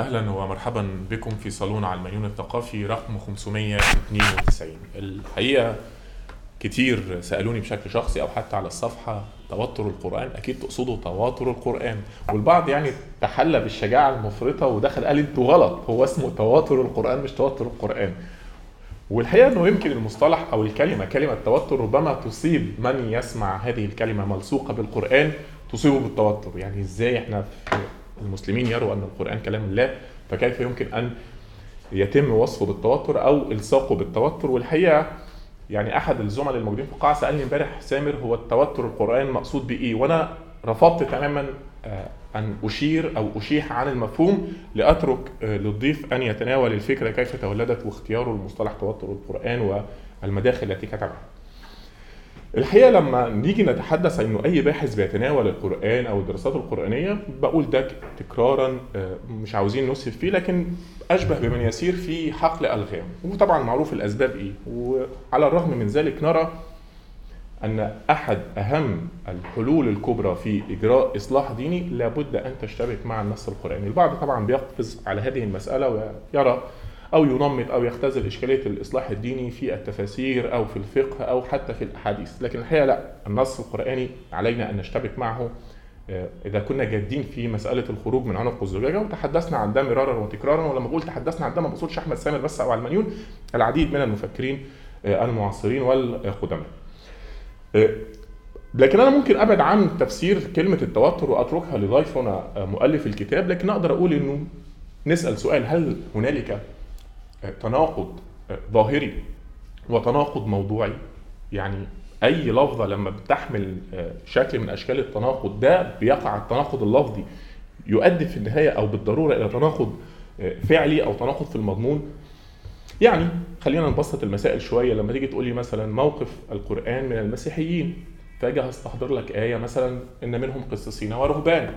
اهلا ومرحبا بكم في صالون علمانيون الثقافي رقم 592 الحقيقه كتير سالوني بشكل شخصي او حتى على الصفحه توتر القران اكيد تقصدوا تواتر القران والبعض يعني تحلى بالشجاعه المفرطه ودخل قال انتوا غلط هو اسمه تواتر القران مش توتر القران والحقيقه انه يمكن المصطلح او الكلمه كلمه توتر ربما تصيب من يسمع هذه الكلمه ملصوقه بالقران تصيبه بالتوتر يعني ازاي احنا في المسلمين يروا ان القران كلام الله فكيف يمكن ان يتم وصفه بالتوتر او الصاقه بالتوتر والحقيقه يعني احد الزملاء الموجودين في القاعه سالني امبارح سامر هو التوتر القران مقصود بايه وانا رفضت تماما ان اشير او اشيح عن المفهوم لاترك للضيف ان يتناول الفكره كيف تولدت واختياره لمصطلح توتر القران والمداخل التي كتبها الحقيقه لما نيجي نتحدث انه اي باحث بيتناول القران او الدراسات القرانيه بقول ده تكرارا مش عاوزين نسهب فيه لكن اشبه بمن يسير في حقل الغام وطبعا معروف الاسباب ايه وعلى الرغم من ذلك نرى ان احد اهم الحلول الكبرى في اجراء اصلاح ديني لابد ان تشتبك مع النص القراني البعض طبعا بيقفز على هذه المساله ويرى او ينمط او يختزل اشكاليه الاصلاح الديني في التفاسير او في الفقه او حتى في الاحاديث لكن الحقيقه لا النص القراني علينا ان نشتبك معه اذا كنا جادين في مساله الخروج من عنق الزجاجه وتحدثنا عن ده مرارا وتكرارا ولما بقول تحدثنا عن ده ما بقصدش احمد سامر بس او علمانيون العديد من المفكرين المعاصرين والقدماء لكن انا ممكن ابعد عن تفسير كلمه التوتر واتركها لضيفنا مؤلف الكتاب لكن اقدر اقول انه نسال سؤال هل هنالك تناقض ظاهري وتناقض موضوعي يعني اي لفظه لما بتحمل شكل من اشكال التناقض ده بيقع التناقض اللفظي يؤدي في النهايه او بالضروره الى تناقض فعلي او تناقض في المضمون يعني خلينا نبسط المسائل شويه لما تيجي تقول لي مثلا موقف القران من المسيحيين فاجي هستحضر لك ايه مثلا ان منهم قسيسين ورهبان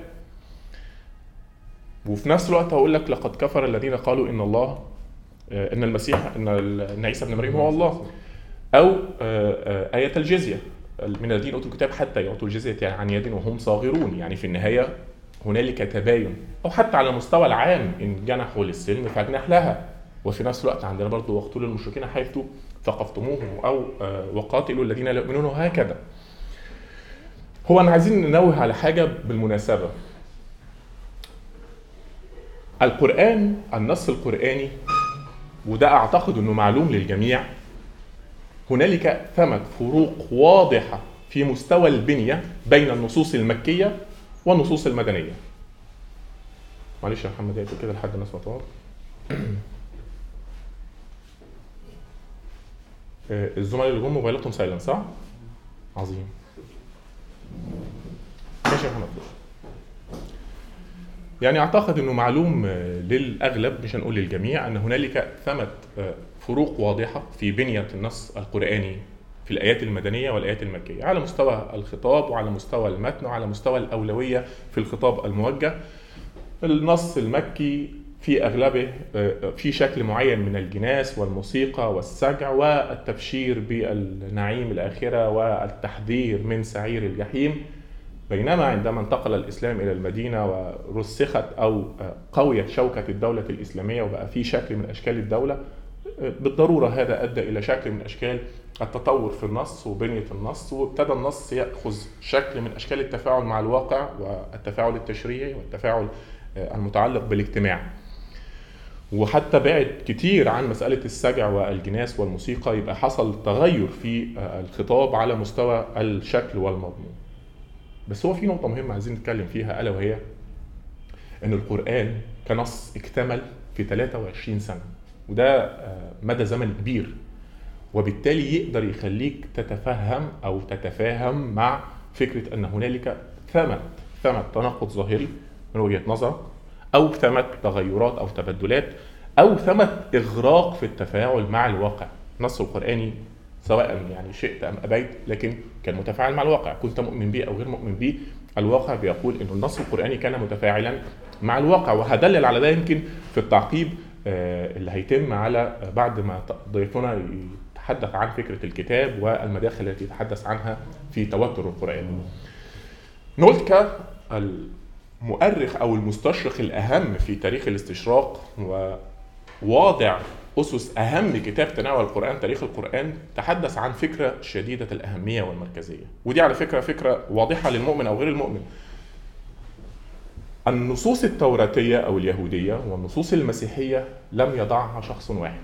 وفي نفس الوقت هقول لك لقد كفر الذين قالوا ان الله ان المسيح ان عيسى ابن مريم هو الله او ايه الجزيه من الذين اوتوا الكتاب حتى يعطوا الجزيه عن يد وهم صاغرون يعني في النهايه هنالك تباين او حتى على المستوى العام ان جنحوا للسلم فاجنح لها وفي نفس الوقت عندنا برضو واقتلوا المشركين حيث ثقفتموهم او وقاتلوا الذين لا يؤمنون هكذا هو انا عايزين ننوه على حاجه بالمناسبه القران النص القراني وده اعتقد انه معلوم للجميع هنالك ثمة فروق واضحة في مستوى البنية بين النصوص المكية والنصوص المدنية. معلش يا محمد اقفل كده لحد الناس ما تقعد. الزملاء اللي جم موبايلاتهم سايلنت صح؟ عظيم. ماشي يا محمد يعني اعتقد انه معلوم للاغلب مش هنقول للجميع ان هنالك ثمة فروق واضحة في بنية النص القرآني في الآيات المدنية والآيات المكية على مستوى الخطاب وعلى مستوى المتن وعلى مستوى الأولوية في الخطاب الموجه النص المكي في أغلبه في شكل معين من الجناس والموسيقى والسجع والتبشير بالنعيم الآخرة والتحذير من سعير الجحيم بينما عندما انتقل الإسلام إلى المدينة ورسخت أو قويت شوكة الدولة الإسلامية وبقى في شكل من أشكال الدولة بالضروره هذا ادى الى شكل من اشكال التطور في النص وبنيه النص وابتدى النص ياخذ شكل من اشكال التفاعل مع الواقع والتفاعل التشريعي والتفاعل المتعلق بالاجتماع. وحتى بعد كتير عن مساله السجع والجناس والموسيقى يبقى حصل تغير في الخطاب على مستوى الشكل والمضمون. بس هو في نقطه مهمه عايزين نتكلم فيها الا وهي ان القران كنص اكتمل في 23 سنه. وده مدى زمن كبير وبالتالي يقدر يخليك تتفهم او تتفاهم مع فكره ان هنالك ثمة ثمة تناقض ظاهري من وجهه نظرك او ثمة تغيرات او تبدلات او ثمة اغراق في التفاعل مع الواقع النص القراني سواء يعني شئت ام ابيت لكن كان متفاعل مع الواقع كنت مؤمن به او غير مؤمن به الواقع بيقول ان النص القراني كان متفاعلا مع الواقع وهدلل على ده يمكن في التعقيب اللي هيتم على بعد ما ضيفنا يتحدث عن فكره الكتاب والمداخل التي يتحدث عنها في توتر القران. نقول المؤرخ او المستشرق الاهم في تاريخ الاستشراق وواضع اسس اهم كتاب تناول القران تاريخ القران تحدث عن فكره شديده الاهميه والمركزيه ودي على فكره فكره واضحه للمؤمن او غير المؤمن النصوص التوراتيه او اليهوديه والنصوص المسيحيه لم يضعها شخص واحد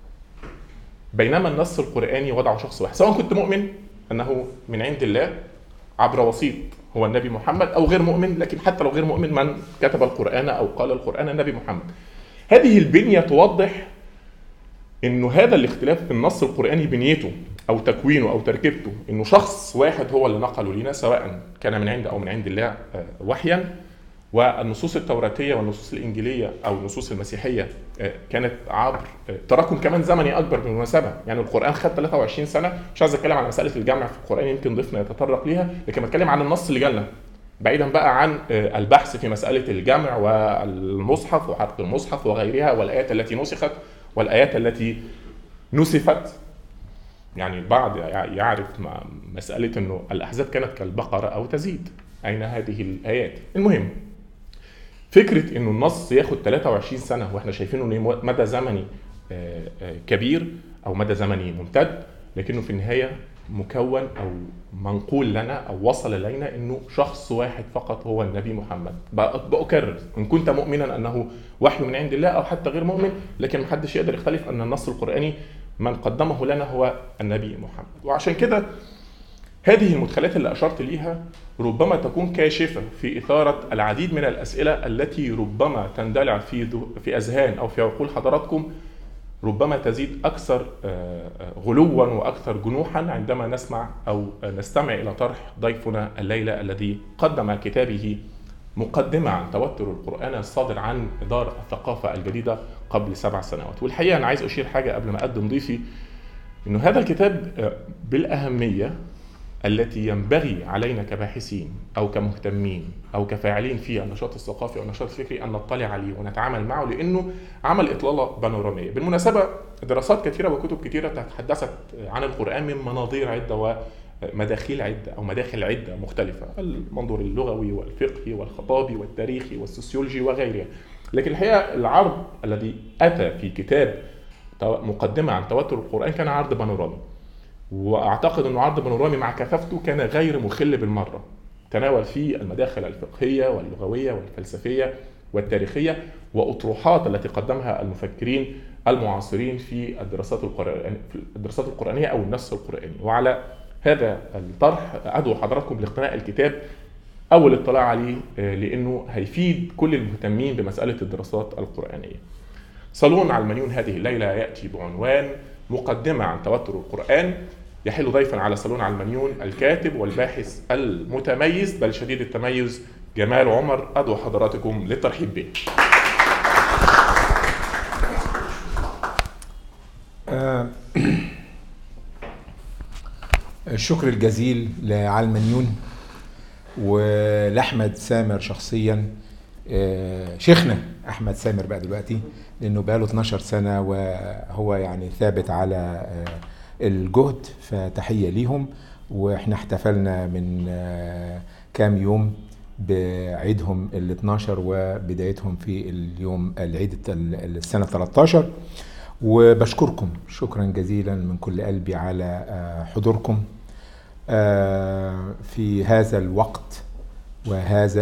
بينما النص القراني وضعه شخص واحد سواء كنت مؤمن انه من عند الله عبر وسيط هو النبي محمد او غير مؤمن لكن حتى لو غير مؤمن من كتب القران او قال القران النبي محمد هذه البنيه توضح انه هذا الاختلاف في النص القراني بنيته او تكوينه او تركيبته انه شخص واحد هو اللي نقله لنا سواء كان من عند او من عند الله آه، وحيا والنصوصش التوراتيه والنصوص الانجيليه او النصوص المسيحيه آه، كانت عبر آه، تراكم كمان زمني اكبر بالمناسبه يعني القران خد 23 سنه مش عايز اتكلم عن مساله الجمع في القران يمكن ضيفنا يتطرق ليها لكن بتكلم عن النص اللي جالنا بعيدا بقى عن البحث في مساله الجمع والمصحف وحرق المصحف وغيرها والايات التي نسخت والايات التي نسفت يعني البعض يعرف مساله انه الاحزاب كانت كالبقره او تزيد اين هذه الايات المهم فكره انه النص ياخد 23 سنه واحنا شايفينه انه مدى زمني آه، آه، كبير او مدى زمني ممتد لكنه في النهايه مكون او منقول لنا او وصل الينا انه شخص واحد فقط هو النبي محمد باكرر ان كنت مؤمنا انه وحي من عند الله او حتى غير مؤمن لكن محدش يقدر يختلف ان النص القراني من قدمه لنا هو النبي محمد وعشان كده هذه المدخلات اللي اشرت ليها ربما تكون كاشفه في اثاره العديد من الاسئله التي ربما تندلع في في اذهان او في عقول حضراتكم ربما تزيد اكثر آه، آه، غلوا واكثر جنوحا عندما نسمع او نستمع الى طرح ضيفنا الليله الذي قدم كتابه مقدمه عن توتر القران الصادر عن دار الثقافه الجديده قبل سبع سنوات والحقيقه انا عايز اشير حاجه قبل ما اقدم ضيفي انه هذا الكتاب آه، بالاهميه التي ينبغي علينا كباحثين او كمهتمين او كفاعلين في النشاط الثقافي او النشاط الفكري ان نطلع عليه ونتعامل معه لانه عمل اطلاله بانوراميه. بالمناسبه دراسات كثيره وكتب كثيره تحدثت عن القران من مناظير عده ومداخيل عده او مداخل عده مختلفه، المنظور اللغوي والفقهي والخطابي والتاريخي والسوسيولوجي وغيرها. لكن الحقيقه العرض الذي اتى في كتاب مقدمه عن توتر القران كان عرض بانورامي. واعتقد انه عرض بانورامي مع كثافته كان غير مخل بالمره تناول فيه المداخل الفقهيه واللغويه والفلسفيه والتاريخيه واطروحات التي قدمها المفكرين المعاصرين في الدراسات القرآنية في الدراسات القرآنية أو النص القرآني وعلى هذا الطرح أدعو حضراتكم لاقتناء الكتاب أو الاطلاع عليه آه، لأنه هيفيد كل المهتمين بمسألة الدراسات القرآنية. صالون علمانيون هذه الليلة يأتي بعنوان مقدمة عن توتر القرآن يحل ضيفا على صالون علمانيون الكاتب والباحث المتميز بل شديد التميز جمال عمر أدعو حضراتكم للترحيب به آه، الشكر الجزيل لعلمانيون ولأحمد سامر شخصيا آه، شيخنا أحمد سامر بقى دلوقتي لأنه بقاله 12 سنة وهو يعني ثابت على آه، الجهد فتحية ليهم واحنا احتفلنا من آه، كام يوم بعيدهم ال 12 وبدايتهم في اليوم العيد السنة 13 وبشكركم شكرا جزيلا من كل قلبي على آه، حضوركم في هذا الوقت وهذا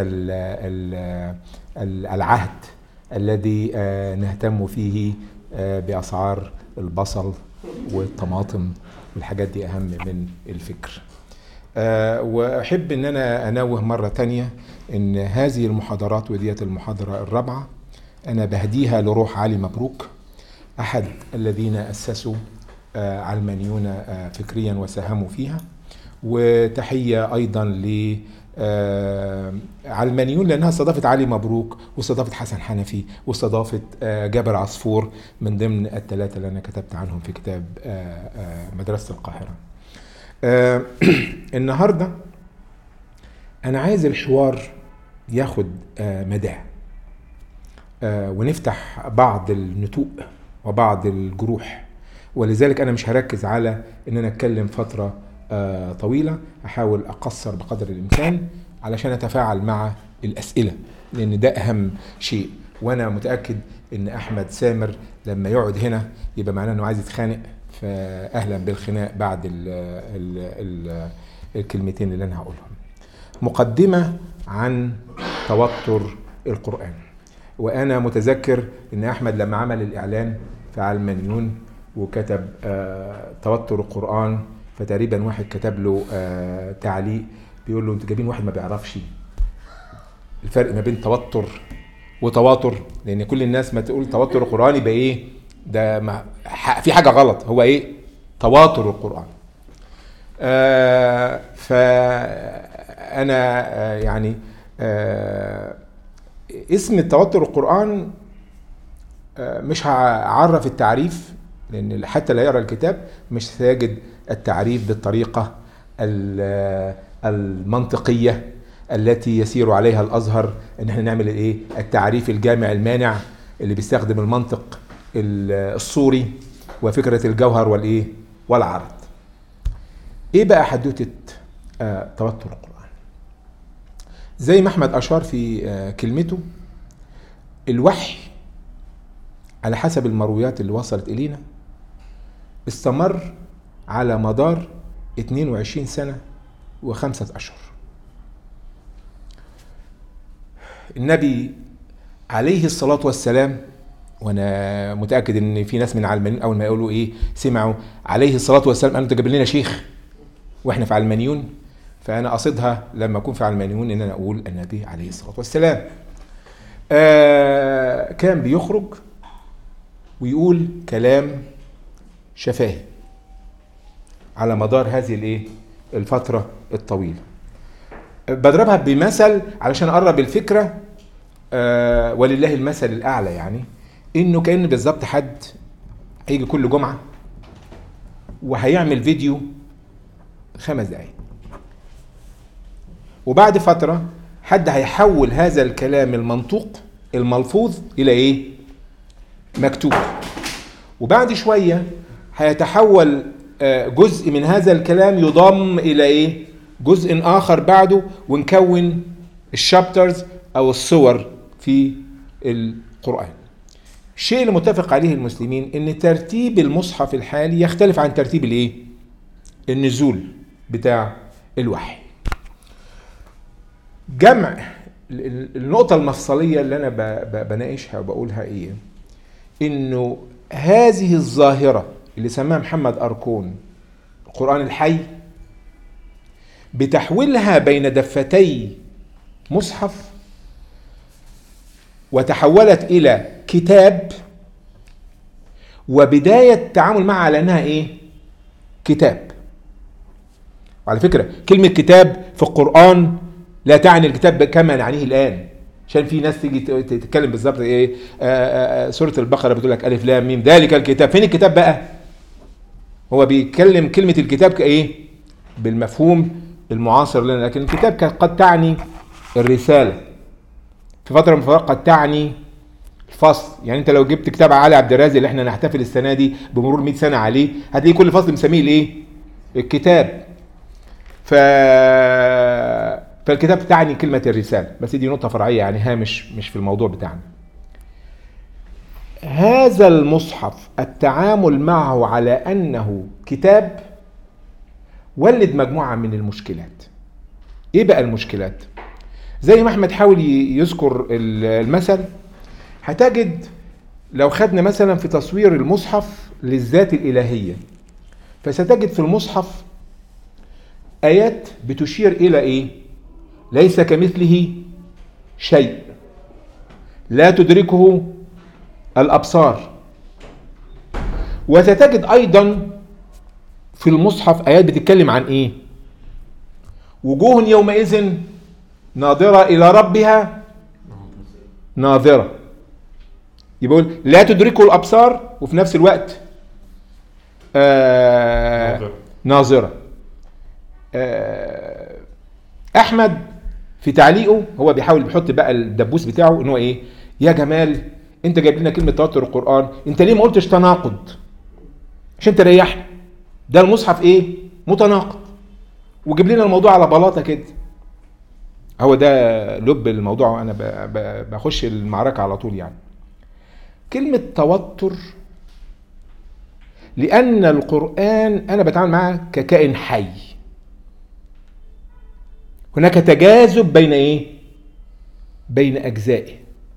العهد الذي آه، نهتم فيه آه، بأسعار البصل والطماطم والحاجات دي أهم من الفكر آه، وأحب أن أنا أنوه مرة تانية أن هذه المحاضرات وديت المحاضرة الرابعة أنا بهديها لروح علي مبروك أحد الذين أسسوا علمانيون فكريا وساهموا فيها وتحية أيضا ل آه علمانيون لانها استضافت علي مبروك واستضافت حسن حنفي واستضافت آه جابر عصفور من ضمن الثلاثه اللي انا كتبت عنهم في كتاب آه آه مدرسه القاهره. آه النهارده انا عايز الحوار ياخد آه مداه آه ونفتح بعض النتوء وبعض الجروح ولذلك انا مش هركز على ان انا اتكلم فتره آه، طويله احاول اقصر بقدر الامكان علشان اتفاعل مع الاسئله لان ده اهم شيء وانا متاكد ان احمد سامر لما يقعد هنا يبقى معناه انه عايز يتخانق فاهلا بالخناق بعد ال ال ال الكلمتين اللي انا هقولهم مقدمه عن توتر القران وانا متذكر ان احمد لما عمل الاعلان في علمانيون وكتب آه توتر القران فتقريبا واحد كتب له آه تعليق بيقول له انتوا جايبين واحد ما بيعرفش الفرق ما بين توتر وتواتر لان كل الناس ما تقول توتر القران يبقى ايه ده ما ح- في حاجه غلط هو ايه تواتر القران آه فانا آه يعني آه اسم التوتر القران آه مش هعرف التعريف لان حتى لا يقرا الكتاب مش ساجد التعريف بالطريقه ال- المنطقيه التي يسير عليها الازهر ان احنا نعمل الايه التعريف الجامع المانع اللي بيستخدم المنطق ال- الصوري وفكره الجوهر والايه والعرض ايه بقى حدوته آه توتر القران زي ما احمد اشار في آه كلمته الوحي على حسب المرويات اللي وصلت الينا استمر على مدار 22 سنه وخمسه اشهر النبي عليه الصلاة والسلام وانا متاكد ان في ناس من علمانيون اول ما يقولوا ايه سمعوا عليه الصلاه والسلام قالوا انت جايب لنا شيخ واحنا في علمانيون فانا قصدها لما اكون في علمانيون ان انا اقول النبي عليه الصلاه والسلام آه كان بيخرج ويقول كلام شفاهي على مدار هذه الايه الفتره الطويله بضربها بمثل علشان اقرب الفكره آه ولله المثل الاعلى يعني انه كان بالظبط حد هيجي كل جمعه وهيعمل فيديو خمس دقايق وبعد فتره حد هيحول هذا الكلام المنطوق الملفوظ الى ايه مكتوب وبعد شويه هيتحول آه، جزء من هذا الكلام يضم الى ايه جزء اخر بعده ونكون الشابترز او الصور في القران الشيء اللي متفق عليه المسلمين ان ترتيب المصحف الحالي يختلف عن ترتيب الايه النزول بتاع الوحي جمع ال- ال- النقطة المفصلية اللي أنا ب- ب- بناقشها وبقولها إيه؟ إنه هذه الظاهرة اللي سماها محمد أركون القرآن الحي بتحويلها بين دفتي مصحف وتحولت إلى كتاب وبداية التعامل معها على أنها إيه؟ كتاب وعلى فكرة كلمة كتاب في القرآن لا تعني الكتاب كما نعنيه الآن عشان في ناس تيجي ت- تتكلم بالظبط ايه آه، آه، آه، سورة البقرة بتقول لك ألف لام ميم ذلك الكتاب فين الكتاب بقى؟ هو بيتكلم كلمة الكتاب كإيه؟ بالمفهوم المعاصر لنا لكن الكتاب كان قد تعني الرسالة في فترة من الفترات قد تعني الفصل يعني انت لو جبت كتاب علي عبد الرازق اللي احنا نحتفل السنة دي بمرور 100 سنة عليه هتلاقي كل فصل مسميه الايه؟ الكتاب ف فالكتاب تعني كلمة الرسالة بس دي نقطة فرعية يعني هامش مش في الموضوع بتاعنا هذا المصحف التعامل معه على أنه كتاب ولد مجموعة من المشكلات ايه بقى المشكلات زي ما احمد حاول ي- يذكر ال- المثل هتجد لو خدنا مثلا في تصوير المصحف للذات الإلهية فستجد في المصحف آيات بتشير إلى إيه؟ ليس كمثله شيء لا تدركه الأبصار وستجد أيضا في المصحف آيات بتتكلم عن إيه؟ وجوه يومئذ ناظرة إلى ربها ناظرة يبقى يقول لا تدركه الأبصار وفي نفس الوقت آه ناظرة. ناظرة آه، احمد في تعليقه هو بيحاول بيحط بقى الدبوس بتاعه ان هو ايه يا جمال انت جايب لنا كلمه توتر القران انت ليه ما قلتش تناقض عشان تريحنا ده المصحف ايه متناقض وجيب لنا الموضوع على بلاطه كده هو ده لب الموضوع انا ب- ب- بخش المعركه على طول يعني كلمه توتر لان القران انا بتعامل معاه ككائن حي هناك تجاذب بين ايه بين اجزائه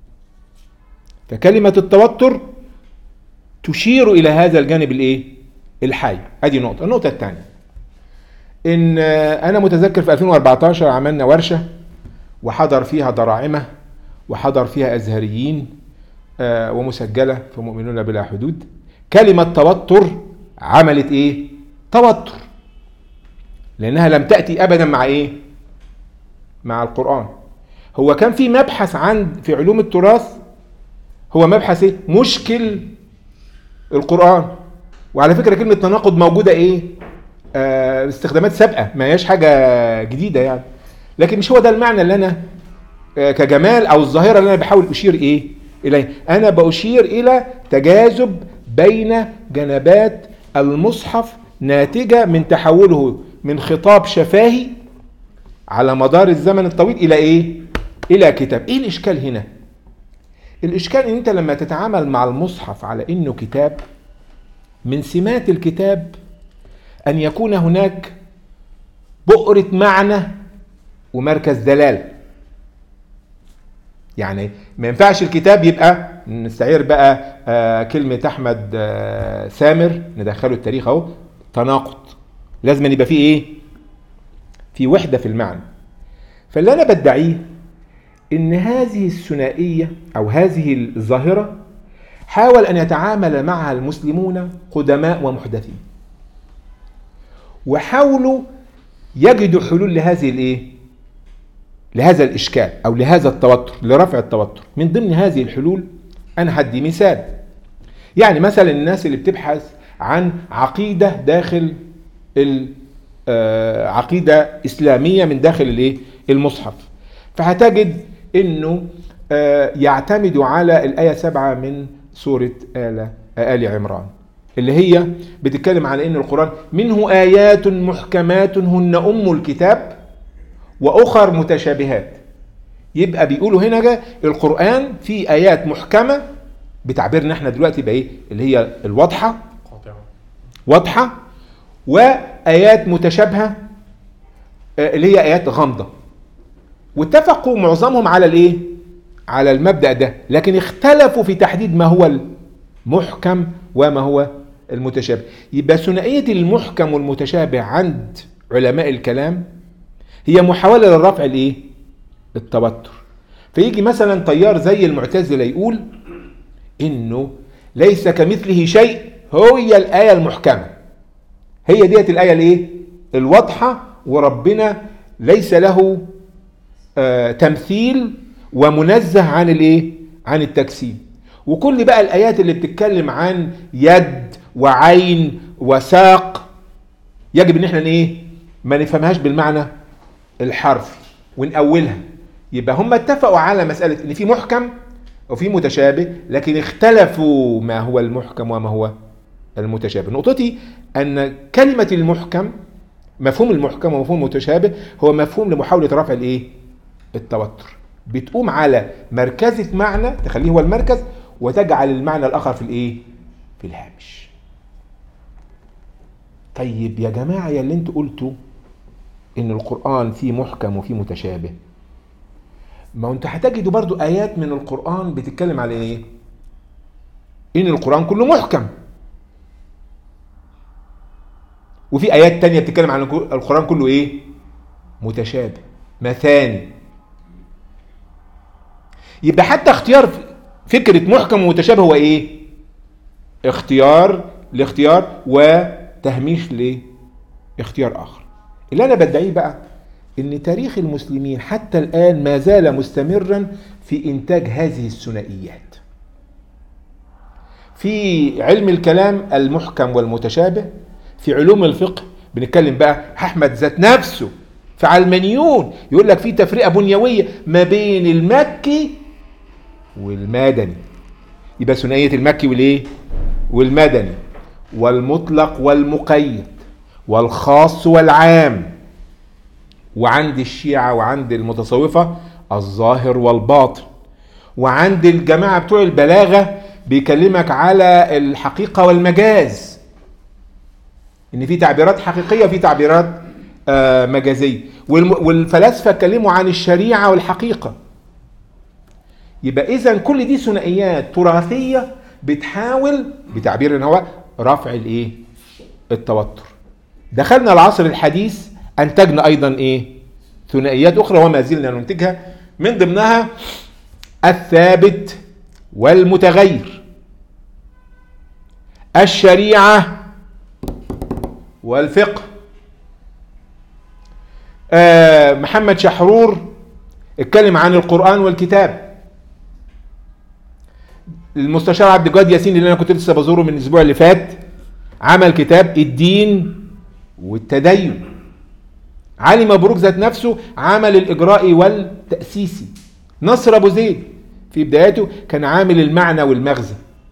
فكلمه التوتر تشير الى هذا الجانب الايه الحي ادي نقطه النقطه الثانيه ان آه، انا متذكر في 2014 عملنا ورشه وحضر فيها دراعمه وحضر فيها ازهريين آه، ومسجله في مؤمنون بلا حدود كلمه توتر عملت ايه توتر لانها لم تاتي ابدا مع ايه مع القران هو كان في مبحث عن في علوم التراث هو مبحث ايه مشكل القران وعلى فكره كلمه تناقض موجوده ايه آه استخدامات سابقه ما هياش حاجه جديده يعني لكن مش هو ده المعنى اللي انا آه كجمال او الظاهره اللي انا بحاول اشير ايه اليه انا باشير الى تجاذب بين جنبات المصحف ناتجه من تحوله من خطاب شفاهي على مدار الزمن الطويل الى ايه الى كتاب ايه الاشكال هنا الاشكال ان انت لما تتعامل مع المصحف على انه كتاب من سمات الكتاب ان يكون هناك بؤرة معنى ومركز دلالة يعني ما ينفعش الكتاب يبقى نستعير بقى آه كلمة أحمد آه سامر ندخله التاريخ أهو تناقض لازم يبقى فيه إيه؟ في وحدة في المعنى فاللي أنا بدعيه إن هذه الثنائية أو هذه الظاهرة حاول أن يتعامل معها المسلمون قدماء ومحدثين وحاولوا يجدوا حلول لهذه الايه لهذا الاشكال او لهذا التوتر لرفع التوتر من ضمن هذه الحلول انا هدي مثال يعني مثلا الناس اللي بتبحث عن عقيده داخل ال- آه، عقيده اسلاميه من داخل الايه المصحف فهتجد انه آه، يعتمد على الايه سبعة من سوره ال ال عمران اللي هي بتتكلم عن ان القران منه ايات محكمات هن ام الكتاب واخر متشابهات يبقى بيقولوا هنا جا القران فيه ايات محكمه بتعبيرنا احنا دلوقتي بقى ايه اللي هي الواضحه قاطعة واضحه وايات متشابهه آه، اللي هي ايات غامضه واتفقوا معظمهم على الايه على المبدا ده لكن اختلفوا في تحديد ما هو المحكم وما هو المتشابه يبقى ثنائيه المحكم والمتشابه عند علماء الكلام هي محاوله للرفع الايه التوتر فيجي مثلا طيار زي المعتزله يقول انه ليس كمثله شيء هي الايه المحكمه هي ديت الايه الايه الواضحه وربنا ليس له آه تمثيل ومنزه عن الايه عن التجسيم وكل بقى الايات اللي بتتكلم عن يد وعين وساق يجب ان احنا ايه ما نفهمهاش بالمعنى الحرفي ونأولها يبقى هم اتفقوا على مسألة ان في محكم وفي متشابه لكن اختلفوا ما هو المحكم وما هو المتشابه نقطتي ان كلمة المحكم مفهوم المحكم ومفهوم المتشابه هو مفهوم لمحاولة رفع الايه التوتر بتقوم على مركزة معنى تخليه هو المركز وتجعل المعنى الاخر في الايه في الهامش طيب يا جماعة يا اللي انتوا قلتوا ان القرآن فيه محكم وفيه متشابه ما هو انت هتجدوا برضو ايات من القرآن بتتكلم على ايه ان القرآن كله محكم وفي ايات تانية بتتكلم عن القرآن كله ايه متشابه مثاني يبقى حتى اختيار فكرة محكم ومتشابه هو ايه اختيار لاختيار وتهميش لاختيار اخر اللي انا بدعيه بقى ان تاريخ المسلمين حتى الان ما زال مستمرا في انتاج هذه الثنائيات في علم الكلام المحكم والمتشابه في علوم الفقه بنتكلم بقى احمد ذات نفسه في علمانيون يقول لك في تفرقه بنيويه ما بين المكي والمدني يبقى ثنائيه المكي والايه والمدني والمطلق والمقيد والخاص والعام وعند الشيعة وعند المتصوفة الظاهر والباطن وعند الجماعة بتوع البلاغة بيكلمك على الحقيقة والمجاز ان في تعبيرات حقيقية وفي تعبيرات آه، مجازية والم- والفلاسفة اتكلموا عن الشريعة والحقيقة يبقى اذا كل دي ثنائيات تراثية بتحاول بتعبير ان هو رفع الايه التوتر دخلنا العصر الحديث انتجنا ايضا ايه ثنائيات اخرى وما زلنا ننتجها من ضمنها الثابت والمتغير الشريعه والفقه آه محمد شحرور اتكلم عن القران والكتاب المستشار عبد الجواد ياسين اللي انا كنت لسه بزوره من الاسبوع اللي فات عمل كتاب الدين والتدين علي مبروك ذات نفسه عمل الاجرائي والتاسيسي نصر ابو زيد في بداياته كان عامل المعنى والمغزى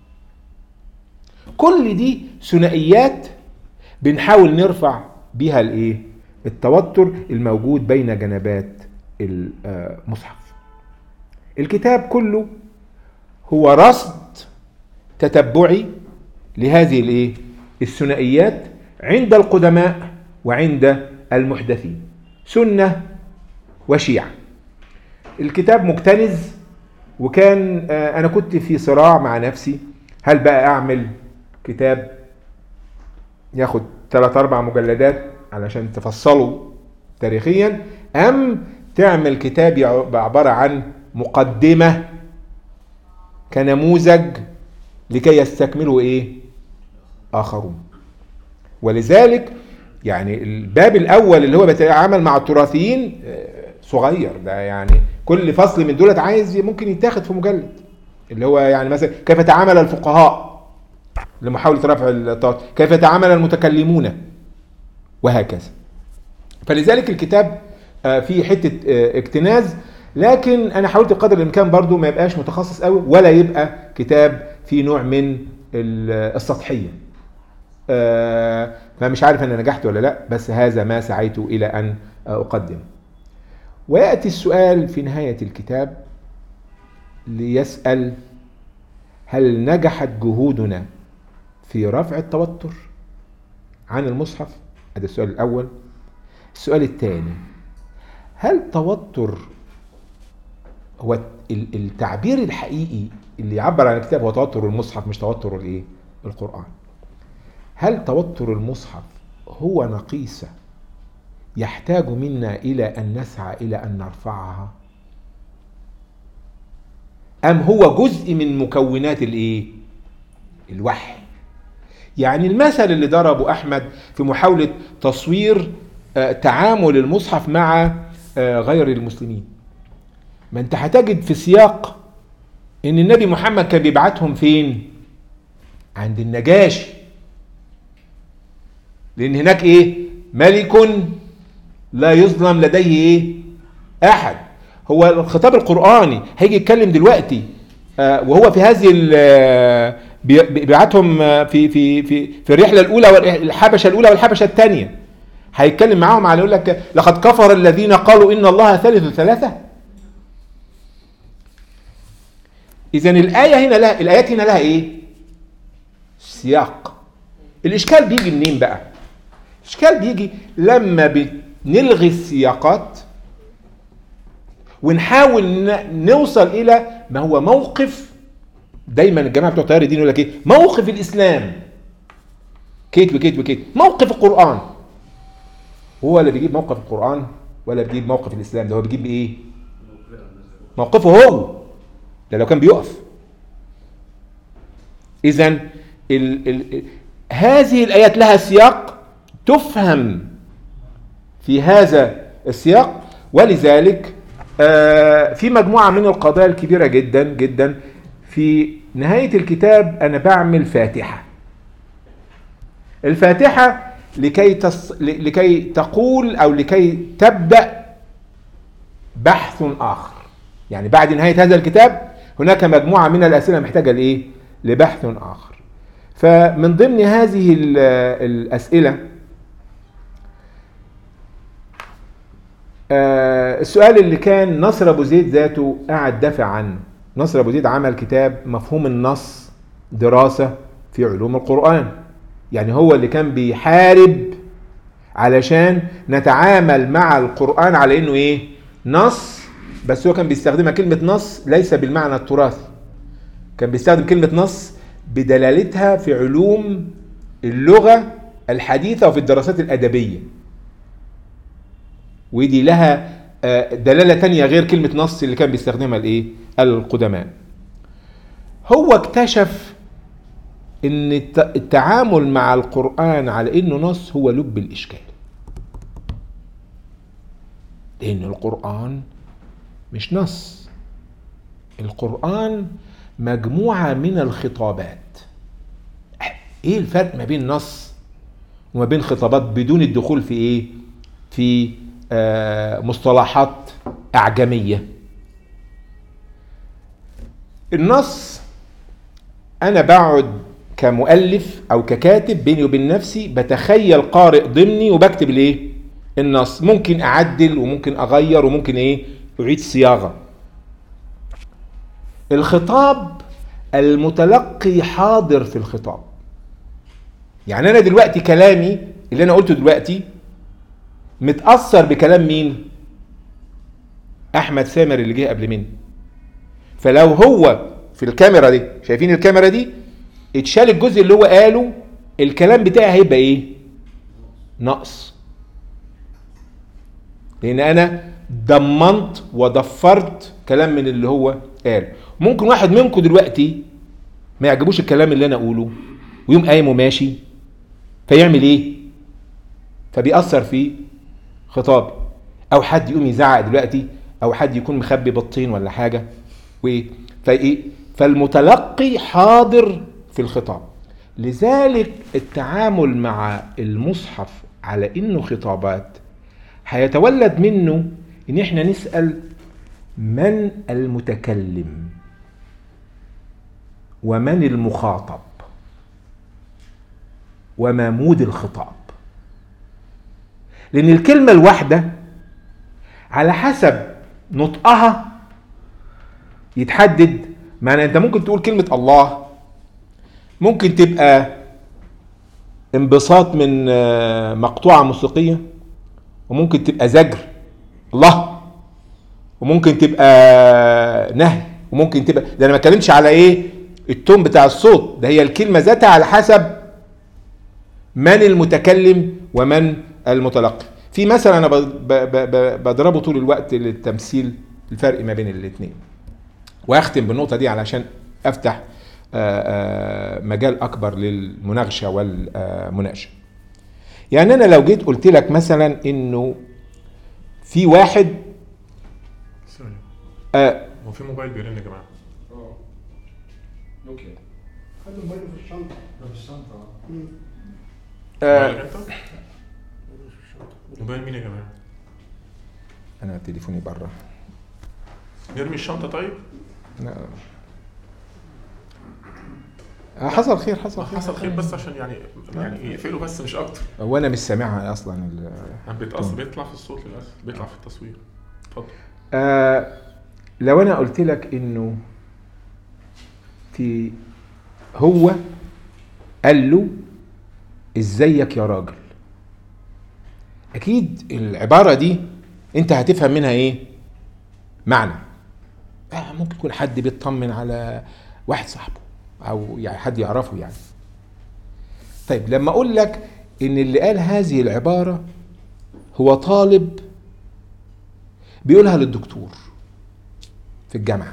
كل دي ثنائيات بنحاول نرفع بيها الايه التوتر الموجود بين جنبات المصحف الكتاب كله هو رصد تتبعي لهذه الايه الثنائيات عند القدماء وعند المحدثين سنه وشيعه الكتاب مكتنز وكان آه، انا كنت في صراع مع نفسي هل بقى اعمل كتاب ياخد ثلاث اربع مجلدات علشان تفصله تاريخيا ام تعمل كتاب يع- عباره عن مقدمه كنموذج لكي يستكمله ايه اخرون ولذلك يعني الباب الاول اللي هو بيتعامل مع التراثيين آه، صغير ده يعني كل فصل من دولت عايز ممكن يتاخد في مجلد اللي هو يعني مثلا كيف تعامل الفقهاء لمحاولة رفع التوتر كيف يتعامل المتكلمون وهكذا فلذلك الكتاب آه، فيه حتة آه، اكتناز لكن انا حاولت بقدر الامكان برضو ما يبقاش متخصص قوي ولا يبقى كتاب فيه نوع من ال- السطحية آه، فمش عارف انا نجحت ولا لا بس هذا ما سعيت الى ان آه، اقدم وياتي السؤال في نهايه الكتاب ليسال هل نجحت جهودنا في رفع التوتر عن المصحف هذا السؤال الاول السؤال الثاني هل توتر هو ال- التعبير الحقيقي اللي يعبر عن الكتاب هو توتر المصحف مش توتر الايه القران هل توتر المصحف هو نقيصة يحتاج منا إلى أن نسعى إلى أن نرفعها أم هو جزء من مكونات الإيه؟ الوحي يعني المثل اللي ضربه أحمد في محاولة تصوير آه، تعامل المصحف مع آه، غير المسلمين ما أنت هتجد في سياق إن النبي محمد كان بيبعتهم فين؟ عند النجاشي لان هناك ايه ملك لا يظلم لديه ايه احد هو الخطاب القراني هيجي يتكلم دلوقتي آه وهو في هذه ال- آه، بي- بيبعتهم آه، في في في في الرحله الاولى والحبشه الاولى والحبشه الثانيه هيتكلم معاهم على يقول لك لقد كفر الذين قالوا ان الله ثالث ثلاثه اذا الايه هنا لها الايات هنا لها ايه سياق الاشكال بيجي منين بقى الاشكال بيجي لما بنلغي السياقات ونحاول ن- نوصل الى ما هو موقف دايما الجماعه بتوع تيار الدين يقول لك ايه موقف الاسلام كيت وكيت وكيت موقف القران هو اللي بيجيب موقف القران ولا بيجيب موقف الاسلام ده هو بيجيب ايه موقفه هو ده لو كان بيقف اذا ال ال هذه الايات لها سياق تفهم في هذا السياق ولذلك آه، في مجموعه من القضايا الكبيره جدا جدا في نهايه الكتاب انا بعمل فاتحه الفاتحه لكي تص... ل- لكي تقول او لكي تبدا بحث اخر يعني بعد نهايه هذا الكتاب هناك مجموعه من الاسئله محتاجه لايه لبحث اخر فمن ضمن هذه ال- الاسئله آه السؤال اللي كان نصر ابو زيد ذاته قاعد دافع عنه نصر ابو زيد عمل كتاب مفهوم النص دراسه في علوم القران يعني هو اللي كان بيحارب علشان نتعامل مع القران على انه ايه نص بس هو كان بيستخدمها كلمه نص ليس بالمعنى التراثي كان بيستخدم كلمه نص بدلالتها في علوم اللغه الحديثه وفي الدراسات الادبيه ودي لها آه، دلاله تانية غير كلمه نص اللي كان بيستخدمها الايه القدماء هو اكتشف ان الت- التعامل مع القران على انه نص هو لب الاشكال لان القران مش نص القران مجموعه من الخطابات ايه الفرق ما بين نص وما بين خطابات بدون الدخول في ايه في آه مصطلحات اعجميه النص انا بقعد كمؤلف او ككاتب بيني وبين نفسي بتخيل قارئ ضمني وبكتب الايه النص ممكن اعدل وممكن اغير وممكن ايه اعيد صياغه الخطاب المتلقي حاضر في الخطاب يعني انا دلوقتي كلامي اللي انا قلته دلوقتي متاثر بكلام مين احمد سامر اللي جه قبل مني فلو هو في الكاميرا دي شايفين الكاميرا دي اتشال الجزء اللي هو قاله الكلام بتاعي هيبقى ايه نقص لان انا ضمنت وضفرت كلام من اللي هو قاله ممكن واحد منكم دلوقتي ما يعجبوش الكلام اللي انا اقوله ويقوم قايم وماشي فيعمل ايه فبيأثر في خطابي او حد يقوم يزعق دلوقتي او حد يكون مخبي بطين ولا حاجه وايه فايه فالمتلقي حاضر في الخطاب لذلك التعامل مع المصحف على انه خطابات هيتولد منه ان احنا نسال من المتكلم ومن المخاطب وما مود الخطاب لان الكلمه الواحده على حسب نطقها يتحدد معنى انت ممكن تقول كلمه الله ممكن تبقى انبساط من آه، مقطوعه موسيقيه وممكن تبقى زجر الله وممكن تبقى نهي وممكن تبقى ده انا ما اتكلمش على ايه التون بتاع الصوت ده هي الكلمه ذاتها على حسب من المتكلم ومن المتلقي في مثل انا ب- ب- ب- بضربه طول الوقت للتمثيل الفرق ما بين الاثنين واختم بالنقطه دي علشان افتح آه، آه، مجال اكبر للمناقشه والمناقشه يعني انا لو جيت قلت لك مثلا انه في واحد ثانية آه، هو في موبايل بيرن يا جماعه اوكي خلي موبايله في الشنطه ده في الشنطه آه، موبايلك انت؟ موبايل مين يا جماعه؟ انا تليفوني بره نرمي الشنطه طيب؟ لا. آه، حصل خير حصل خير حصل خير بس عشان يعني يعني يقفلوا بس مش اكتر هو انا مش سامعها اصلا ال- عم بيتقص بيطلع في الصوت للاسف بيطلع في التصوير اتفضل آه لو انا قلت لك انه في هو قال له ازيك يا راجل اكيد العباره دي انت هتفهم منها ايه معنى آه ممكن يكون حد بيطمن على واحد صاحبه او يعني حد يعرفه يعني طيب لما اقول لك ان اللي قال هذه العباره هو طالب بيقولها للدكتور في الجامعة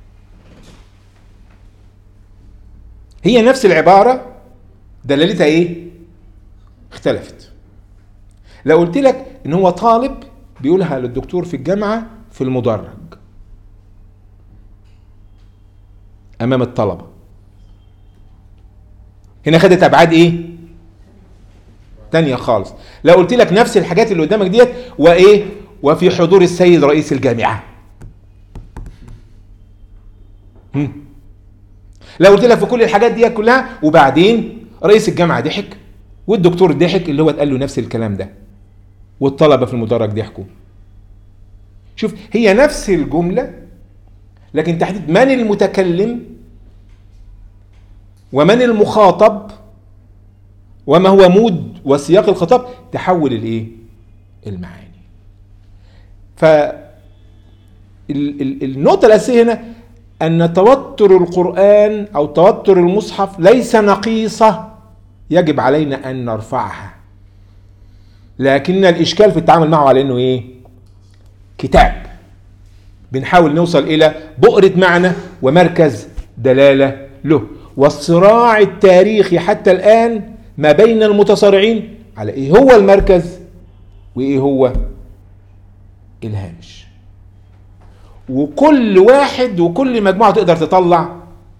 هي نفس العبارة دلالتها ايه اختلفت لو قلت لك ان هو طالب بيقولها للدكتور في الجامعة في المدرج امام الطلبة هنا خدت ابعاد ايه تانية خالص لو قلت لك نفس الحاجات اللي قدامك ديت وايه وفي حضور السيد رئيس الجامعة هم. لو قلت لك في كل الحاجات دي كلها وبعدين رئيس الجامعة ضحك والدكتور ضحك اللي هو اتقال له نفس الكلام ده والطلبة في المدرج ضحكوا شوف هي نفس الجمله لكن تحديد من المتكلم ومن المخاطب وما هو مود وسياق الخطاب تحول الايه المعاني ف ال- ال- النقطة الأساسية هنا أن توتر القرآن أو توتر المصحف ليس نقيصة يجب علينا أن نرفعها لكن الإشكال في التعامل معه على أنه إيه؟ كتاب بنحاول نوصل إلى بؤرة معنى ومركز دلالة له والصراع التاريخي حتى الآن ما بين المتصارعين على إيه هو المركز وإيه هو الهامش وكل واحد وكل مجموعة تقدر تطلع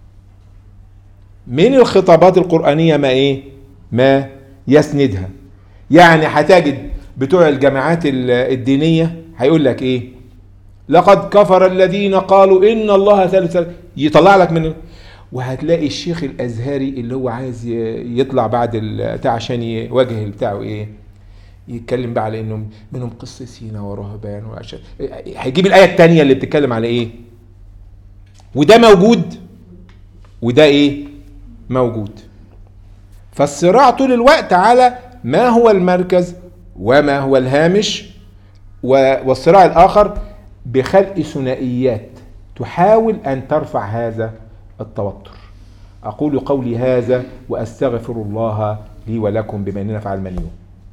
من الخطابات القرآنية ما إيه ما يسندها يعني هتجد بتوع الجامعات ال- الدينية هيقول لك إيه لقد كفر الذين قالوا إن الله ثالث ثلاثة. يطلع لك من وهتلاقي الشيخ الأزهري اللي هو عايز ي- يطلع بعد البتاع عشان يواجه بتاعه إيه يتكلم بقى على انهم منهم قسيسين ورهبان وعشان هيجيب الايه الثانيه اللي بتتكلم على ايه وده موجود وده ايه موجود فالصراع طول الوقت على ما هو المركز وما هو الهامش و- والصراع الاخر بخلق ثنائيات تحاول ان ترفع هذا التوتر اقول قولي هذا واستغفر الله لي ولكم بما اننا فعل اليوم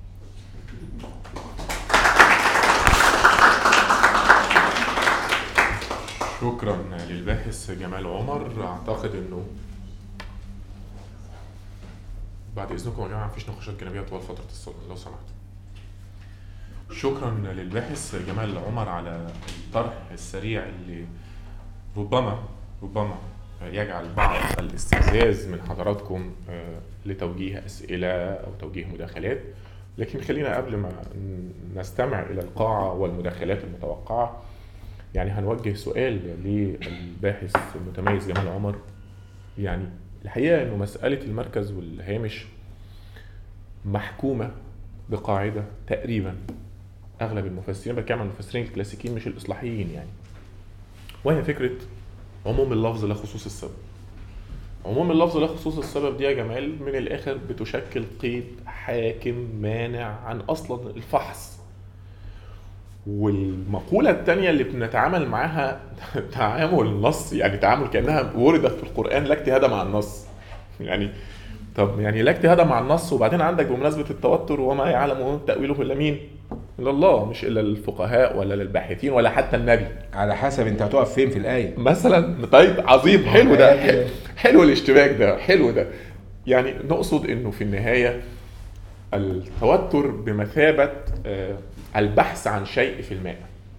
شكرا للباحث جمال عمر اعتقد انه بعد اذنكم يا جماعه مفيش نقاشات جانبيه طوال فتره الصلاه لو سمحت شكرا للباحث جمال عمر على الطرح السريع اللي ربما ربما يجعل بعض الاستفزاز من حضراتكم آه، لتوجيه اسئله او توجيه مداخلات لكن خلينا قبل ما نستمع الى القاعه والمداخلات المتوقعه يعني هنوجه سؤال للباحث المتميز جمال عمر يعني الحقيقه انه مساله المركز والهامش محكومه بقاعده تقريبا اغلب المفسرين بتكلم عن المفسرين الكلاسيكيين مش الاصلاحيين يعني وهي فكره عموم اللفظ لا خصوص السبب عموم اللفظ لا خصوص السبب دي يا جمال من الاخر بتشكل قيد حاكم مانع عن اصلا الفحص والمقولة التانية اللي بنتعامل معاها تعامل نص يعني تعامل كأنها وردت في القرآن لا اجتهاد مع النص يعني طب يعني لا اجتهاد مع النص وبعدين عندك بمناسبة التوتر وما يعلم تأويله إلا مين؟ إلا الله مش إلا الفقهاء ولا للباحثين ولا حتى النبي على حسب انت هتقف فين في الايه مثلا طيب عظيم حلو ده حلو الاشتباك ده حلو ده يعني نقصد انه في النهايه التوتر بمثابه آه، البحث عن شيء في الماء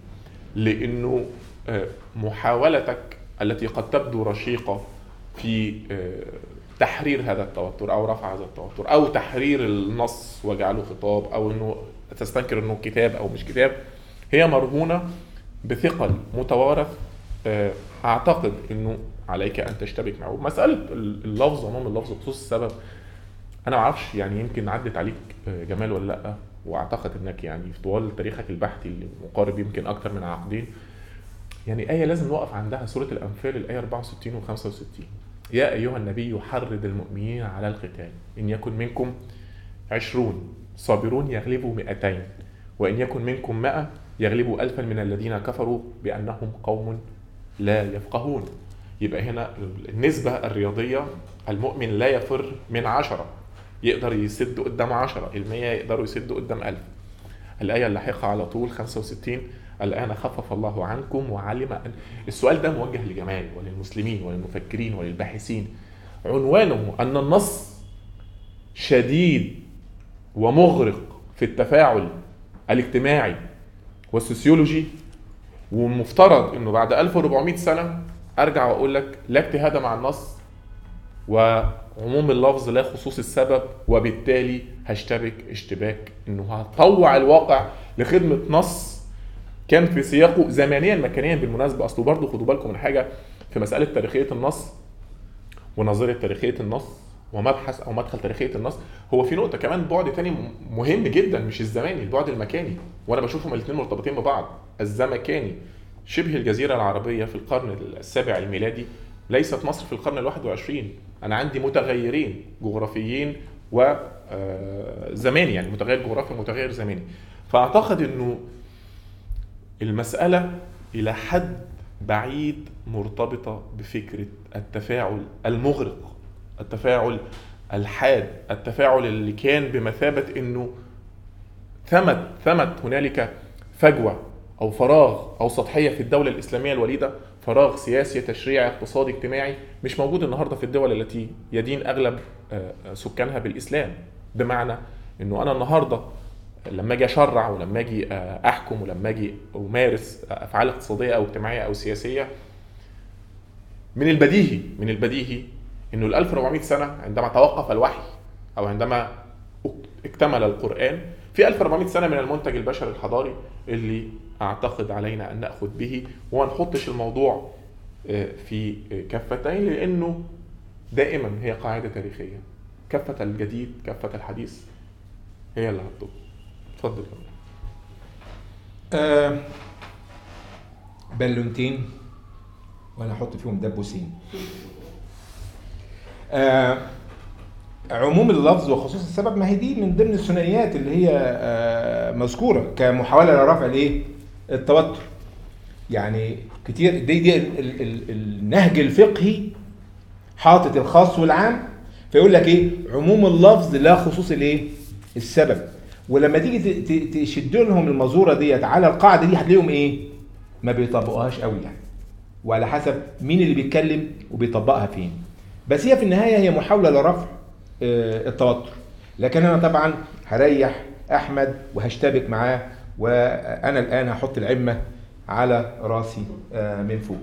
لانه آه، محاولتك التي قد تبدو رشيقه في آه، تحرير هذا التوتر او رفع هذا التوتر او تحرير النص وجعله خطاب او انه تستنكر انه كتاب او مش كتاب هي مرهونه بثقل متوارث آه، اعتقد انه عليك ان تشتبك معه مساله اللفظ امام اللفظ بخصوص السبب انا ما اعرفش يعني يمكن عدت عليك آه، جمال ولا لا واعتقد انك يعني في طوال تاريخك البحثي اللي مقارب يمكن اكتر من عقدين يعني آية لازم نوقف عندها سورة الأنفال الآية 64 و 65 يا أيها النبي حرض المؤمنين على القتال إن يكن منكم عشرون صابرون يغلبوا مئتين وإن يكن منكم مئة يغلبوا ألفا من الذين كفروا بأنهم قوم لا يفقهون يبقى هنا النسبة الرياضية المؤمن لا يفر من عشرة يقدر يسد قدام عشرة المية يقدروا يسدوا قدام ألف الآية اللاحقة على طول 65 الآن خفف الله عنكم وعلم أن السؤال ده موجه لجمال وللمسلمين وللمفكرين وللباحثين عنوانه أن النص شديد ومغرق في التفاعل الاجتماعي والسوسيولوجي والمفترض انه بعد 1400 سنه ارجع واقول لك لا اجتهاد مع النص وعموم اللفظ لا خصوص السبب وبالتالي هشتبك اشتباك انه هطوع الواقع لخدمه نص كان في سياقه زمانيا مكانيا بالمناسبه اصله برضه خدوا بالكم من حاجه في مساله تاريخيه النص ونظريه تاريخيه النص ومبحث او مدخل تاريخيه النص هو في نقطه كمان بعد تاني مهم جدا مش الزماني البعد المكاني وانا بشوفهم الاثنين مرتبطين ببعض الزمكاني شبه الجزيره العربيه في القرن السابع الميلادي ليست مصر في القرن الواحد وعشرين انا عندي متغيرين جغرافيين وزماني يعني متغير جغرافي ومتغير زماني فاعتقد انه المساله الى حد بعيد مرتبطه بفكره التفاعل المغرق التفاعل الحاد التفاعل اللي كان بمثابه انه ثمت ثمت هنالك فجوه او فراغ او سطحيه في الدوله الاسلاميه الوليده فراغ سياسي تشريعي اقتصادي اجتماعي مش موجود النهارده في الدول التي يدين اغلب سكانها بالاسلام بمعنى انه انا النهارده لما اجي اشرع ولما اجي احكم ولما اجي امارس افعال اقتصاديه او اجتماعيه او سياسيه من البديهي من البديهي انه ال 1400 سنه عندما توقف الوحي او عندما اكتمل القران في 1400 سنه من المنتج البشري الحضاري اللي اعتقد علينا ان ناخذ به وما نحطش الموضوع في كفتين لانه دائما هي قاعده تاريخيه كفه الجديد كفه الحديث هي اللي هتطب اتفضل آه بالونتين وانا احط فيهم دبوسين آه عموم اللفظ وخصوص السبب ما هي دي من ضمن الثنائيات اللي هي آه مذكوره كمحاوله لرفع الايه؟ التوتر. يعني كتير دي دي ال ال ال النهج الفقهي حاطط الخاص والعام فيقول لك ايه؟ عموم اللفظ لا خصوص الايه؟ السبب. ولما تيجي تشد لهم المزوره ديت على القاعده دي هتلاقيهم ايه؟ ما بيطبقوهاش قوي يعني. وعلى حسب مين اللي بيتكلم وبيطبقها فين. بس هي في النهايه هي محاوله لرفع التوتر لكن انا طبعا هريح احمد وهشتبك معاه وانا الان هحط العمه على راسي من فوق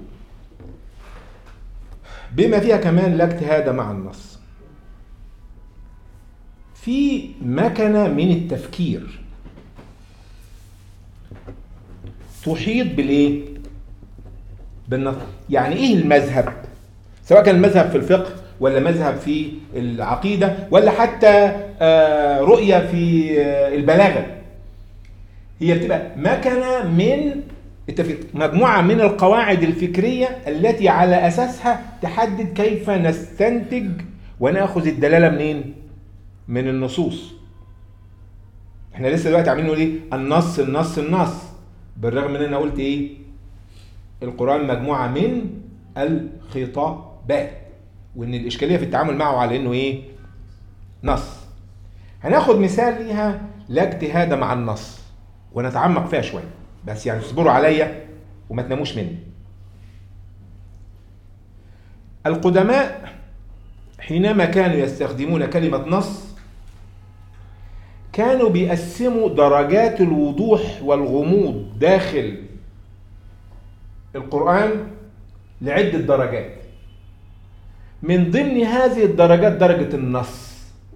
بما فيها كمان لا اجتهاد مع النص في مكنه من التفكير تحيط بالايه بالنص يعني ايه المذهب سواء كان المذهب في الفقه ولا مذهب في العقيده ولا حتى رؤيه في البلاغه هي بتبقى مكنه من التفكير مجموعه من القواعد الفكريه التي على اساسها تحدد كيف نستنتج وناخذ الدلاله منين من النصوص احنا لسه دلوقتي عاملين نقول ايه النص النص النص بالرغم ان انا قلت ايه القران مجموعه من الخطابات وان الاشكاليه في التعامل معه على انه ايه نص هناخد مثال ليها لا اجتهاد مع النص ونتعمق فيها شويه بس يعني اصبروا عليا وما تناموش مني القدماء حينما كانوا يستخدمون كلمه نص كانوا بيقسموا درجات الوضوح والغموض داخل القران لعده درجات من ضمن هذه الدرجات درجة النص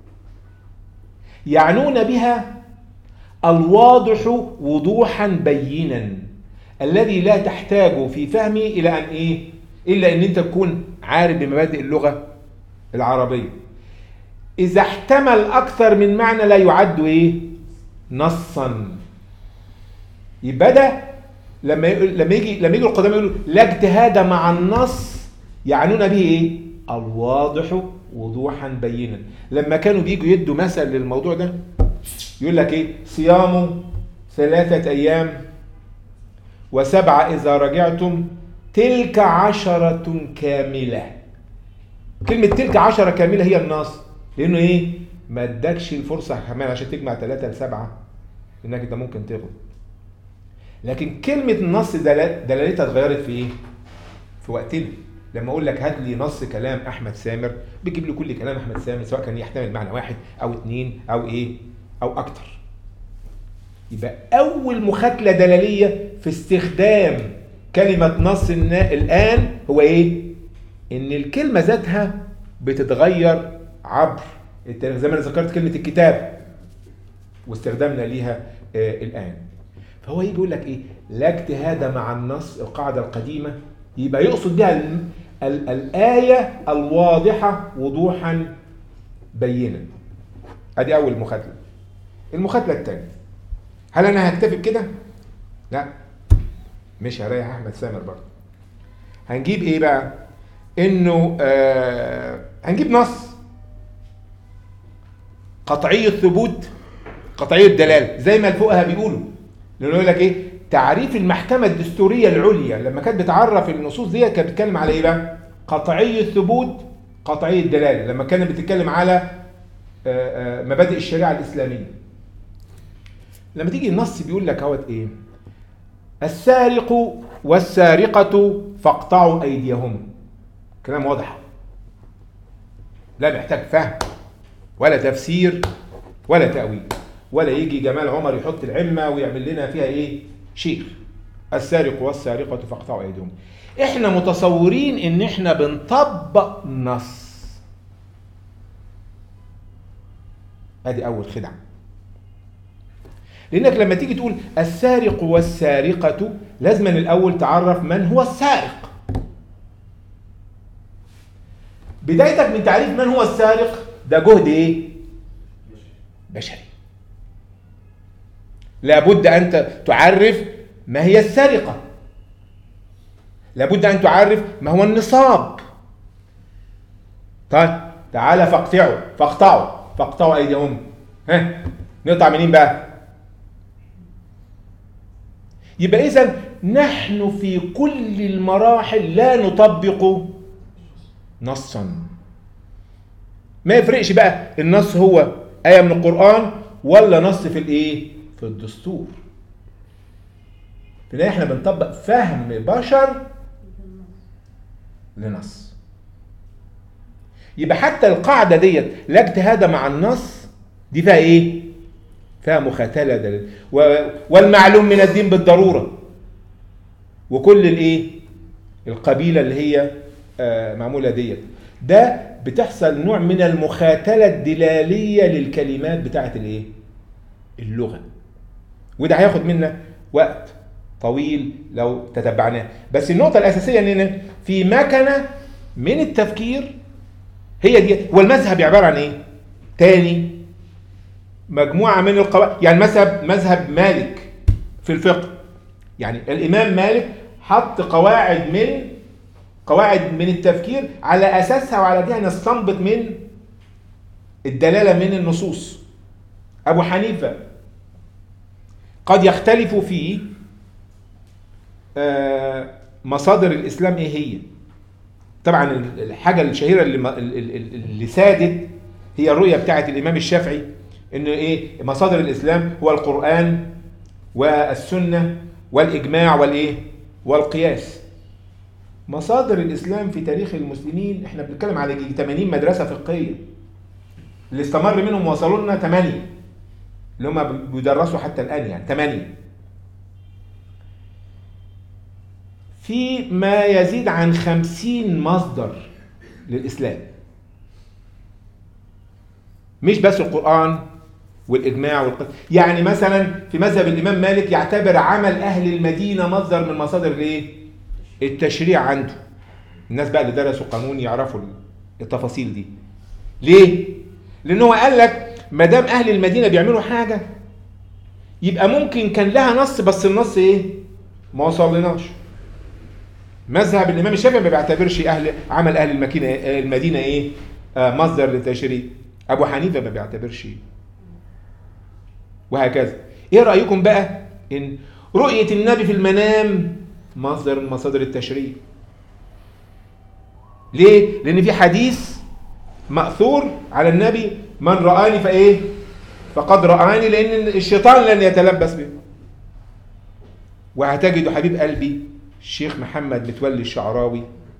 يعنون بها الواضح وضوحا بينا الذي لا تحتاج في فهمه إلى أن إيه؟ إلا أن أنت تكون عارف بمبادئ اللغة العربية إذا احتمل أكثر من معنى لا يعد إيه؟ نصا يبقى ده لما لما يجي لما يجي القدماء يقولوا لا اجتهاد مع النص يعنون به ايه؟ الواضح وضوحا بينا لما كانوا بيجوا يدوا مثل للموضوع ده يقول لك ايه صيام ثلاثة أيام وسبعة إذا رجعتم تلك عشرة كاملة كلمة تلك عشرة كاملة هي النص لأنه إيه ما ادكش الفرصة كمان عشان تجمع ثلاثة لسبعة إنك أنت ممكن تغلط لكن كلمة النص دلالتها اتغيرت في إيه؟ في وقتنا لما اقول لك هات لي نص كلام احمد سامر بتجيب لي كل كلام احمد سامر سواء كان يحتمل معنى واحد او اثنين او ايه او اكتر يبقى اول مخاتله دلاليه في استخدام كلمه نص الان هو ايه ان الكلمه ذاتها بتتغير عبر التاريخ زي ما انا ذكرت كلمه الكتاب واستخدامنا ليها آه الان فهو يجي يقول لك ايه لا اجتهاد مع النص القاعده القديمه يبقى يقصد بها ال ال الآية الواضحة وضوحا بينا ادي اول مخاتله المخاتله الثانيه هل انا هكتفي بكده لا مش هريح احمد سامر برضه هنجيب ايه بقى انه آه هنجيب نص قطعي الثبوت قطعي الدلاله زي ما الفقهاء بيقولوا لانه يقول لك ايه تعريف المحكمه الدستوريه العليا لما كانت بتعرف النصوص دي كانت بتتكلم على ايه بقى قطعي الثبوت قطعي الدلاله لما كانت بتتكلم على آه، آه، مبادئ الشريعه الاسلاميه لما تيجي النص بيقول لك اهوت ايه السارق والسارقه فاقطعوا ايديهم كلام واضح لا محتاج فهم ولا تفسير ولا تأويل ولا يجي جمال عمر يحط العمة ويعمل لنا فيها ايه شيخ السارق والسارقة فاقطعوا ايديهم احنا متصورين ان احنا بنطبق نص ادي اول خدعة لانك لما تيجي تقول السارق والسارقة لازم الاول تعرف من هو السارق بدايتك من تعريف من هو السارق ده جهد ايه بشري لابد ان تعرف ما هي السرقه لابد ان تعرف ما هو النصاب طيب تعالى فاقطعوا فاقطعوا فاقطعوا ايديهم ها نقطع منين بقى يبقى اذا نحن في كل المراحل لا نطبق نصا ما يفرقش بقى النص هو آية من القرآن ولا نص في الإيه؟ في الدستور. تلاقي احنا بنطبق فهم بشر لنص. يبقى حتى القاعدة ديت لا اجتهاد مع النص دي فيها إيه؟ فيها مخاتلة دل... و... والمعلوم من الدين بالضرورة. وكل الإيه؟ القبيلة اللي هي آه معمولة ديت. ده بتحصل نوع من المخاتلة الدلالية للكلمات بتاعة الايه؟ اللغة. وده هياخد منا وقت طويل لو تتبعناه، بس النقطة الأساسية إننا في مكنة من التفكير هي دي والمذهب عبارة عن إيه؟ تاني مجموعة من القواعد يعني مذهب مذهب مالك في الفقه يعني الإمام مالك حط قواعد من قواعد من التفكير على اساسها وعلى دي نستنبط من الدلاله من النصوص ابو حنيفه قد يختلف في مصادر الاسلام ايه هي طبعا الحاجه الشهيره اللي اللي سادت هي الرؤيه بتاعه الامام الشافعي ان ايه مصادر الاسلام هو القران والسنه والاجماع والايه والقياس مصادر الاسلام في تاريخ المسلمين احنا بنتكلم على 80 مدرسه فقهيه اللي استمر منهم وصلوا لنا 8 اللي هم بيدرسوا حتى الان يعني 8 في ما يزيد عن 50 مصدر للاسلام مش بس القران والاجماع والقصة. يعني مثلا في مذهب الامام مالك يعتبر عمل اهل المدينه مصدر من مصادر الايه التشريع عنده الناس بقى اللي درسوا قانون يعرفوا التفاصيل دي ليه لان هو قال لك ما دام اهل المدينه بيعملوا حاجه يبقى ممكن كان لها نص بس النص ايه ما وصلناش مذهب الامام الشافعي ما بيعتبرش اهل عمل اهل المدينه المدينه ايه آه مصدر للتشريع ابو حنيفه ما بيعتبرش وهكذا ايه رايكم بقى ان رؤيه النبي في المنام مصدر من مصادر التشريع ليه لان في حديث ماثور على النبي من رآني فايه فقد رآني لان الشيطان لن يتلبس به وهتجد حبيب قلبي الشيخ محمد متولي الشعراوي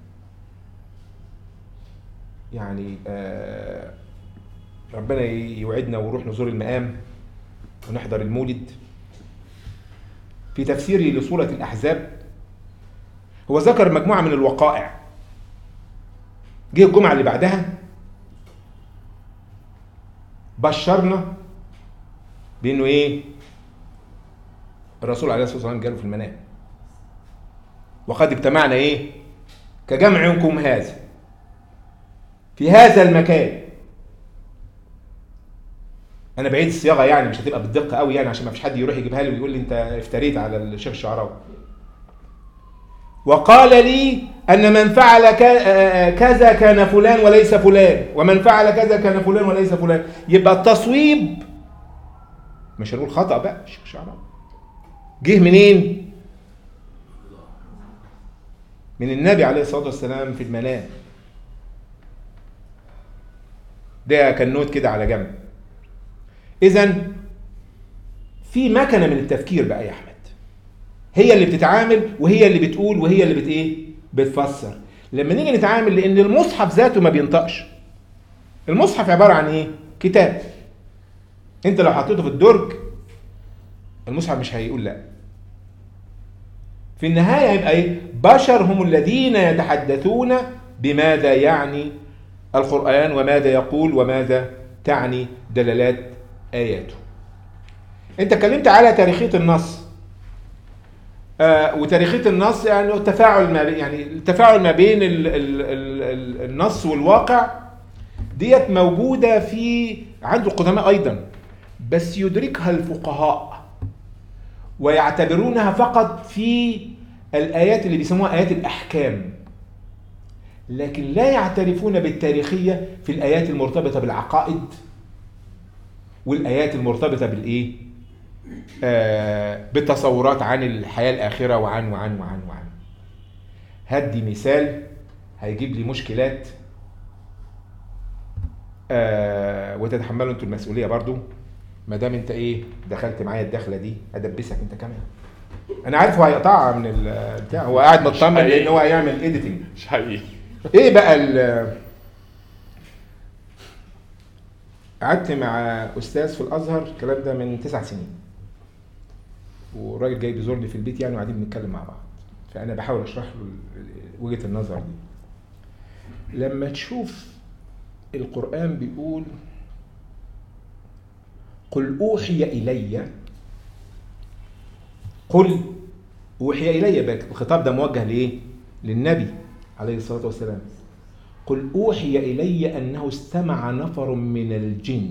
يعني آه ربنا يوعدنا ونروح نزور المقام ونحضر المولد في تفسيري لسورة الأحزاب هو ذكر مجموعة من الوقائع جه الجمعة اللي بعدها بشرنا بأنه إيه الرسول عليه الصلاة والسلام جاله في المنام وقد اجتمعنا إيه كجمعكم هذا في هذا المكان انا بعيد الصياغه يعني مش هتبقى بالدقه قوي يعني عشان ما فيش حد يروح يجيبها لي ويقول لي انت افتريت على الشيخ الشعراوي وقال لي ان من فعل ك- آه، كذا كان فلان وليس فلان ومن فعل كذا كان فلان وليس فلان يبقى التصويب مش هنقول خطا بقى الشيخ الشعراوي جه منين من النبي عليه الصلاه والسلام في المنام ده كان نوت كده على جنب اذا في مكنه من التفكير بقى يا احمد هي اللي بتتعامل وهي اللي بتقول وهي اللي بت ايه بتفسر لما نيجي نتعامل لان المصحف ذاته ما بينطقش المصحف عباره عن ايه كتاب انت لو حطيته في الدرج المصحف مش هيقول لا في النهايه هيبقى ايه بشر هم الذين يتحدثون بماذا يعني القران وماذا يقول وماذا تعني دلالات اياته انت اتكلمت على تاريخيه النص آه وتاريخيه النص يعني التفاعل ما بين يعني التفاعل ما بين ال ال ال ال النص والواقع ديت موجوده في عند القدماء ايضا بس يدركها الفقهاء ويعتبرونها فقط في الايات اللي بيسموها ايات الاحكام لكن لا يعترفون بالتاريخيه في الايات المرتبطه بالعقائد والايات المرتبطه بالايه آه بالتصورات عن الحياه الاخره وعن وعن وعن وعن هدي مثال هيجيب لي مشكلات آه وتتحملوا انتوا المسؤوليه برضو ما دام انت ايه دخلت معايا الدخله دي ادبسك انت كمان انا عارف هو هيقطعها من البتاع هو قاعد مطمن حقيقي. لان هو هيعمل اديتنج مش حقيقي ايه بقى ال قعدت مع استاذ في الازهر الكلام ده من تسع سنين والراجل جاي بيزورني في البيت يعني وقاعدين بنتكلم مع بعض فانا بحاول اشرح له ال- وجهه النظر دي لما تشوف القران بيقول قل اوحي الي قل اوحي الي بقى الخطاب ده موجه لايه للنبي عليه الصلاه والسلام قل اوحي الي انه استمع نفر من الجن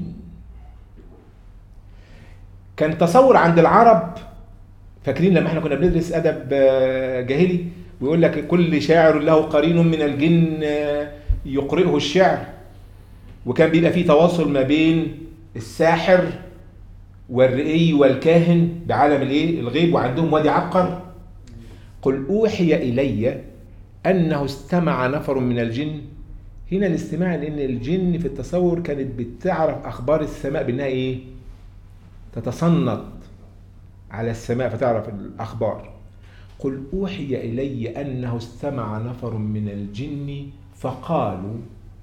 كان تصور عند العرب فاكرين لما احنا كنا بندرس ادب آه، جاهلي ويقول لك كل شاعر له قرين من الجن آه، يقرئه الشعر وكان بيبقى فيه تواصل ما بين الساحر والرئي والكاهن بعالم الايه الغيب وعندهم وادي عبقر قل اوحي الي انه استمع نفر من الجن هنا الاستماع لان الجن في التصور كانت بتعرف اخبار السماء بانها ايه تتصنت على السماء فتعرف الاخبار قل اوحي الي انه استمع نفر من الجن فقالوا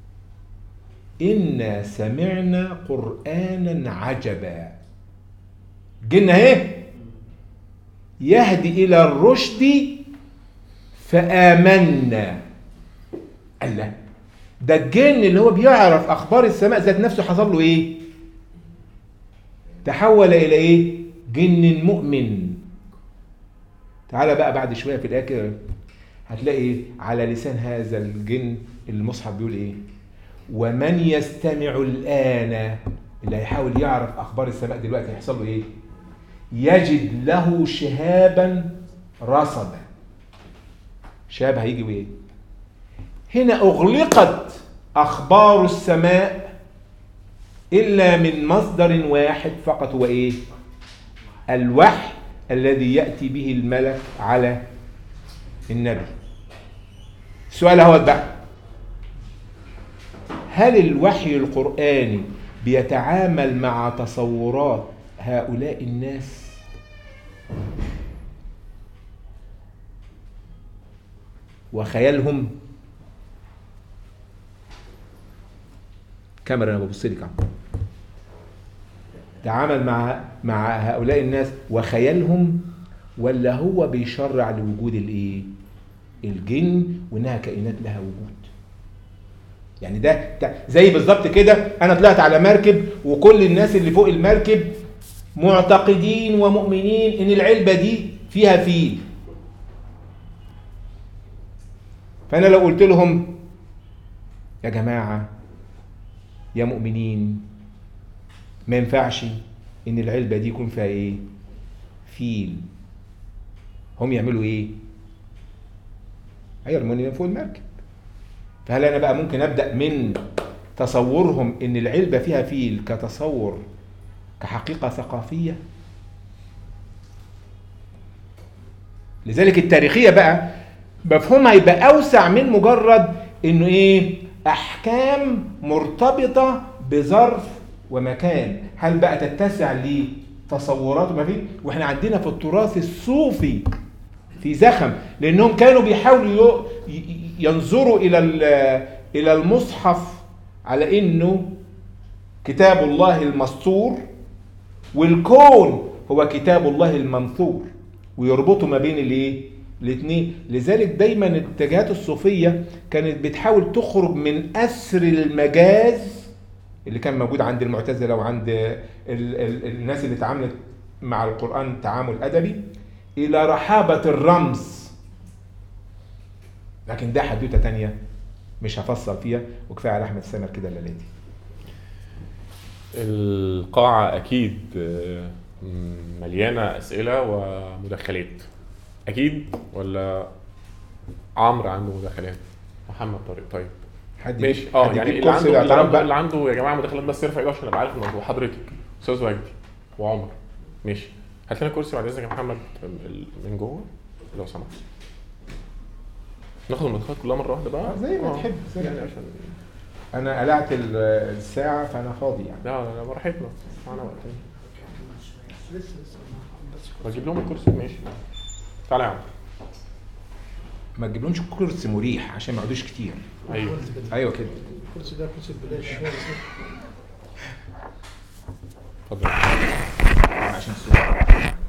انا سمعنا قرانا عجبا جن اهي يهدي الى الرشد فامنا الله ده الجن اللي هو بيعرف اخبار السماء ذات نفسه حصل له ايه تحول الى ايه جن مؤمن تعالى بقى بعد شويه في الاخر هتلاقي على لسان هذا الجن المصحف بيقول ايه ومن يستمع الان اللي هيحاول يعرف اخبار السماء دلوقتي هيحصل له ايه يجد له شهابا رصدا شهاب هيجي وايه هنا اغلقت اخبار السماء الا من مصدر واحد فقط هو ايه الوحي الذي ياتي به الملك على النبي السؤال اهوت بقى هل الوحي القراني بيتعامل مع تصورات هؤلاء الناس وخيالهم كاميرا انا ببص لك اهو تعامل مع مع هؤلاء الناس وخيالهم ولا هو بيشرع لوجود الايه الجن وانها كائنات لها وجود يعني ده ده زي بالظبط كده انا طلعت على مركب وكل الناس اللي فوق المركب معتقدين ومؤمنين ان العلبه دي فيها فيل فانا لو قلت لهم يا جماعه يا مؤمنين ما ينفعش ان العلبه دي يكون فيها ايه فيل هم يعملوا ايه هيرموني من فوق المركب فهل انا بقى ممكن ابدا من تصورهم ان العلبه فيها فيل كتصور كحقيقه ثقافيه لذلك التاريخيه بقى مفهومها يبقى اوسع من مجرد انه ايه احكام مرتبطه بظرف ومكان هل بقى تتسع لتصورات وما فيه واحنا عندنا في التراث الصوفي في زخم لانهم كانوا بيحاولوا ي- ي- ينظروا الى ال- الى المصحف على انه كتاب الله المسطور والكون هو كتاب الله المنثور ويربطوا ما بين الايه الاثنين لذلك دايما الاتجاهات الصوفيه كانت بتحاول تخرج من اسر المجاز اللي كان موجود عند المعتزله وعند ال ال الناس اللي اتعاملت مع القران تعامل ادبي الى رحابه الرمز لكن ده حدوته تانية مش هفصل فيها وكفايه على احمد سامر كده الليله دي القاعة أكيد آه، مليانة أسئلة ومداخلات أكيد ولا عمرو عنده مداخلات محمد طارق طيب حد ماشي اه حد يعني يجيب اللي كرسي عنده اللي الاعتراف عنده, بقى. اللي عنده يا جماعه مداخلات بس يرفع ايده عشان ابقى عارف الموضوع حضرتك استاذ وجدي وعمر ماشي هات لنا كرسي بعد اذنك يا محمد من جوه لو سمحت ناخد المداخلات كلها مره واحده بقى آه، زي ما آه، تحب، زي ما يعني تحب. عشان انا قلعت ال- الساعه فانا فاضي يعني لا لا لا براحتنا معانا وقت لسه لسه ما- بس بجيب لهم الكرسي ماشي تعالى يا عم ما تجيبلهمش كرسي مريح عشان ما يقعدوش كتير ايوه الكرسي ده- ايوه كده الكرسي ده كرسي ببلاش اتفضل عشان الصوت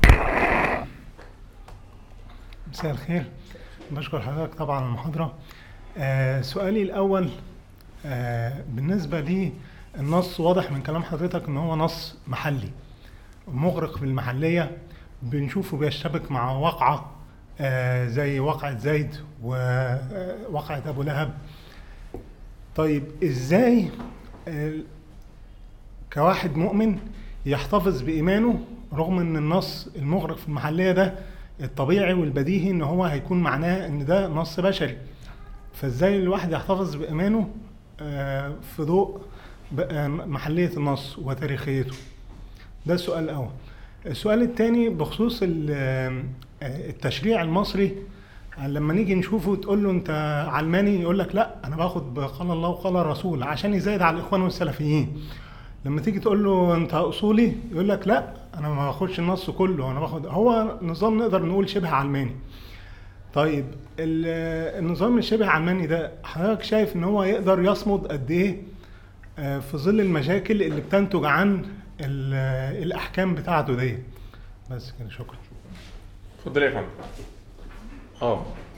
مساء الخير بشكر حضرتك طبعا على المحاضرة آه سؤالي الأول آه بالنسبة لي النص واضح من كلام حضرتك إن هو نص محلي مغرق بالمحلية بنشوفه بيشتبك مع واقعة آه زي واقعة زيد وواقعة أبو لهب طيب إزاي آه كواحد مؤمن يحتفظ بإيمانه رغم إن النص المغرق في المحلية ده الطبيعي والبديهي إن هو هيكون معناه إن ده نص بشري فإزاي الواحد يحتفظ بإيمانه آه، في ضوء ب- آه، محلية النص وتاريخيته ده السؤال الأول السؤال الثاني بخصوص ال- آه، التشريع المصري لما نيجي نشوفه تقول له انت علماني يقول لك لا انا باخد قال الله وقال الرسول عشان يزايد على الاخوان والسلفيين لما تيجي تقول له انت اصولي يقول لك لا انا ما باخدش النص كله انا باخد هو نظام نقدر نقول شبه علماني طيب ال- النظام الشبه علماني ده حضرتك شايف ان هو يقدر يصمد قد ايه آه، في ظل المشاكل اللي بتنتج عن ال- الاحكام بتاعته دي بس كده شكرا اتفضل يا فندم اه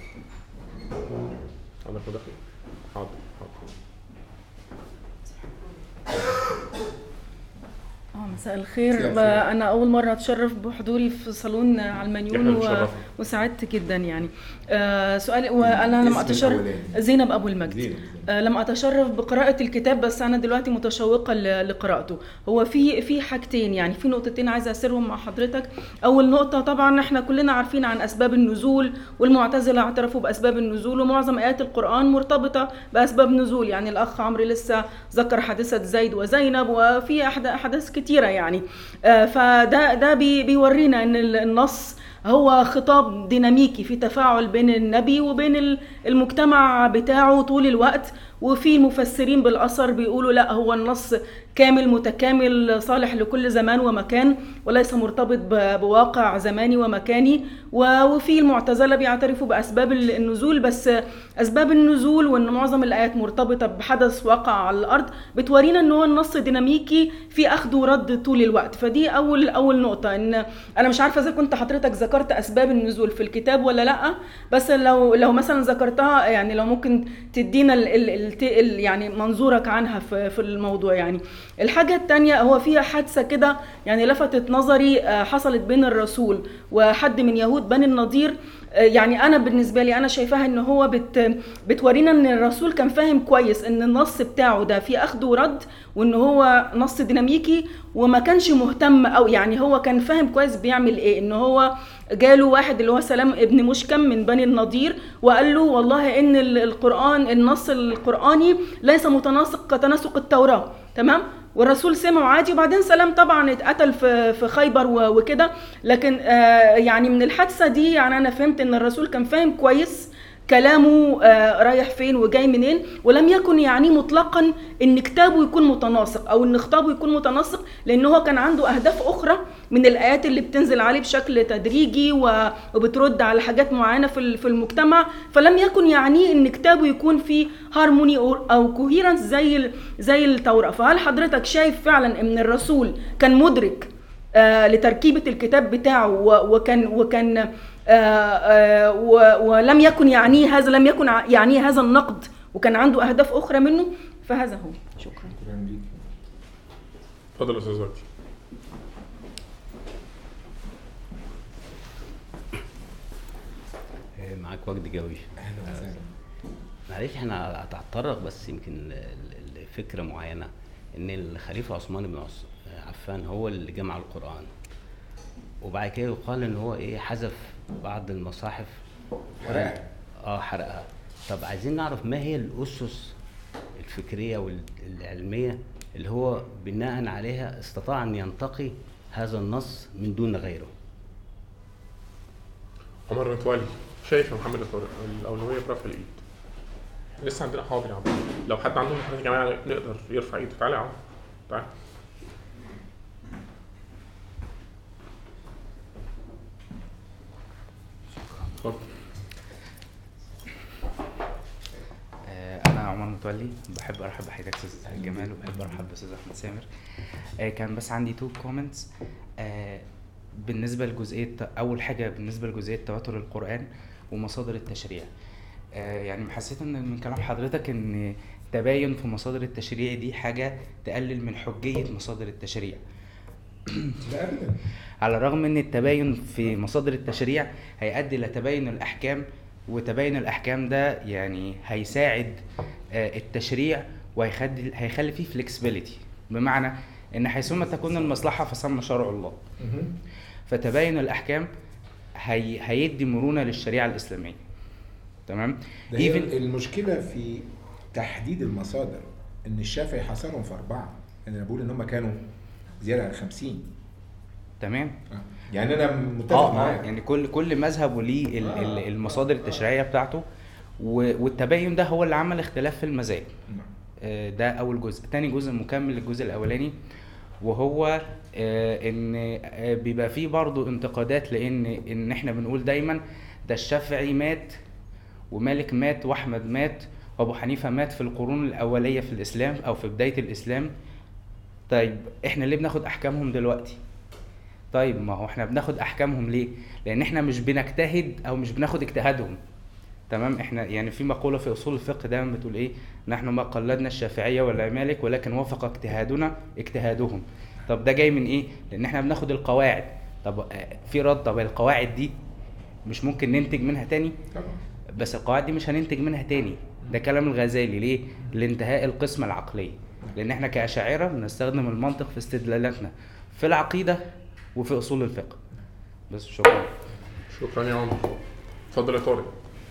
حضرتك مداخلة حاضر حاضر اه مساء الخير مساء الخير. بقى انا اول مره اتشرف بحضوري في صالون علمانيون إحنا و... بنتشرف. وسعدت جدا يعني آه سؤالي وانا لم اسم اتشرف الأولاني. زينب ابو المجد زينب. آه لم اتشرف بقراءه الكتاب بس انا دلوقتي متشوقه ل- لقراءته هو في في حاجتين يعني في نقطتين عايزه اسيرهم مع حضرتك اول نقطه طبعا احنا كلنا عارفين عن اسباب النزول والمعتزله اعترفوا باسباب النزول ومعظم ايات القران مرتبطه باسباب نزول يعني الاخ عمرو لسه ذكر حادثه زيد وزينب وفي أحد- احداث كتيره يعني آه، فده ده بي- بيورينا ان ال- النص هو خطاب ديناميكي في تفاعل بين النبي وبين ال- المجتمع بتاعه طول الوقت وفي مفسرين بالاثر بيقولوا لا هو النص كامل متكامل صالح لكل زمان ومكان وليس مرتبط ب- بواقع زماني ومكاني و- وفي المعتزله بيعترفوا باسباب ال- النزول بس اسباب النزول وان معظم الايات مرتبطه بحدث وقع على الارض بتورينا ان هو النص ديناميكي في اخذ ورد طول الوقت فدي اول اول نقطه ان انا مش عارفه اذا كنت حضرتك ذكرت اسباب النزول في الكتاب ولا لا بس لو لو مثلا ذكرتها يعني لو ممكن تدينا ال ال ال ال يعني منظورك عنها في في الموضوع يعني الحاجه الثانيه هو فيها حادثه كده يعني لفتت نظري آه، حصلت بين الرسول وحد من يهود بني النضير يعني انا بالنسبه لي انا شايفاها ان هو بت بتورينا ان الرسول كان فاهم كويس ان النص بتاعه ده فيه اخذ ورد وان هو نص ديناميكي وما كانش مهتم او يعني هو كان فاهم كويس بيعمل ايه ان هو جاله واحد اللي هو سلام ابن مشكم من بني النضير وقال له والله ان ال- القران النص القراني ليس متناسق كتناسق التوراه تمام والرسول سمعه عادي وبعدين سلام طبعا اتقتل في في خيبر و- وكده لكن آه يعني من الحادثه دي يعني انا فهمت ان الرسول كان فاهم كويس كلامه آه رايح فين وجاي منين ولم يكن يعني مطلقا ان كتابه يكون متناسق او ان خطابه يكون متناسق لان هو كان عنده اهداف اخرى من الايات اللي بتنزل عليه بشكل تدريجي و- وبترد على حاجات معينه في ال- في المجتمع فلم يكن يعني ان كتابه يكون فيه هارموني او كوهيرنس زي ال- زي التوراه فهل حضرتك شايف فعلا ان الرسول كان مدرك آه، لتركيبة الكتاب بتاعه و- وكان وكان آه، آه، و- ولم يكن يعنيه هذا لم يكن ع- يعنيه هذا النقد وكان عنده أهداف أخرى منه فهذا هو شكرا شكرا ليك اتفضل يا استاذ وقتي آه، معاك وجد جوي اهلا وسهلا معلش احنا هتطرق بس يمكن ل- ل- لفكره معينه ان الخليفه عثمان بن عث- عفان هو اللي جمع القران وبعد كده يقال ان هو ايه حذف بعض المصاحف حرقها. اه حرقها طب عايزين نعرف ما هي الاسس الفكريه والعلميه اللي هو بناء عليها استطاع ان ينتقي هذا النص من دون غيره عمر متولي شايف يا محمد الطارق الاولويه برفع الايد لسه عندنا حاضر يا عم لو حد عنده حاجه يا جماعه نقدر يرفع ايده تعالى يا عم تعالى اتفضل آه، انا عمر متولي بحب ارحب بحضرتك استاذ جمال وبحب ارحب باستاذ احمد سامر آه، كان بس عندي تو كومنتس بالنسبه لجزئيه اول حاجه بالنسبه لجزئيه تواتر القران ومصادر التشريع آه، يعني حسيت ان من كلام حضرتك ان تباين في مصادر التشريع دي حاجه تقلل من حجيه مصادر التشريع لا ابدا على الرغم ان التباين في مصادر التشريع هيؤدي الى تباين الاحكام وتباين الاحكام ده يعني هيساعد آه، التشريع وهيخلي هيخلي فيه فليكسبيليتي بمعنى ان حيثما تكون المصلحه فثم شرع الله فتباين الاحكام هي هيدي مرونه للشريعه الاسلاميه تمام ده هي Even- المشكله في تحديد المصادر ان الشافعي حصرهم في اربعه انا بقول ان هم كانوا زياده عن 50 تمام آه. يعني انا متفق اه اه معاك يعني كل كل مذهب وليه ال- ال- المصادر التشريعيه بتاعته و- والتباين ده هو اللي عمل اختلاف في المذاهب نعم. آه، ده اول جزء تاني جزء مكمل للجزء الاولاني وهو آه، ان آه، بيبقى فيه برضو انتقادات لان ان احنا بنقول دايما ده الشافعي مات ومالك مات واحمد مات وابو حنيفه مات في القرون الاوليه في الاسلام او في بدايه الاسلام طيب احنا ليه بناخد احكامهم دلوقتي طيب ما هو احنا بناخد احكامهم ليه لان احنا مش بنجتهد او مش بناخد اجتهادهم تمام احنا يعني في مقوله في اصول الفقه دايما بتقول ايه نحن ما قلدنا الشافعيه ولا مالك ولكن وافق اجتهادنا اجتهادهم طب ده جاي من ايه لان احنا بناخد القواعد طب آه، في رد طب القواعد دي مش ممكن ننتج منها تاني طبعا بس القواعد دي مش هننتج منها تاني ده كلام الغزالي ليه لانتهاء القسمة العقلية لان احنا كأشاعرة بنستخدم المنطق في استدلالاتنا في العقيدة وفي اصول الفقه بس شكرا شكرا يا عمر اتفضل يا طارق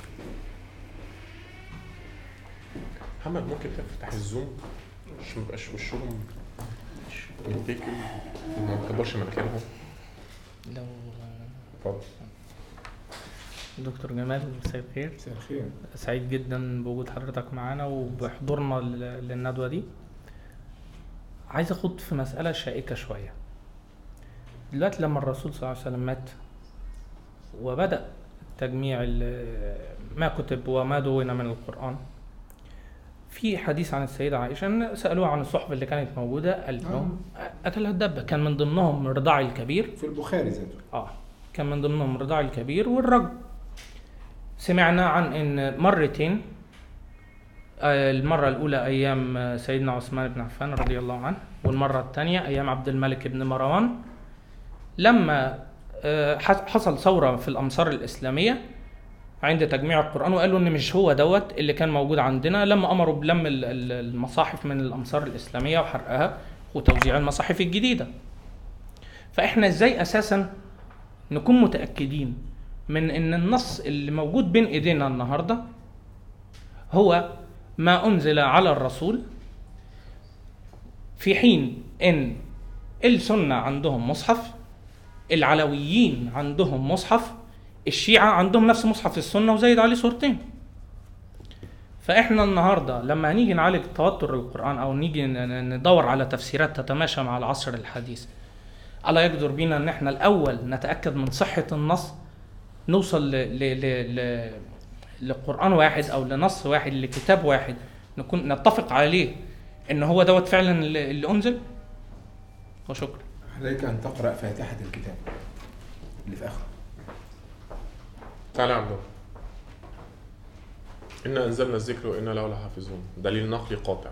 محمد ممكن تفتح الزوم عشان ميبقاش وشهم متكل وما تكبرش مناخيرهم لو اتفضل دكتور جمال مساء الخير مساء الخير سعيد جدا بوجود حضرتك معانا وبحضورنا لل- للندوة دي عايز اخد في مسألة شائكة شوية دلوقتي لما الرسول صلى الله عليه وسلم مات وبدأ تجميع ال- ما كتب وما دون من القرآن في حديث عن السيدة عائشة إن سألوها عن الصحبة اللي كانت موجودة قالت لهم أكلها الدبة كان من ضمنهم رضاع الكبير في البخاري ذاته اه كان من ضمنهم رضاع الكبير والرجل سمعنا عن ان مرتين آه، المرة الأولى أيام آه، سيدنا عثمان بن عفان رضي الله عنه والمرة الثانية أيام عبد الملك بن مروان لما آه، حص- حصل ثورة في الأمصار الإسلامية عند تجميع القرآن وقالوا إن مش هو دوت اللي كان موجود عندنا لما أمروا بلم ال- ال- المصاحف من الأمصار الإسلامية وحرقها وتوزيع المصاحف الجديدة فإحنا إزاي أساسا نكون متأكدين من إن النص اللي موجود بين إيدينا النهاردة هو ما أنزل على الرسول في حين إن السنة عندهم مصحف العلويين عندهم مصحف الشيعة عندهم نفس مصحف السنة وزايد عليه صورتين فاحنا النهارده لما هنيجي نعالج توتر القرآن او نيجي ن- ن- ندور على تفسيرات تتماشى مع العصر الحديث ألا يقدر بينا ان احنا الاول نتأكد من صحة النص نوصل ل... ل... ل... ل... لقرآن واحد او لنص واحد لكتاب واحد نكون نتفق عليه ان هو دوت فعلا اللي اللي انزل وشكرا عليك ان تقرا فاتحه الكتاب اللي في اخره تعالى يا عبد الله. إنا أنزلنا الذكر وإنا له لحافظون دليل نقلي قاطع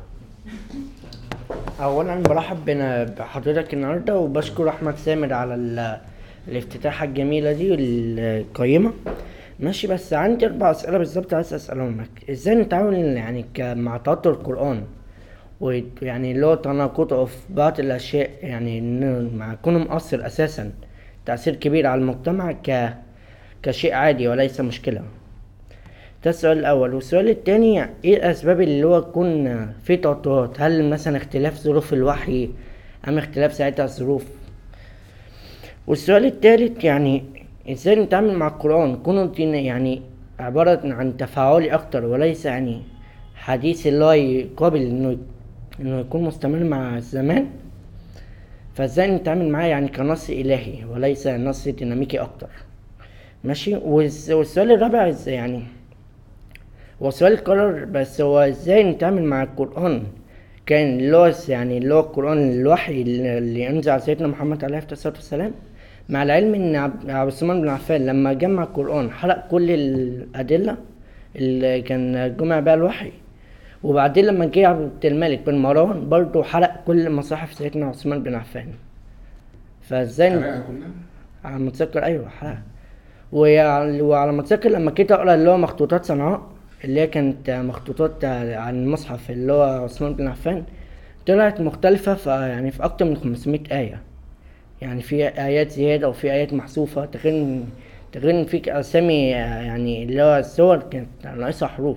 اولا برحب بنا- بحضرتك النهارده وبشكر احمد سامر على ال- الافتتاحه الجميله دي والقيمه ماشي بس عندي اربع اسئله بالظبط عايز اسالهم لك ازاي نتعامل يعني ك- مع توتر القران ويعني اللي هو تناقضه في بعض الاشياء يعني إنه مع كونه مؤثر اساسا تاثير كبير على المجتمع ك كشيء عادي وليس مشكله ده السؤال الأول والسؤال التاني ايه الأسباب اللي هو يكون في توترات هل مثلا اختلاف ظروف الوحي أم اختلاف ساعتها الظروف والسؤال التالت يعني ازاي نتعامل مع القرآن كونه دين يعني عبارة عن تفاعلي أكتر وليس يعني حديث اللي هو يقابل إنه إنه يكون مستمر مع الزمان فازاي نتعامل معاه يعني كنص إلهي وليس نص ديناميكي أكتر ماشي والس- والسؤال الرابع ازاي يعني هو سؤال اتكرر بس هو ازاي نتعامل مع القرآن كان اللي هو يعني اللي هو القرآن الوحي اللي اللي أنزل على سيدنا محمد عليه الصلاة والسلام مع العلم إن عبد عبد الصمد بن عفان لما جمع القرآن حرق كل الأدلة اللي كان جمع بها الوحي وبعدين لما جه عبد الملك بن مروان برضه حرق كل مصاحف سيدنا عثمان بن عفان فازاي حرقها كلها على ما اتذكر ايوه حرقها وعلى وعلى ما اتذكر لما جيت اقرا اللي هو مخطوطات صنعاء اللي هي كانت مخطوطات عن المصحف اللي هو عثمان بن عفان طلعت مختلفة في يعني في أكتر من 500 آية يعني في آيات زيادة وفي آيات محذوفة تغير تغير إن في أسامي يعني اللي هو السور كانت ناقصها حروف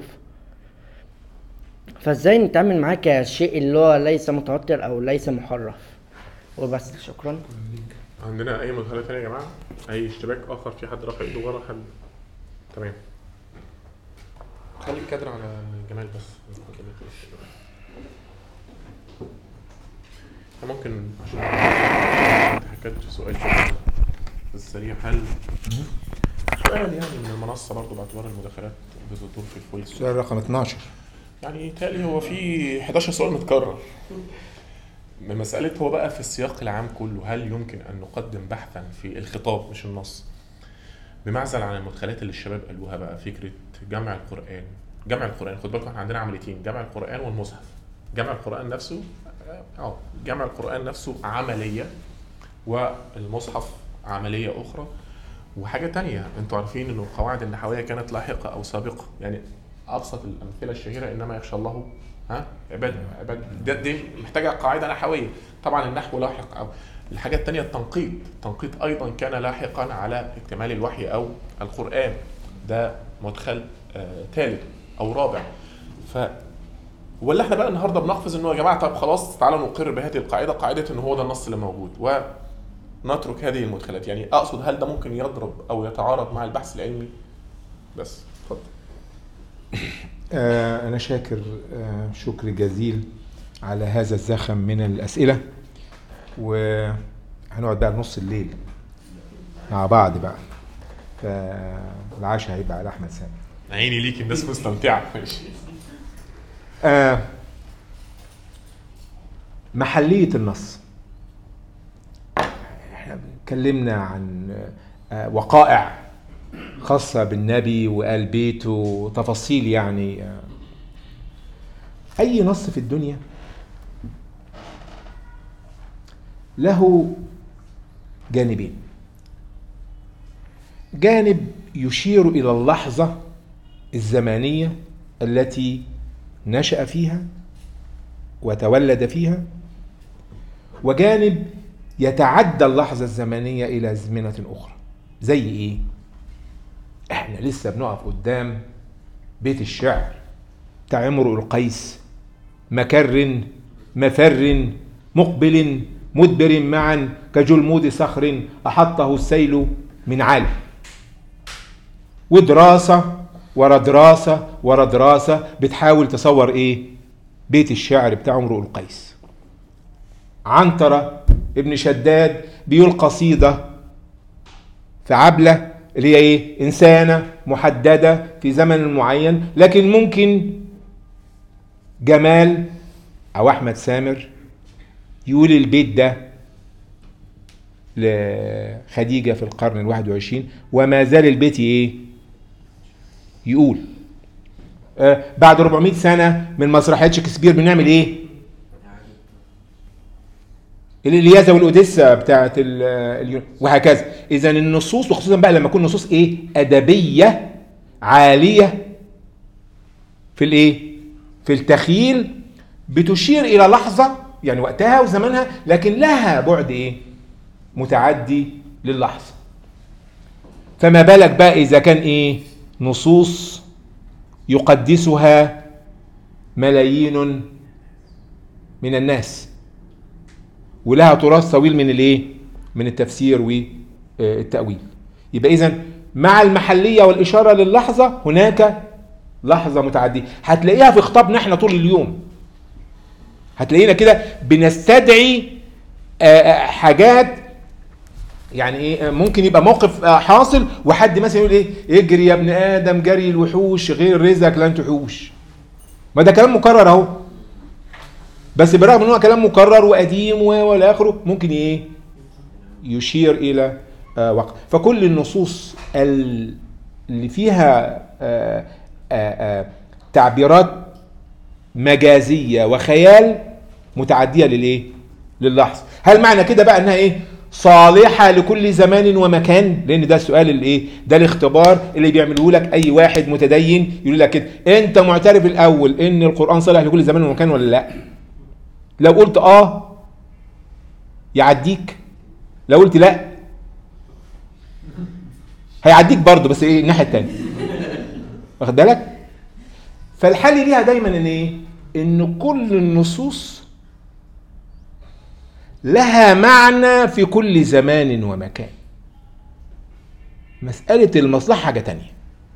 فازاي نتعامل معاه كشيء اللي هو ليس متوتر أو ليس محرف وبس شكرا عندنا أي مداخلة تانية يا جماعة؟ أي اشتباك آخر في حد رافع إيده ورا حد تمام خلي الكادر على جمال بس احنا ممكن عشان حكيت سؤال كده في السريع هل سؤال يعني من المنصة برضو باعتبار المداخلات بتدور في الفويس السؤال رقم 12 يعني تالي هو في 11 سؤال متكرر من مسألة هو بقى في السياق العام كله هل يمكن أن نقدم بحثا في الخطاب مش النص بمعزل عن المدخلات اللي الشباب قالوها بقى فكرة جمع القرآن جمع القرآن خد بالكم احنا عندنا عمليتين جمع القرآن والمصحف جمع القرآن نفسه اه جمع القرآن نفسه عملية والمصحف عملية أخرى وحاجة تانية انتوا عارفين انه القواعد النحوية كانت لاحقة أو سابقة يعني أبسط الأمثلة الشهيرة إنما يخشى الله ها عباد عباد دي, دي محتاجة قاعدة نحوية طبعا النحو لاحق أو الحاجة التانية التنقيط التنقيط أيضا كان لاحقا على اكتمال الوحي أو القرآن ده مدخل آه ثالث أو رابع ف ولا احنا بقى النهارده بنقفز انه يا جماعه طب خلاص تعالوا نقر بهذه القاعده قاعده ان هو ده النص اللي موجود ونترك هذه المدخلات يعني اقصد هل ده ممكن يضرب او يتعارض مع البحث العلمي بس اتفضل آه أنا شاكر آه شكر جزيل على هذا الزخم من الأسئلة وهنقعد بقى نص الليل مع بعض بقى فالعشاء هيبقى على أحمد سامي عيني ليك الناس مستمتعه ماشي آه محلية النص احنا اتكلمنا عن آه وقائع خاصة بالنبي وآل بيته وتفاصيل يعني آه أي نص في الدنيا له جانبين جانب يشير إلى اللحظة الزمانيه التي نشا فيها وتولد فيها وجانب يتعدى اللحظه الزمنيه الى ازمنه اخرى زي ايه احنا لسه بنقف قدام بيت الشعر بتاع امرؤ القيس مكر مفر مقبل مدبر معا كجلمود صخر احطه السيل من عالي ودراسه ورا دراسه ورا دراسه بتحاول تصور ايه بيت الشعر بتاع امرؤ القيس عنتره ابن شداد بيقول قصيده في عبله اللي هي ايه انسانه محدده في زمن معين لكن ممكن جمال او احمد سامر يقول البيت ده لخديجه في القرن الواحد وعشرين وما زال البيت ايه يقول آه بعد 400 سنه من مسرحيات شكسبير بنعمل ايه الالياذه والاوديسا بتاعت ال وهكذا اذا النصوص وخصوصا بقى لما تكون نصوص ايه ادبيه عاليه في الايه في التخيل بتشير الى لحظه يعني وقتها وزمانها لكن لها بعد ايه متعدي للحظه فما بالك بقى اذا كان ايه نصوص يقدسها ملايين من الناس ولها تراث طويل من الايه من التفسير والتاويل يبقى اذا مع المحليه والاشاره للحظه هناك لحظه متعديه هتلاقيها في خطابنا احنا طول اليوم هتلاقينا كده بنستدعي حاجات يعني ايه ممكن يبقى موقف حاصل وحد مثلا يقول ايه اجري يا ابن ادم جري الوحوش غير رزقك لن تحوش ما ده كلام مكرر اهو بس بالرغم ان هو كلام مكرر وقديم والى اخره ممكن ايه يشير الى آه وقت فكل النصوص اللي فيها آه آه تعبيرات مجازيه وخيال متعديه للايه للحظه هل معنى كده بقى انها ايه صالحه لكل زمان ومكان لان ده السؤال اللي ايه ده الاختبار اللي بيعمله لك اي واحد متدين يقول لك كده انت معترف الاول ان القران صالح لكل زمان ومكان ولا لا لو قلت اه يعديك لو قلت لا هيعديك برضه بس ايه الناحيه الثانيه واخد بالك فالحل ليها دايما ان ايه ان كل النصوص لها معنى في كل زمان ومكان مسألة المصلحة حاجة تانية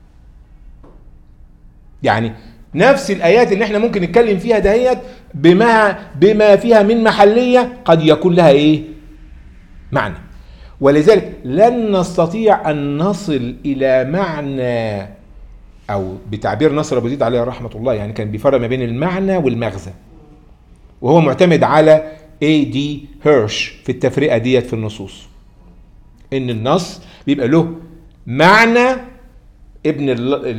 يعني نفس الآيات اللي احنا ممكن نتكلم فيها دهيت بما بما فيها من محلية قد يكون لها ايه معنى ولذلك لن نستطيع أن نصل إلى معنى أو بتعبير نصر أبو زيد عليه رحمة الله يعني كان بيفرق ما بين المعنى والمغزى وهو معتمد على اي دي هيرش في التفرقه ديت في النصوص ان النص بيبقى له معنى ابن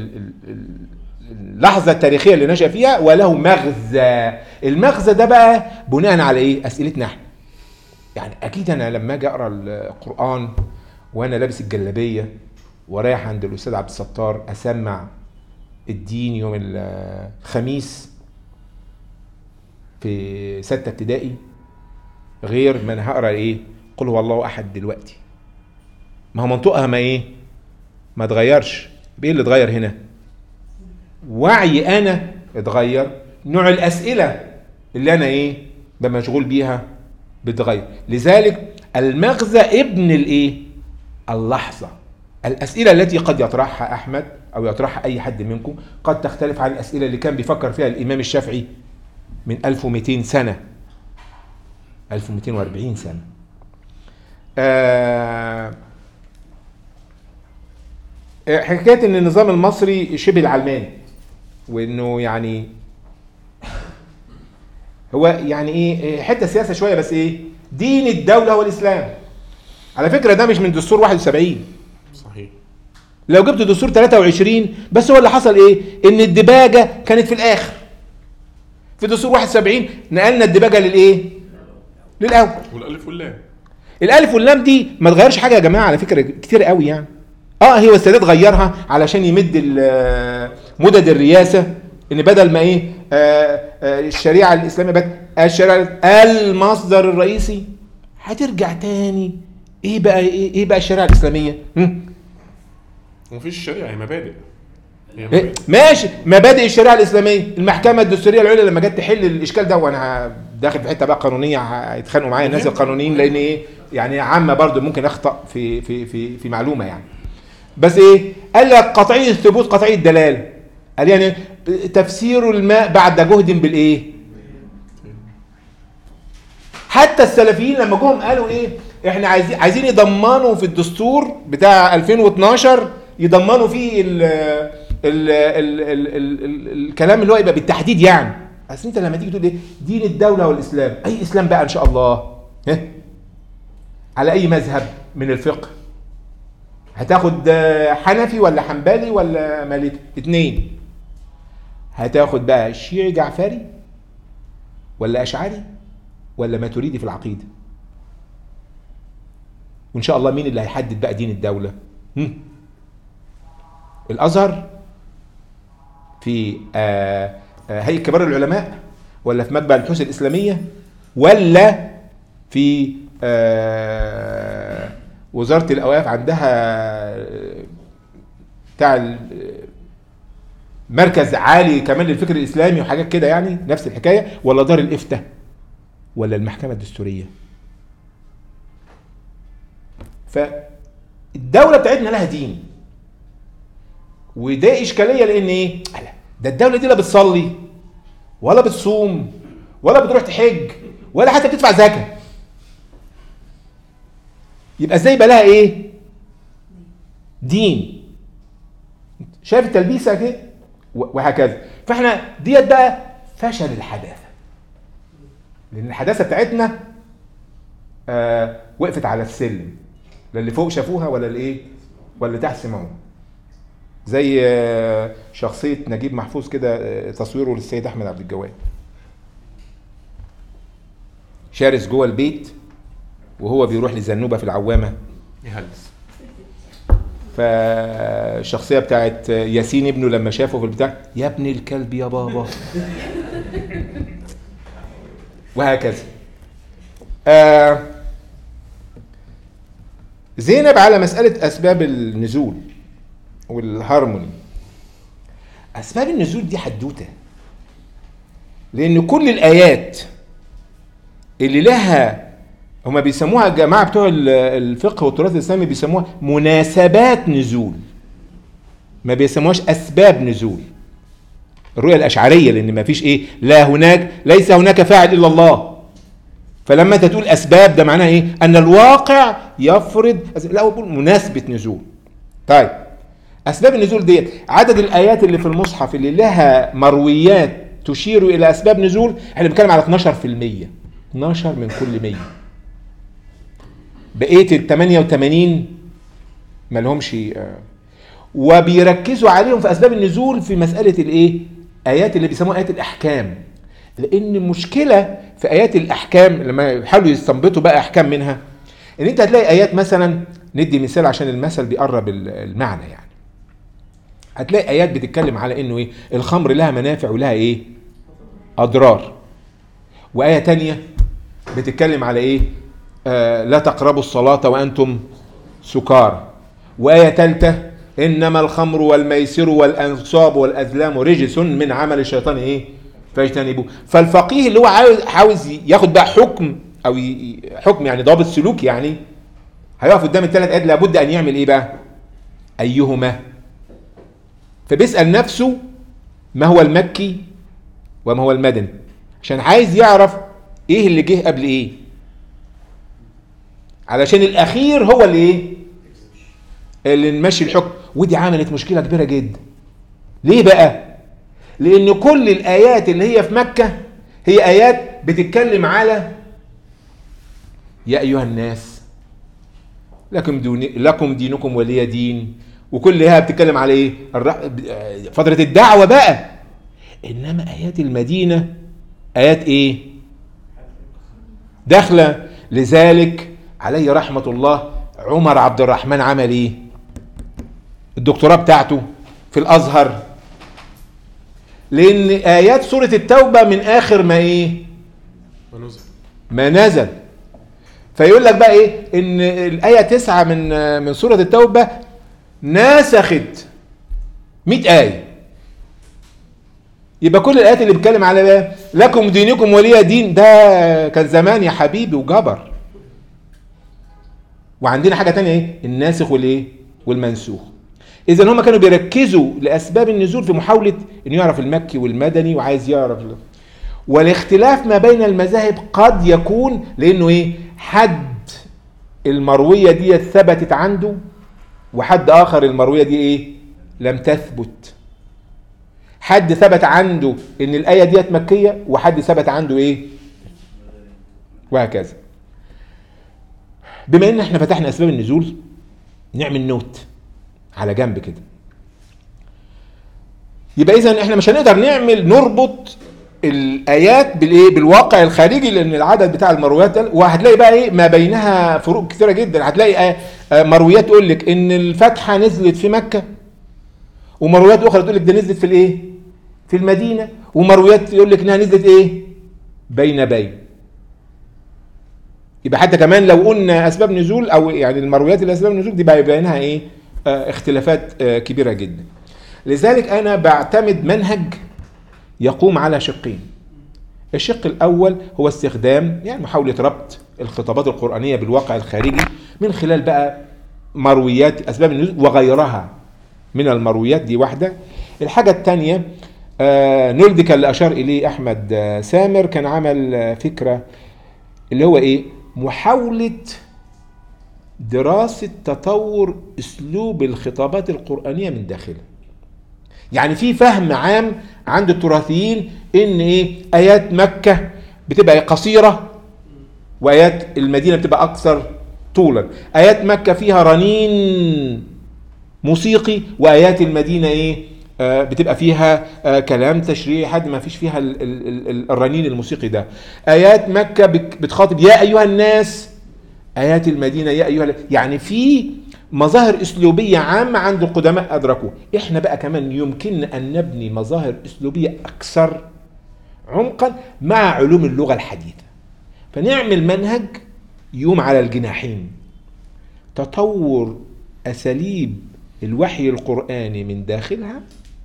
اللحظه التاريخيه اللي نشا فيها وله مغزى المغزى ده بقى بناء على ايه اسئلتنا احنا يعني اكيد انا لما اجي اقرا القران وانا لابس الجلابيه ورايح عند الاستاذ عبد الستار اسمع الدين يوم الخميس في ستة ابتدائي غير ما انا هقرا ايه قل هو الله احد دلوقتي ما هو منطقها ما ايه ما اتغيرش ايه اللي اتغير هنا وعي انا اتغير نوع الاسئله اللي انا ايه بمشغول بيها بتغير لذلك المغزى ابن الايه اللحظه الاسئله التي قد يطرحها احمد او يطرحها اي حد منكم قد تختلف عن الاسئله اللي كان بيفكر فيها الامام الشافعي من 1200 سنه 1240 سنة آه حكاية ان النظام المصري شبه العلماني وانه يعني هو يعني ايه حته سياسه شويه بس ايه دين الدوله هو الاسلام على فكره ده مش من دستور 71 صحيح لو جبت دستور 23 بس هو اللي حصل ايه ان الدباجه كانت في الاخر في دستور 71 نقلنا الدباجه للايه للاول والالف واللام الالف واللام دي ما تغيرش حاجه يا جماعه على فكره كتير قوي يعني اه هو السادات غيرها علشان يمد مدد الرئاسه ان بدل ما ايه آه آه الشريعه الاسلاميه بقت الشريعه المصدر الرئيسي هترجع تاني ايه بقى ايه, إيه بقى الشريعه الاسلاميه هم؟ ومفيش شريعه هي مبادئ هي إيه؟ مبادئ ماشي مبادئ الشريعه الاسلاميه المحكمه الدستوريه العليا لما جت تحل الاشكال ده وانا داخل في حته بقى قانونيه هيتخانقوا معايا الناس القانونيين لان ايه يعني عامه برضو ممكن اخطا في في في في معلومه يعني بس ايه قال لك قطعيه الثبوت قطعيه الدلاله قال يعني تفسير الماء بعد جهد بالايه حتى السلفيين لما جم قالوا ايه احنا عايزين عايزين يضمنوا في الدستور بتاع 2012 يضمنوا فيه ال ال ال ال ال ال الكلام اللي هو يبقى بالتحديد يعني اصل انت لما تيجي تقول ايه دين الدوله والاسلام اي اسلام بقى ان شاء الله ها على اي مذهب من الفقه هتاخد آه، حنفي ولا حنبلي ولا مالكي اتنين هتاخد بقى شيعي جعفري ولا اشعري ولا ما تريدي في العقيده وان شاء الله مين اللي هيحدد بقى دين الدوله هم؟ الازهر في آه، آه، هيئه كبار العلماء ولا في مجمع البحوث الاسلاميه ولا في آه، وزاره الاوقاف عندها آه، بتاع ال- مركز عالي كمان للفكر الاسلامي وحاجات كده يعني نفس الحكايه ولا دار الافتاء ولا المحكمه الدستوريه فالدوله بتاعتنا لها دين وده اشكاليه لان ايه ألا، ده الدوله دي لا بتصلي ولا بتصوم ولا بتروح تحج ولا حتى بتدفع زكاه يبقى ازاي يبقى لها ايه دين شايف التلبيسه كده و- وهكذا فاحنا ديت بقى فشل الحداثه لان الحداثه بتاعتنا آه وقفت على السلم لا اللي فوق شافوها ولا الايه ولا اللي تحت سمعوها زي آه، شخصيه نجيب محفوظ كده آه، تصويره للسيد احمد عبد الجواد شارس جوه البيت وهو بيروح لزنوبه في العوامه يهلس فالشخصيه بتاعت ياسين ابنه لما شافه في البتاع يا ابن الكلب يا بابا وهكذا آه زينب على مسألة أسباب النزول والهارموني أسباب النزول دي حدوتة لأن كل الآيات اللي لها هما بيسموها الجماعة بتوع ال- الفقه والتراث الإسلامي بيسموها مناسبات نزول ما بيسموهاش أسباب نزول الرؤية الأشعرية لأن ما فيش إيه لا هناك ليس هناك فاعل إلا الله فلما أنت تقول أسباب ده معناها إيه أن الواقع يفرض لا هو بيقول مناسبة نزول طيب أسباب النزول ديت عدد الآيات اللي في المصحف اللي لها مرويات تشير إلى أسباب نزول احنا بنتكلم على 12% 12 من كل 100 بقيه ال 88 ما لهمش آه، وبيركزوا عليهم في اسباب النزول في مساله الايه؟ ايات اللي بيسموها ايات الاحكام لان المشكله في ايات الاحكام لما يحاولوا يستنبطوا بقى احكام منها ان انت هتلاقي ايات مثلا ندي مثال عشان المثل بيقرب ال- المعنى يعني هتلاقي ايات بتتكلم على انه ايه الخمر لها منافع ولها ايه اضرار وايه تانية بتتكلم على ايه آه لا تقربوا الصلاه وانتم سكارى وايه ثالثه انما الخمر والميسر والانصاب والازلام رجس من عمل الشيطان ايه فاجتنبوه فالفقيه اللي هو عاوز عاوز ياخد بقى حكم او ي- ي- حكم يعني ضابط سلوك يعني هيقف قدام الثلاث ايات لابد ان يعمل ايه بقى ايهما فبيسال نفسه ما هو المكي وما هو المدني عشان عايز يعرف ايه اللي جه قبل ايه علشان الاخير هو اللي ايه اللي نمشي الحكم ودي عملت مشكله كبيره جدا ليه بقى لان كل الايات اللي هي في مكه هي ايات بتتكلم على يا ايها الناس لكم دون لكم دينكم ولي دين وكلها بتتكلم على ايه الر- فتره الدعوه بقى انما ايات المدينه ايات ايه داخله لذلك عليه رحمه الله عمر عبد الرحمن عمل ايه الدكتوراه بتاعته في الازهر لان ايات سوره التوبه من اخر ما ايه ونزل ما نزل فيقول لك بقى ايه ان الايه تسعة من من سوره التوبه نسخت 100 ايه يبقى كل الايات اللي بتتكلم على بقى لكم دينكم ولي دين ده كان زمان يا حبيبي وجبر وعندنا حاجه تانية ايه الناسخ والايه والمنسوخ اذا هم كانوا بيركزوا لاسباب النزول في محاوله انه يعرف المكي والمدني وعايز يعرف ال- والاختلاف ما بين المذاهب قد يكون لانه ايه حد المرويه دي ثبتت عنده وحد اخر المرويه دي ايه لم تثبت حد ثبت عنده ان الايه ديت مكيه وحد ثبت عنده ايه وهكذا بما ان احنا فتحنا اسباب النزول نعمل نوت على جنب كده يبقى اذا احنا مش هنقدر نعمل نربط الايات بالايه بالواقع الخارجي لان العدد بتاع المرويات ده وهتلاقي بقى ايه ما بينها فروق كثيره جدا هتلاقي آه، آه، مرويات تقول لك ان الفتحه نزلت في مكه ومرويات اخرى تقول لك ده نزلت في الايه في المدينه ومرويات يقول لك انها نزلت ايه بين بين يبقى حتى كمان لو قلنا اسباب نزول او يعني المرويات اللي اسباب نزول دي بقى بينها ايه آه اختلافات آه كبيره جدا لذلك انا بعتمد منهج يقوم على شقين الشق الاول هو استخدام يعني محاوله ربط الخطابات القرانيه بالواقع الخارجي من خلال بقى مرويات اسباب النزول وغيرها من المرويات دي واحده الحاجه الثانيه آه نولدك اللي اشار اليه احمد آه سامر كان عمل آه فكره اللي هو ايه محاوله دراسه تطور اسلوب الخطابات القرانيه من داخلها يعني في فهم عام عند التراثيين ان ايه ايات مكه بتبقى قصيره وايات المدينه بتبقى اكثر طولا ايات مكه فيها رنين موسيقي وايات المدينه ايه آه بتبقى فيها آه كلام تشريعي حد ما فيش فيها ال ال ال الرنين الموسيقي ده ايات مكه بك- بتخاطب يا ايها الناس ايات المدينه يا ايها ال- يعني في مظاهر اسلوبيه عامه عند القدماء ادركوا احنا بقى كمان يمكننا ان نبني مظاهر اسلوبيه اكثر عمقا مع علوم اللغه الحديثه فنعمل منهج يوم على الجناحين تطور اساليب الوحي القراني من داخلها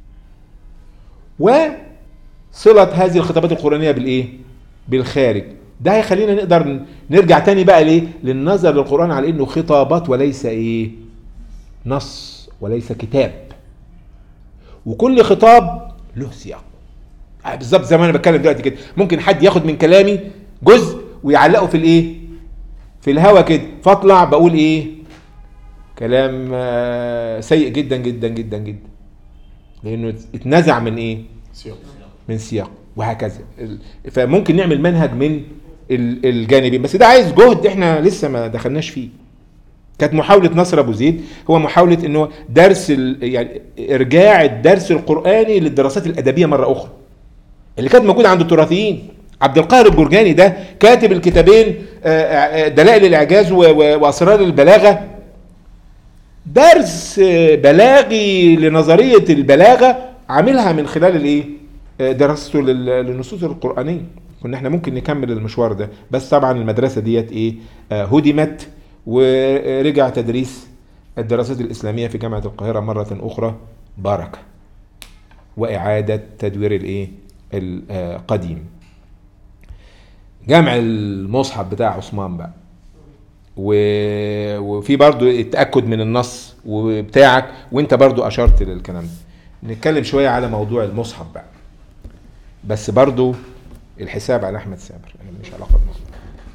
وصله هذه الخطابات القرانيه بالايه بالخارج ده هيخلينا نقدر نرجع تاني بقى ليه للنظر للقران على انه خطابات وليس ايه نص وليس كتاب وكل خطاب له سياق آه بالظبط زي ما انا بتكلم دلوقتي كده ممكن حد ياخد من كلامي جزء ويعلقه في الايه في الهوا كده فاطلع بقول ايه كلام آه، سيء جدا جدا جدا جدا لانه اتنزع من ايه سياق من سياق وهكذا ال- فممكن نعمل منهج من ال- الجانبين بس ده عايز جهد احنا لسه ما دخلناش فيه كانت محاولة نصر أبو زيد هو محاولة إنه درس ال- يعني إرجاع الدرس القرآني للدراسات الأدبية مرة أخرى اللي كانت موجودة عند التراثيين عبد القاهر الجرجاني ده كاتب الكتابين آه، آه، دلائل الإعجاز و- و- وأسرار البلاغة درس آه، بلاغي لنظرية البلاغة عاملها من خلال الإيه؟ آه، دراسته لل- للنصوص القرآنية كنا احنا ممكن نكمل المشوار ده بس طبعا المدرسة ديت ايه آه، هدمت ورجع تدريس الدراسات الإسلامية في جامعة القاهرة مرة أخرى بركة وإعادة تدوير الإيه القديم جمع المصحف بتاع عثمان بقى و- وفي برضو التأكد من النص وبتاعك وانت برضو أشرت للكلام ده نتكلم شوية على موضوع المصحف بقى بس برضو الحساب على أحمد سامر أنا مش علاقة بالموضوع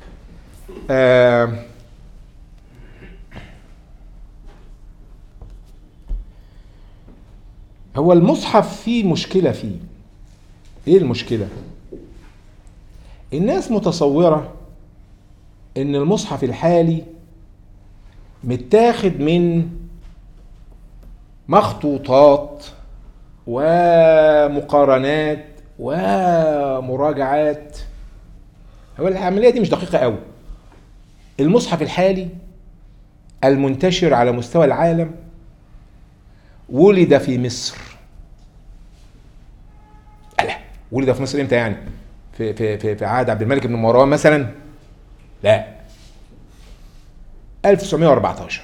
آه هو المصحف فيه مشكلة فيه ايه المشكلة الناس متصورة ان المصحف الحالي متاخد من مخطوطات ومقارنات ومراجعات هو العملية دي مش دقيقة قوي المصحف الحالي المنتشر على مستوى العالم ولد في مصر ولد في مصر امتى يعني في في في, في عهد عبد الملك بن مروان مثلا لا 1914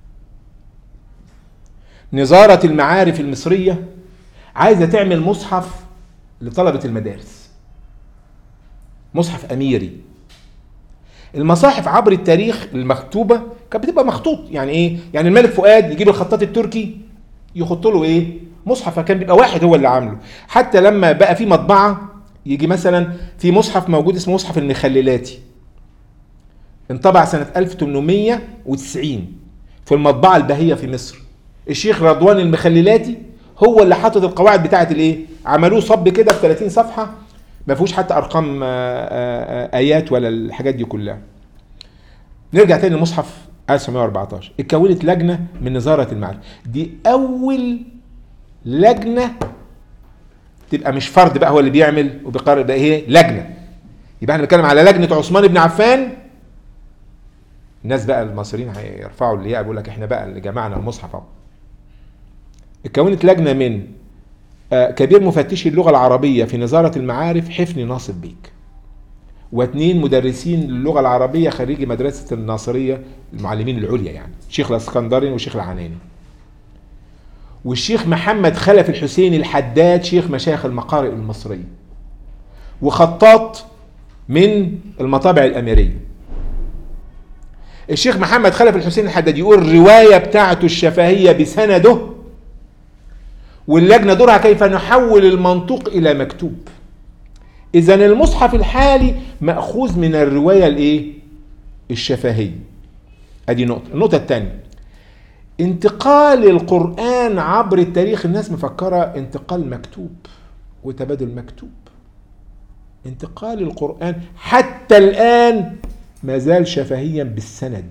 نظارة المعارف المصرية عايزة تعمل مصحف لطلبة المدارس مصحف أميري المصاحف عبر التاريخ المكتوبة كانت بتبقى مخطوط يعني ايه يعني الملك فؤاد يجيب الخطاط التركي يحط له ايه مصحف فكان بيبقى واحد هو اللي عامله حتى لما بقى في مطبعة يجي مثلا في مصحف موجود اسمه مصحف المخللاتي انطبع سنة 1890 في المطبعة البهية في مصر الشيخ رضوان المخللاتي هو اللي حاطط القواعد بتاعة الايه عملوه صب كده في 30 صفحة ما فيهوش حتى ارقام آه، آه، آه، ايات ولا الحاجات دي كلها نرجع تاني لمصحف 1914 اتكونت لجنه من نظاره المعارف دي اول لجنه تبقى مش فرد بقى هو اللي بيعمل وبيقرر بقى هي لجنه يبقى احنا بنتكلم على لجنه عثمان بن عفان الناس بقى المصريين هيرفعوا اللي بيقول لك احنا بقى اللي جمعنا المصحف اهو اتكونت لجنه من آه، كبير مفتشي اللغه العربيه في نظاره المعارف حفني ناصر بيك واثنين مدرسين للغه العربيه خريجي مدرسه الناصريه المعلمين العليا يعني شيخ الاسكندري وشيخ العناني والشيخ محمد خلف الحسين الحداد شيخ مشايخ المقارئ المصريه وخطاط من المطابع الاميريه الشيخ محمد خلف الحسين الحداد يقول الروايه بتاعته الشفهيه بسنده واللجنه دورها كيف نحول المنطوق الى مكتوب اذا المصحف الحالي ماخوذ من الروايه الايه الشفهيه ادي نقطه النقطه الثانيه انتقال القران عبر التاريخ الناس مفكره انتقال مكتوب وتبادل مكتوب انتقال القران حتى الان ما زال شفهيا بالسند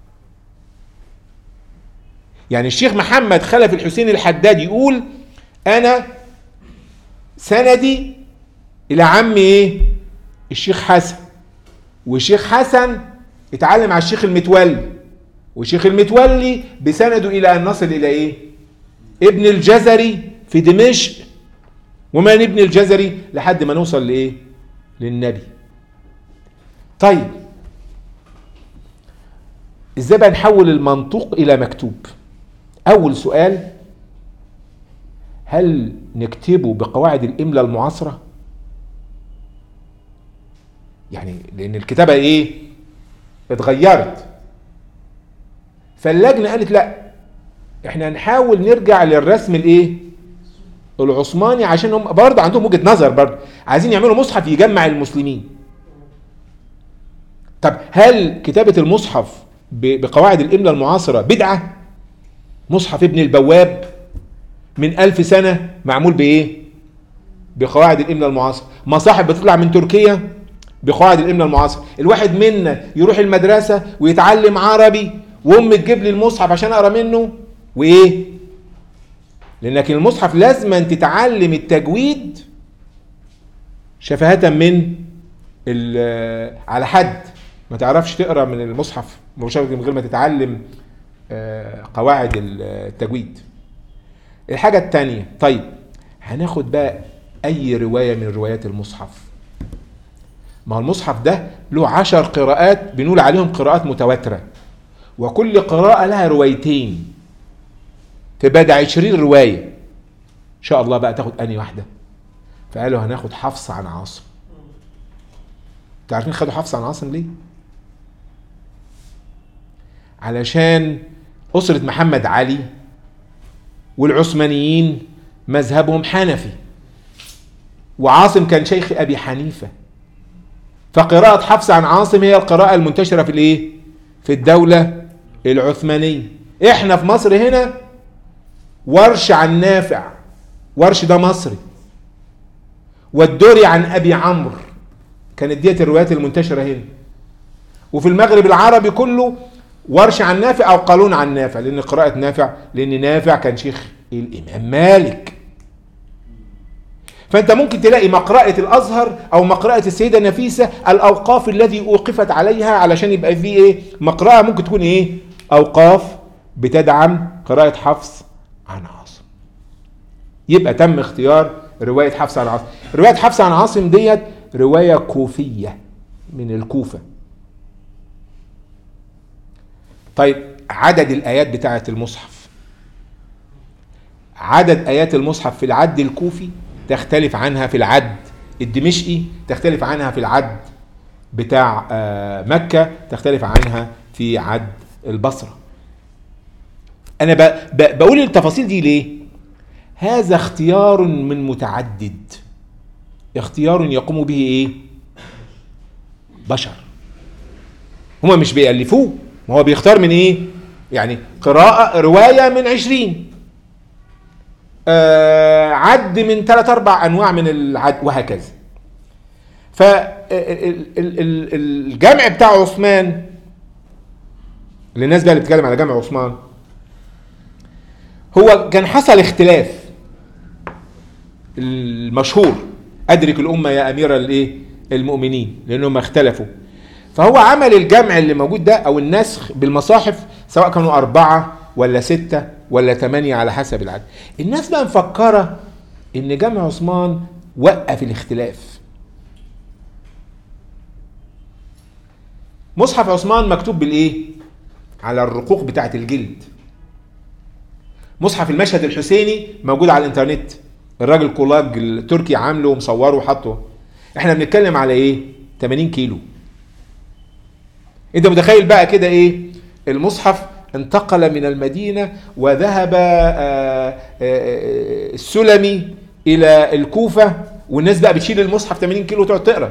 يعني الشيخ محمد خلف الحسين الحداد يقول انا سندي الى عمي ايه الشيخ حسن والشيخ حسن اتعلم على الشيخ المتولي والشيخ المتولي بسنده الى ان نصل الى ايه ابن الجزري في دمشق ومن ابن الجزري لحد ما نوصل لايه للنبي طيب ازاي بقى نحول المنطوق الى مكتوب اول سؤال هل نكتبه بقواعد الاملاء المعاصره يعني لان الكتابه ايه اتغيرت فاللجنه قالت لا احنا هنحاول نرجع للرسم الايه العثماني عشان هم برضه عندهم وجهه نظر برضه عايزين يعملوا مصحف يجمع المسلمين طب هل كتابه المصحف ب- بقواعد الاملاء المعاصره بدعه مصحف ابن البواب من ألف سنة معمول بإيه؟ بقواعد الإملاء المعاصرة مصاحف بتطلع من تركيا بقواعد الإملاء المعاصرة الواحد منا يروح المدرسة ويتعلم عربي وأم تجيب لي المصحف عشان أقرأ منه وإيه؟ لأنك المصحف لازم أن تتعلم التجويد شفهة من ال- على حد ما تعرفش تقرا من المصحف مباشرة من غير ما تتعلم آه، قواعد التجويد الحاجة التانية طيب هناخد بقى أي رواية من روايات المصحف ما هو المصحف ده له عشر قراءات بنقول عليهم قراءات متواترة وكل قراءة لها روايتين تبقى ده عشرين رواية إن شاء الله بقى تاخد أني واحدة فقالوا هناخد حفص عن عاصم تعرفين خدوا حفص عن عاصم ليه؟ علشان أسرة محمد علي والعثمانيين مذهبهم حنفي وعاصم كان شيخ أبي حنيفة فقراءة حفص عن عاصم هي القراءة المنتشرة في الإيه؟ في الدولة العثمانية إحنا في مصر هنا ورش عن نافع ورش ده مصري والدوري عن أبي عمرو كانت ديت الروايات المنتشرة هنا وفي المغرب العربي كله ورش عن نافع او قالون عن نافع لان قراءة نافع لان نافع كان شيخ الامام مالك فانت ممكن تلاقي مقرأة الازهر او مقرأة السيدة نفيسة الاوقاف الذي اوقفت عليها علشان يبقى فيه ايه مقرأة ممكن تكون ايه اوقاف بتدعم قراءة حفص عن عاصم يبقى تم اختيار روايه حفص عن عاصم روايه حفص عن عاصم ديت روايه كوفيه من الكوفه طيب عدد الايات بتاعه المصحف عدد ايات المصحف في العد الكوفي تختلف عنها في العد الدمشقي تختلف عنها في العد بتاع آه، مكه تختلف عنها في عد البصره انا ب- ب- بقول التفاصيل دي ليه هذا اختيار من متعدد اختيار يقوم به ايه بشر هما مش بيألفوه ما هو بيختار من ايه يعني قراءة رواية من عشرين آه عد من ثلاث اربع انواع من العد وهكذا فالجمع بتاع عثمان للناس بقى اللي بتتكلم على جمع عثمان هو كان حصل اختلاف المشهور ادرك الامه يا امير الايه المؤمنين لانهم اختلفوا فهو عمل الجمع اللي موجود ده او النسخ بالمصاحف سواء كانوا اربعه ولا سته ولا ثمانيه على حسب العدد الناس بقى مفكره ان جمع عثمان وقف الاختلاف مصحف عثمان مكتوب بالايه على الرقوق بتاعه الجلد مصحف المشهد الحسيني موجود على الانترنت الراجل كولاج التركي عامله ومصوره وحاطه احنا بنتكلم على ايه 80 كيلو انت متخيل بقى كده ايه المصحف انتقل من المدينة وذهب آه، آه، آه، السلمي إلى الكوفة والناس بقى بتشيل المصحف 80 كيلو وتقعد تقرا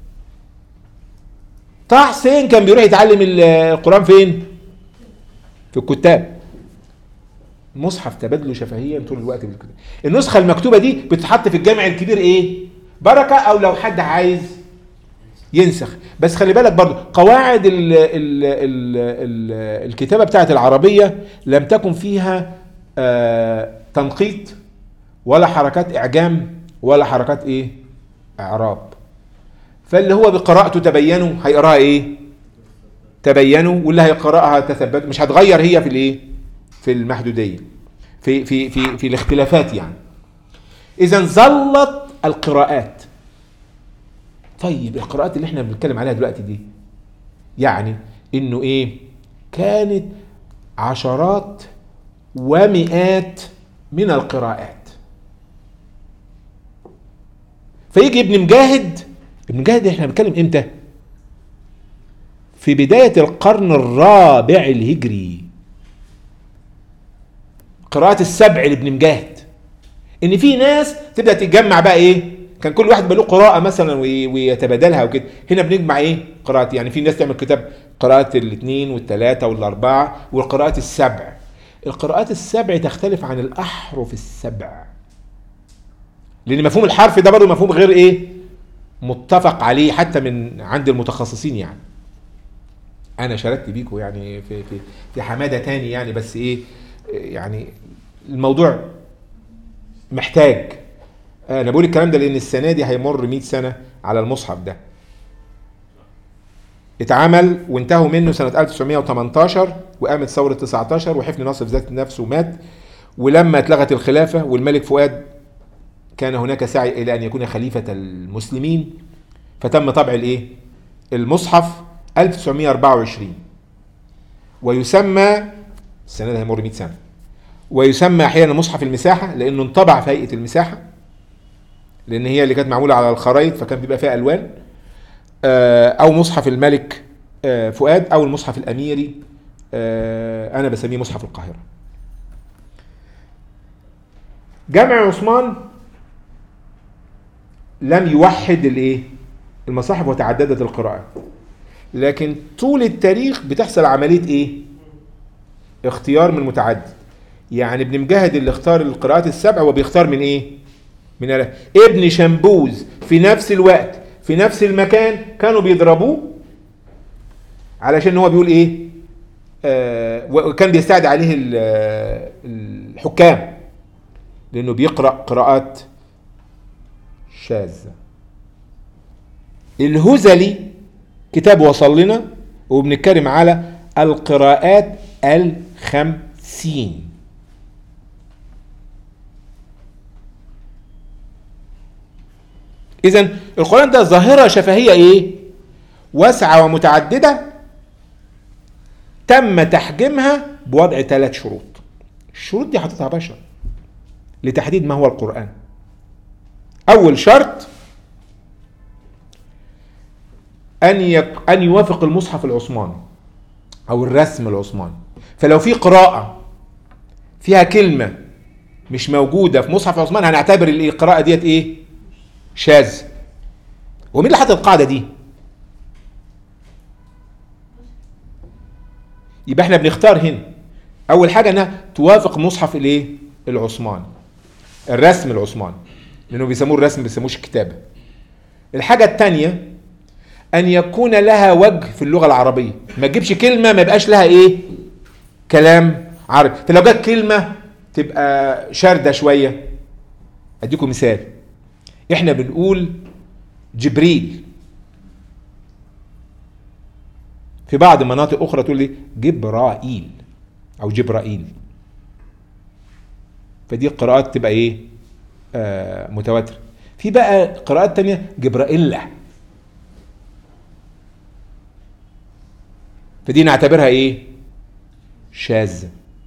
طه حسين كان بيروح يتعلم ال- القرآن فين؟ في الكتاب مصحف تبادله شفهيا طول الوقت بالكتاب النسخة المكتوبة دي بتتحط في الجامع الكبير ايه؟ بركة او لو حد عايز ينسخ بس خلي بالك برضو قواعد ال ال ال ال الكتابة بتاعت العربية لم تكن فيها آه تنقيط ولا حركات إعجام ولا حركات إيه إعراب فاللي هو بقراءته تبينوا هيقراها إيه تبينوا واللي هيقراها تثبتوا مش هتغير هي في الإيه في المحدودية في في في في الاختلافات يعني إذا ظلت القراءات طيب القراءات اللي احنا بنتكلم عليها دلوقتي دي يعني انه ايه كانت عشرات ومئات من القراءات فيجي ابن مجاهد ابن مجاهد احنا بنتكلم امتى في بداية القرن الرابع الهجري قراءات السبع لابن مجاهد ان في ناس تبدا تتجمع بقى ايه كان كل واحد بقى له قراءه مثلا وي- ويتبادلها وكده هنا بنجمع ايه قراءات يعني في ناس تعمل كتاب قراءه الاثنين والثلاثه والاربعه والقراءات السبع القراءات السبع تختلف عن الاحرف السبع لان مفهوم الحرف ده برضه مفهوم غير ايه متفق عليه حتى من عند المتخصصين يعني انا شاركت بيكم يعني في في في حماده تاني يعني بس ايه يعني الموضوع محتاج انا بقول الكلام ده لان السنه دي هيمر 100 سنه على المصحف ده اتعمل وانتهوا منه سنه 1918 وقامت ثوره 19 وحفني ناصر ذات نفسه مات ولما اتلغت الخلافه والملك فؤاد كان هناك سعي الى ان يكون خليفه المسلمين فتم طبع الايه المصحف 1924 ويسمى السنه دي هيمر 100 سنه ويسمى احيانا مصحف المساحه لانه انطبع في هيئه المساحه لان هي اللي كانت معموله على الخرايط فكان بيبقى فيها الوان آه، او مصحف الملك آه، فؤاد او المصحف الاميري آه، انا بسميه مصحف القاهره جامع عثمان لم يوحد الايه المصاحف وتعددت القراءات لكن طول التاريخ بتحصل عمليه ايه اختيار من متعدد يعني ابن مجاهد اللي اختار القراءات السبع وبيختار من ايه من ألاف. ابن شمبوز في نفس الوقت في نفس المكان كانوا بيضربوه علشان هو بيقول ايه آه وكان بيستعد عليه ال- آه، الحكام لانه بيقرا قراءات شاذه الهزلي كتاب وصل لنا وبنتكلم على القراءات الخمسين اذا القران ده ظاهره شفهيه ايه واسعه ومتعدده تم تحجيمها بوضع ثلاث شروط الشروط دي حاططها بشر لتحديد ما هو القران اول شرط ان يك... ان يوافق المصحف العثماني او الرسم العثماني فلو في قراءه فيها كلمه مش موجوده في مصحف عثمان هنعتبر القراءه ديت ايه شاذ ومين اللي حط القاعده دي يبقى احنا بنختار هنا اول حاجه انها توافق مصحف الايه العثماني الرسم العثماني لانه بيسموه الرسم ما بيسموش الكتابه الحاجه الثانيه ان يكون لها وجه في اللغه العربيه ما تجيبش كلمه ما يبقاش لها ايه كلام عربي فلو جت كلمه تبقى شارده شويه اديكم مثال احنا بنقول جبريل في بعض مناطق اخرى تقول لي جبرائيل او جبرائيل فدي القراءات تبقى ايه آه متواتره في بقى قراءات تانية جبرائيلا فدي نعتبرها ايه شاذة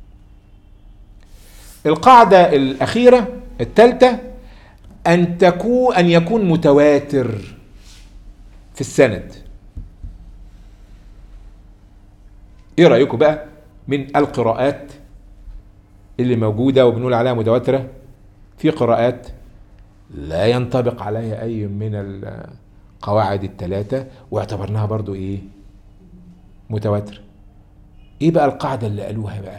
القاعدة الأخيرة الثالثة أن تكون أن يكون متواتر في السند ايه رأيكم بقى من القراءات اللي موجودة وبنقول عليها متواترة في قراءات لا ينطبق عليها أي من القواعد الثلاثة واعتبرناها برضو ايه متواتر ايه بقى القاعدة اللي قالوها بقى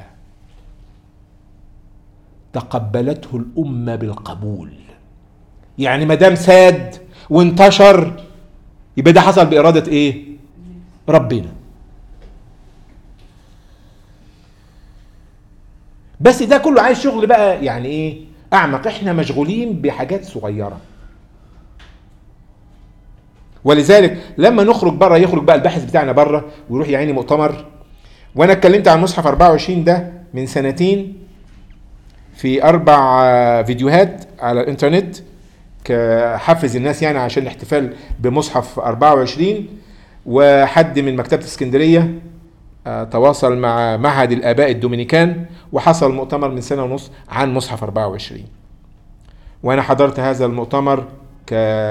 تقبلته الأمة بالقبول يعني ما دام ساد وانتشر يبقى ده حصل بإرادة ايه ربنا بس ده كله عايز شغل بقى يعني ايه اعمق احنا مشغولين بحاجات صغيره ولذلك لما نخرج بره يخرج بقى الباحث بتاعنا بره ويروح يعيني مؤتمر وانا اتكلمت عن مصحف 24 ده من سنتين في اربع فيديوهات على الانترنت كحفز الناس يعني عشان الاحتفال بمصحف 24 وحد من مكتبه اسكندريه تواصل مع معهد الاباء الدومينيكان وحصل مؤتمر من سنه ونص عن مصحف 24 وانا حضرت هذا المؤتمر ك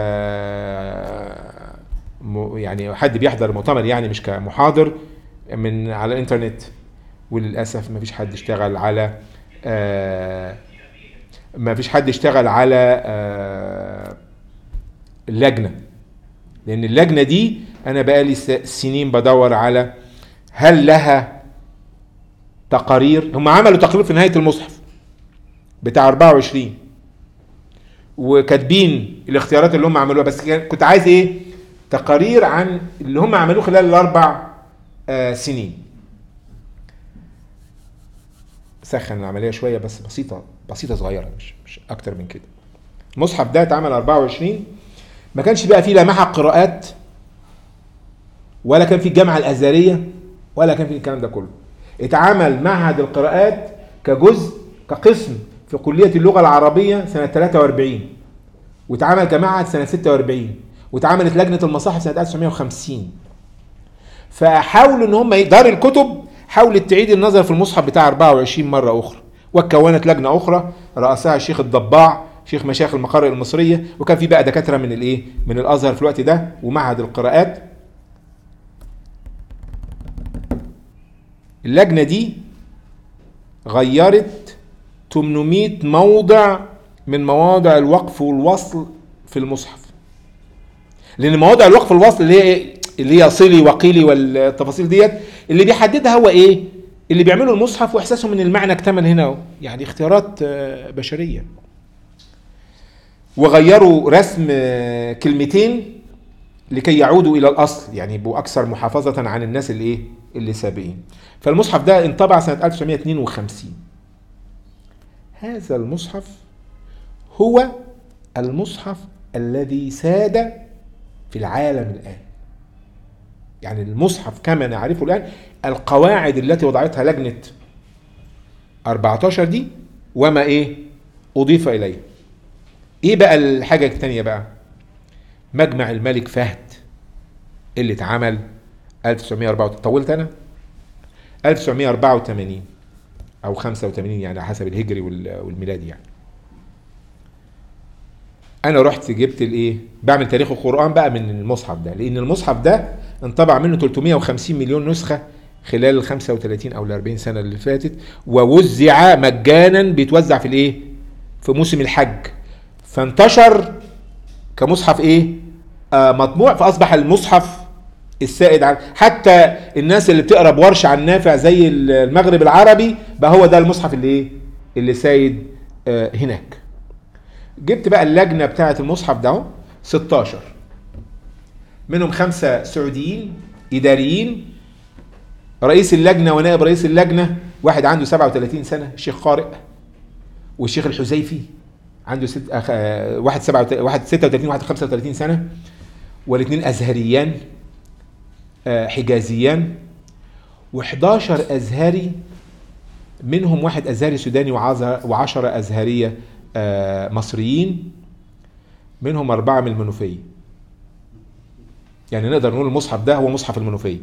يعني حد بيحضر المؤتمر يعني مش كمحاضر من على الانترنت وللاسف ما فيش حد اشتغل على آه ما فيش حد اشتغل على آه اللجنه لان اللجنه دي انا بقالي سنين بدور على هل لها تقارير هم عملوا تقرير في نهايه المصحف بتاع 24 وكاتبين الاختيارات اللي هم عملوها بس كنت عايز ايه تقارير عن اللي هم عملوه خلال الاربع آه سنين سخن العمليه شويه بس بسيطه بسيطه صغيره مش مش اكتر من كده المصحف ده اتعمل 24 ما كانش بقى فيه لا معهد قراءات ولا كان فيه الجامعه الازهريه ولا كان فيه الكلام ده كله اتعمل معهد القراءات كجزء كقسم في كليه اللغه العربيه سنه 43 واتعمل كمعهد سنه 46 واتعملت لجنه المصاحف سنه 1950 فحاولوا ان هم دار الكتب حاولت تعيد النظر في المصحف بتاع 24 مره اخرى وكونت لجنه اخرى راسها الشيخ الضباع شيخ مشايخ المقارئ المصريه وكان في بقى دكاتره من الايه من الازهر في الوقت ده ومعهد القراءات اللجنه دي غيرت 800 موضع من مواضع الوقف والوصل في المصحف لان مواضع الوقف والوصل اللي هي اللي هي صلي وقيلي والتفاصيل ديت اللي بيحددها هو ايه اللي بيعملوا المصحف واحساسهم ان المعنى اكتمل هنا يعني اختيارات بشريه وغيروا رسم كلمتين لكي يعودوا الى الاصل يعني يبقوا اكثر محافظه عن الناس اللي ايه اللي سابقين فالمصحف ده انطبع سنه 1952 هذا المصحف هو المصحف الذي ساد في العالم الآن يعني المصحف كما نعرفه الآن القواعد التي وضعتها لجنة 14 دي وما إيه أضيف إليه إيه بقى الحاجة الثانية بقى مجمع الملك فهد اللي اتعمل 1984 طولت انا 1984 او 85 يعني على حسب الهجري وال- والميلادي يعني انا رحت جبت الايه بعمل تاريخ القران بقى من المصحف ده لان المصحف ده انطبع منه 350 مليون نسخه خلال ال 35 او ال 40 سنه اللي فاتت ووزع مجانا بيتوزع في الايه في موسم الحج فانتشر كمصحف ايه آه مطبوع فاصبح المصحف السائد عن حتى الناس اللي بتقرا بورش عن نافع زي المغرب العربي بقى هو ده المصحف اللي ايه اللي سايد آه هناك جبت بقى اللجنه بتاعه المصحف ده اهو 16 منهم خمسه سعوديين اداريين رئيس اللجنه ونائب رئيس اللجنه واحد عنده 37 سنه الشيخ قارئ والشيخ الحذيفي عنده ست أخ... آه، واحد سبعة واحد 36 واحد 35 سنه والاثنين ازهريان آه، حجازيان و11 ازهري منهم واحد ازهري سوداني وعز- وعشرة ازهريه آه، مصريين منهم اربعه من المنوفيه يعني نقدر نقول المصحف ده هو مصحف المنوفيه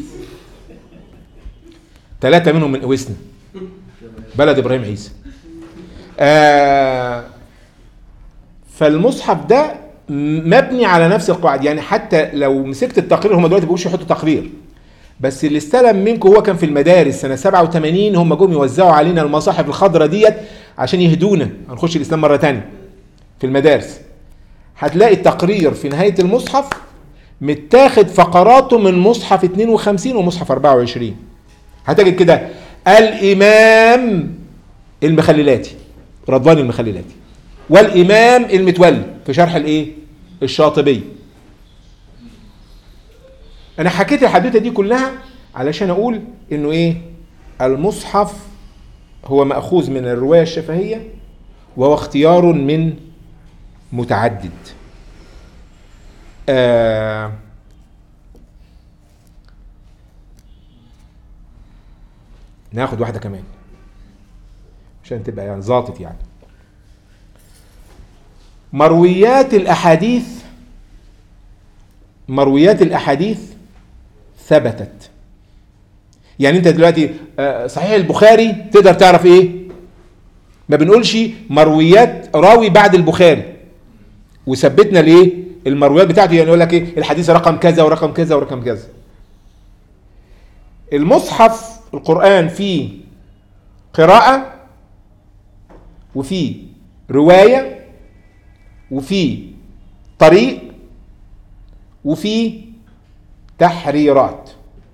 ثلاثه منهم من اوسنا بلد ابراهيم عيسى آه فالمصحف ده مبني على نفس القواعد يعني حتى لو مسكت التقرير هم دلوقتي بيقولوا يحطوا تقرير بس اللي استلم منكم هو كان في المدارس سنه 87 هم جم يوزعوا علينا المصاحف الخضراء ديت عشان يهدونا هنخش الاسلام مره تانية في المدارس هتلاقي التقرير في نهايه المصحف متاخد فقراته من مصحف 52 ومصحف 24 هتجد كده الامام المخللاتي رضوان المخللاتي والامام المتولي في شرح الايه الشاطبي انا حكيت الحدوته دي كلها علشان اقول انه ايه المصحف هو ماخوذ من الروايه الشفهيه وهو اختيار من متعدد آه ناخد واحده كمان عشان تبقى يعني ظابط يعني مرويات الاحاديث مرويات الاحاديث ثبتت يعني انت دلوقتي آه، صحيح البخاري تقدر تعرف ايه ما بنقولش مرويات راوي بعد البخاري وثبتنا ليه المرويات بتاعته يعني يقول لك ايه الحديث رقم كذا ورقم كذا ورقم كذا المصحف القرآن فيه قراءة وفيه رواية وفيه طريق وفيه تحريرات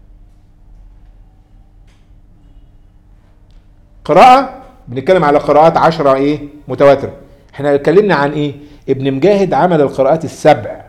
قراءة بنتكلم على قراءات عشرة ايه متواترة احنا اتكلمنا عن ايه ابن مجاهد عمل القراءات السبع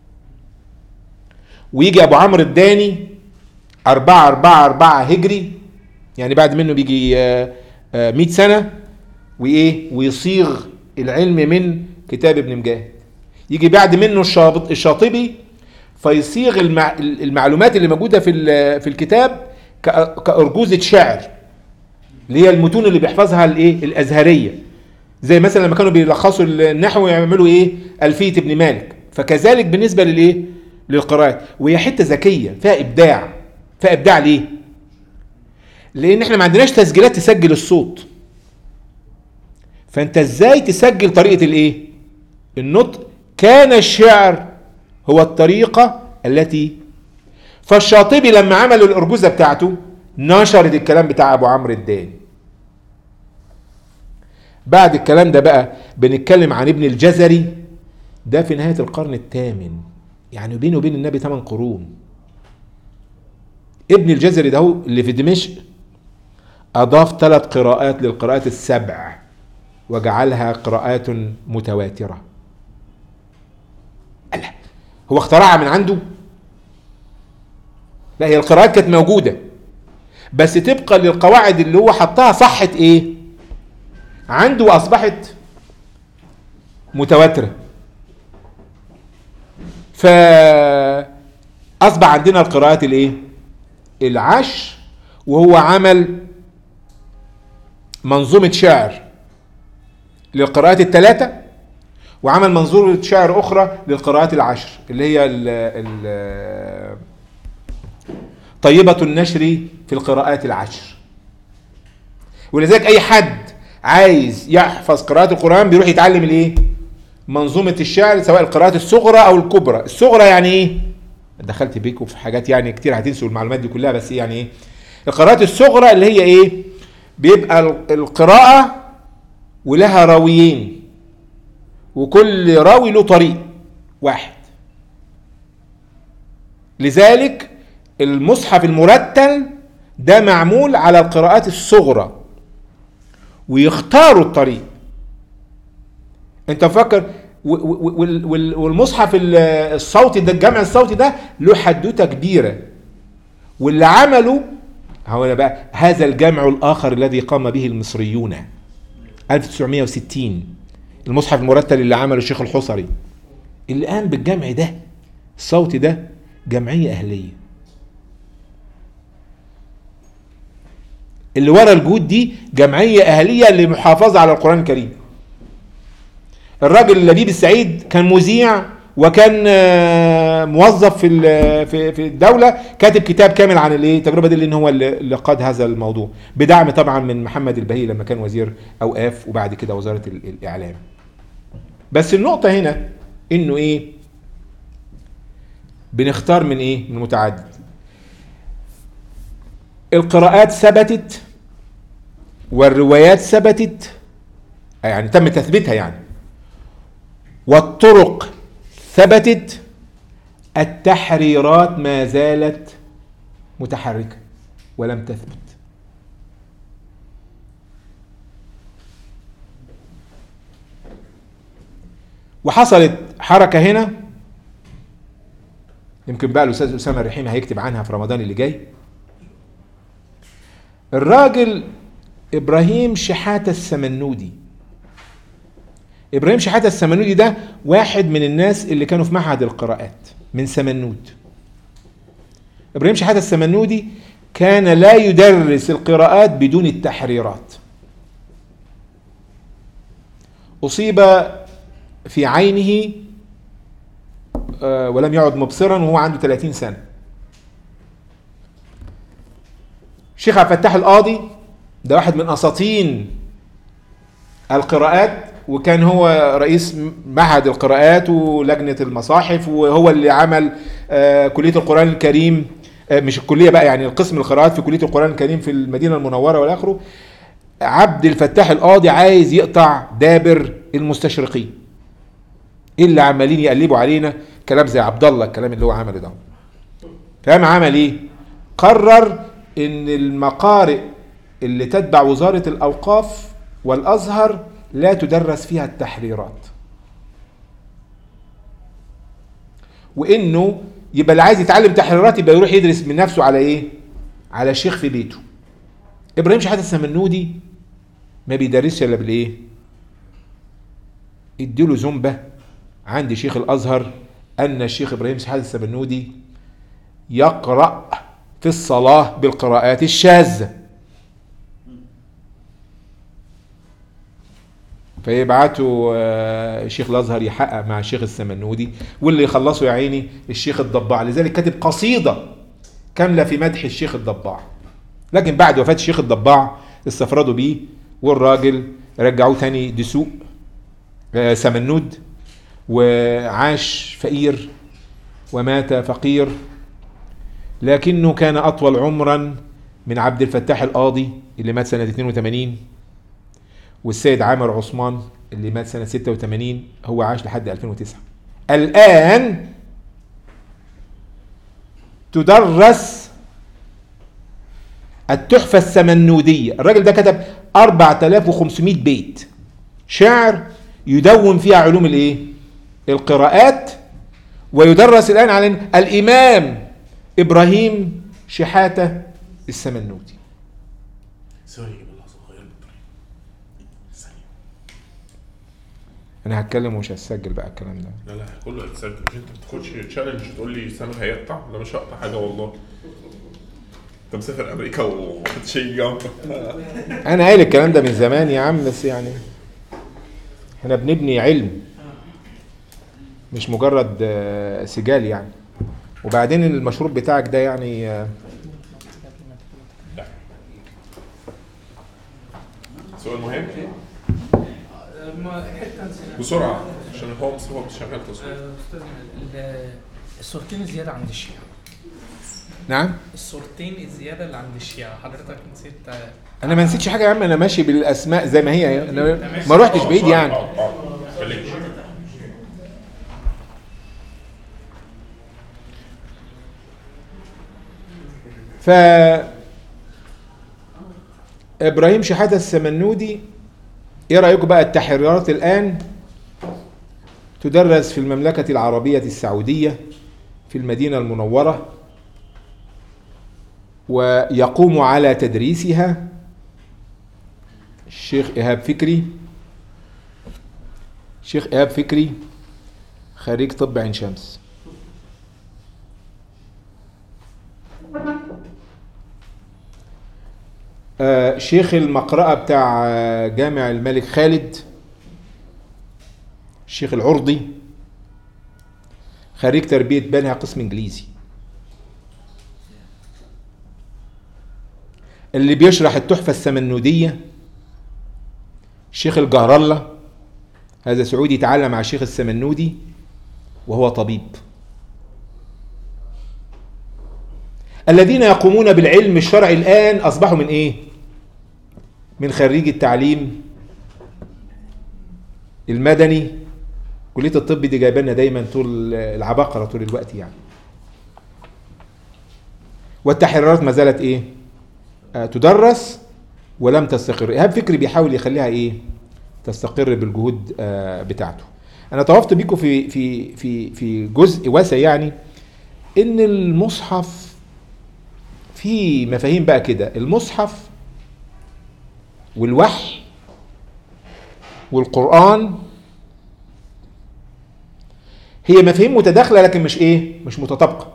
ويجي ابو عمرو الداني أربعة أربعة أربعة هجري يعني بعد منه بيجي آه، آه، 100 سنة وإيه ويصيغ العلم من كتاب ابن مجاهد يجي بعد منه الشاطب- الشاطبي فيصيغ المع... المعلومات اللي موجودة في ال- في الكتاب كأ- كأرجوزة شعر اللي هي المتون اللي بيحفظها الايه الازهريه زي مثلا لما كانوا بيلخصوا النحو يعملوا ايه الفيه ابن مالك فكذلك بالنسبه للايه للقراءات وهي حته ذكيه فيها ابداع فيها ابداع ليه لان احنا ما عندناش تسجيلات تسجل الصوت فانت ازاي تسجل طريقه الايه النطق كان الشعر هو الطريقه التي فالشاطبي لما عمل الارجوزه بتاعته نشرت الكلام بتاع ابو عمرو الداني بعد الكلام ده بقى بنتكلم عن ابن الجزري ده في نهايه القرن الثامن يعني بينه وبين النبي ثمان قرون ابن الجزري ده هو اللي في دمشق اضاف ثلاث قراءات للقراءات السبع وجعلها قراءات متواتره الله هو اخترعها من عنده لا هي القراءات كانت موجوده بس طبقا للقواعد اللي هو حطها صحت ايه عنده واصبحت متواتره فاصبح عندنا القراءات الايه العشر وهو عمل منظومه شعر للقراءات الثلاثه وعمل منظومة شعر أخرى للقراءات العشر اللي هي ال ال طيبة النشر في القراءات العشر ولذلك أي حد عايز يحفظ قراءات القرآن بيروح يتعلم الإيه؟ منظومة الشعر سواء القراءات الصغرى أو الكبرى الصغرى يعني إيه؟ دخلت بيكم في حاجات يعني كتير هتنسوا المعلومات دي كلها بس يعني إيه؟ القراءات الصغرى اللي هي إيه؟ بيبقى ال- القراءة ولها راويين وكل راوي له طريق واحد لذلك المصحف المرتل ده معمول على القراءات الصغرى ويختاروا الطريق انت مفكر و- و- وال- وال- والمصحف ال- الصوتي ده الجمع الصوتي ده له حدوته كبيره واللي عمله هو أنا بقى هذا الجمع الاخر الذي قام به المصريون 1960 المصحف المرتل اللي عمله الشيخ الحصري اللي قام بالجمع ده الصوتي ده جمعيه اهليه اللي ورا الجهود دي جمعيه اهليه للمحافظه على القران الكريم الراجل لبيب السعيد كان مذيع وكان آه، موظف في ال- في في الدوله كاتب كتاب كامل عن الايه التجربه دي لان هو اللي اللي قاد هذا الموضوع بدعم طبعا من محمد البهي لما كان وزير اوقاف وبعد كده وزاره ال- الاعلام بس النقطه هنا انه ايه بنختار من ايه من متعدد القراءات ثبتت والروايات ثبتت يعني تم تثبيتها يعني والطرق ثبتت التحريرات ما زالت متحركة ولم تثبت وحصلت حركة هنا يمكن بقى الأستاذ أسامة الرحيم هيكتب عنها في رمضان اللي جاي الراجل إبراهيم شحاتة السمنودي ابراهيم شحاته السمنودي ده واحد من الناس اللي كانوا في معهد القراءات من سمنود ابراهيم شحاته السمنودي كان لا يدرس القراءات بدون التحريرات اصيب في عينه آه، ولم يعد مبصرا وهو عنده 30 سنه الشيخ عبد الفتاح القاضي ده واحد من اساطين القراءات وكان هو رئيس معهد القراءات ولجنة المصاحف وهو اللي عمل آه، كلية القرآن الكريم آه، مش الكلية بقى يعني القسم القراءات في كلية القرآن الكريم في المدينة المنورة والآخره عبد الفتاح القاضي عايز يقطع دابر المستشرقين اللي عمالين يقلبوا علينا كلام زي عبد الله الكلام اللي هو عمله ده فقام عمل ايه قرر ان المقارئ اللي تتبع وزارة الأوقاف والأزهر لا تدرس فيها التحريرات وانه يبقى اللي عايز يتعلم تحريرات يبقى يروح يدرس من نفسه على ايه على شيخ في بيته ابراهيم شحاته السمنودي ما بيدرسش الا بالايه اديله زنبه عند شيخ الازهر ان الشيخ ابراهيم شحاته السمنودي يقرا في الصلاه بالقراءات الشاذه فيبعتوا آه، شيخ الازهر يحقق مع الشيخ السمنودي واللي يخلصوا يا عيني الشيخ الضباع لذلك كاتب قصيده كامله في مدح الشيخ الضباع لكن بعد وفاه الشيخ الضباع استفردوا بيه والراجل رجعوه تاني دسوق آه، سمنود وعاش فقير ومات فقير لكنه كان اطول عمرا من عبد الفتاح القاضي اللي مات سنه 82 والسيد عامر عثمان اللي مات سنة 86 هو عاش لحد 2009 الآن تدرس التحفة السمنودية الراجل ده كتب 4500 بيت شعر يدون فيها علوم الايه القراءات ويدرس الآن على الإمام إبراهيم شحاتة السمنودي ثواني كده لحظه غير البطاريه ثانيه أنا هتكلم ومش هسجل بقى الكلام ده لا لا كله هيتسجل مش انت بتاخدش تشالنج تقول لي سامر هيقطع لا مش هقطع حاجه والله انت مسافر امريكا ومحدش شيء جنبك انا قايل الكلام ده من زمان يا عم بس يعني احنا بنبني علم مش مجرد آه، سجال يعني وبعدين المشروب بتاعك ده يعني آه، سؤال مهم بسرعه عشان هو هو شغال تصوير الصورتين الزياده عند الشيعة نعم الصورتين الزياده اللي عند الشيعة حضرتك نسيت انا ما نسيتش حاجه يا عم انا ماشي بالاسماء زي ما هي انا ما روحتش بعيد يعني اقعد اقعد خليك ف ابراهيم شحاته السمنودي ايه رايكم بقى التحريرات الان تدرس في المملكه العربيه السعوديه في المدينه المنوره ويقوم على تدريسها الشيخ ايهاب فكري شيخ ايهاب فكري خريج طب عين شمس آه، شيخ المقرأة بتاع آه، جامع الملك خالد الشيخ العرضي خريج تربية بنها قسم انجليزي اللي بيشرح التحفة السمنودية الشيخ الجهرلة هذا سعودي تعلم مع الشيخ السمنودي وهو طبيب الذين يقومون بالعلم الشرعي الآن أصبحوا من إيه؟ من خريج التعليم المدني كلية الطب دي جايبه لنا دايما طول العباقرة طول الوقت يعني والتحريرات ما زالت إيه؟ آه تدرس ولم تستقر إيهاب فكري بيحاول يخليها إيه؟ تستقر بالجهود آه بتاعته أنا طوفت بيكم في في في في جزء واسع يعني إن المصحف في مفاهيم بقى كده المصحف والوحي والقرآن هي مفاهيم متداخلة لكن مش ايه مش متطابقة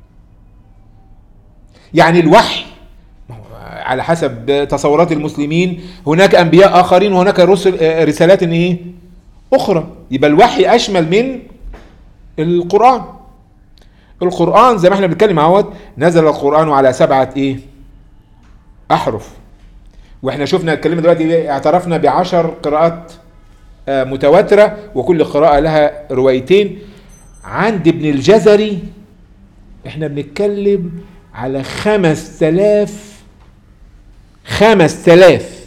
يعني الوحي ما هو على حسب تصورات المسلمين هناك انبياء اخرين وهناك رسل آه، رسالات ايه اخرى يبقى الوحي اشمل من القرآن القرآن زي ما احنا بنتكلم اهوت نزل القرآن على سبعة ايه احرف واحنا شفنا اتكلمنا دلوقتي إيه؟ اعترفنا بعشر قراءات آه، متواترة وكل قراءة لها روايتين عند ابن الجزري احنا بنتكلم على خمس تلاف خمس تلاف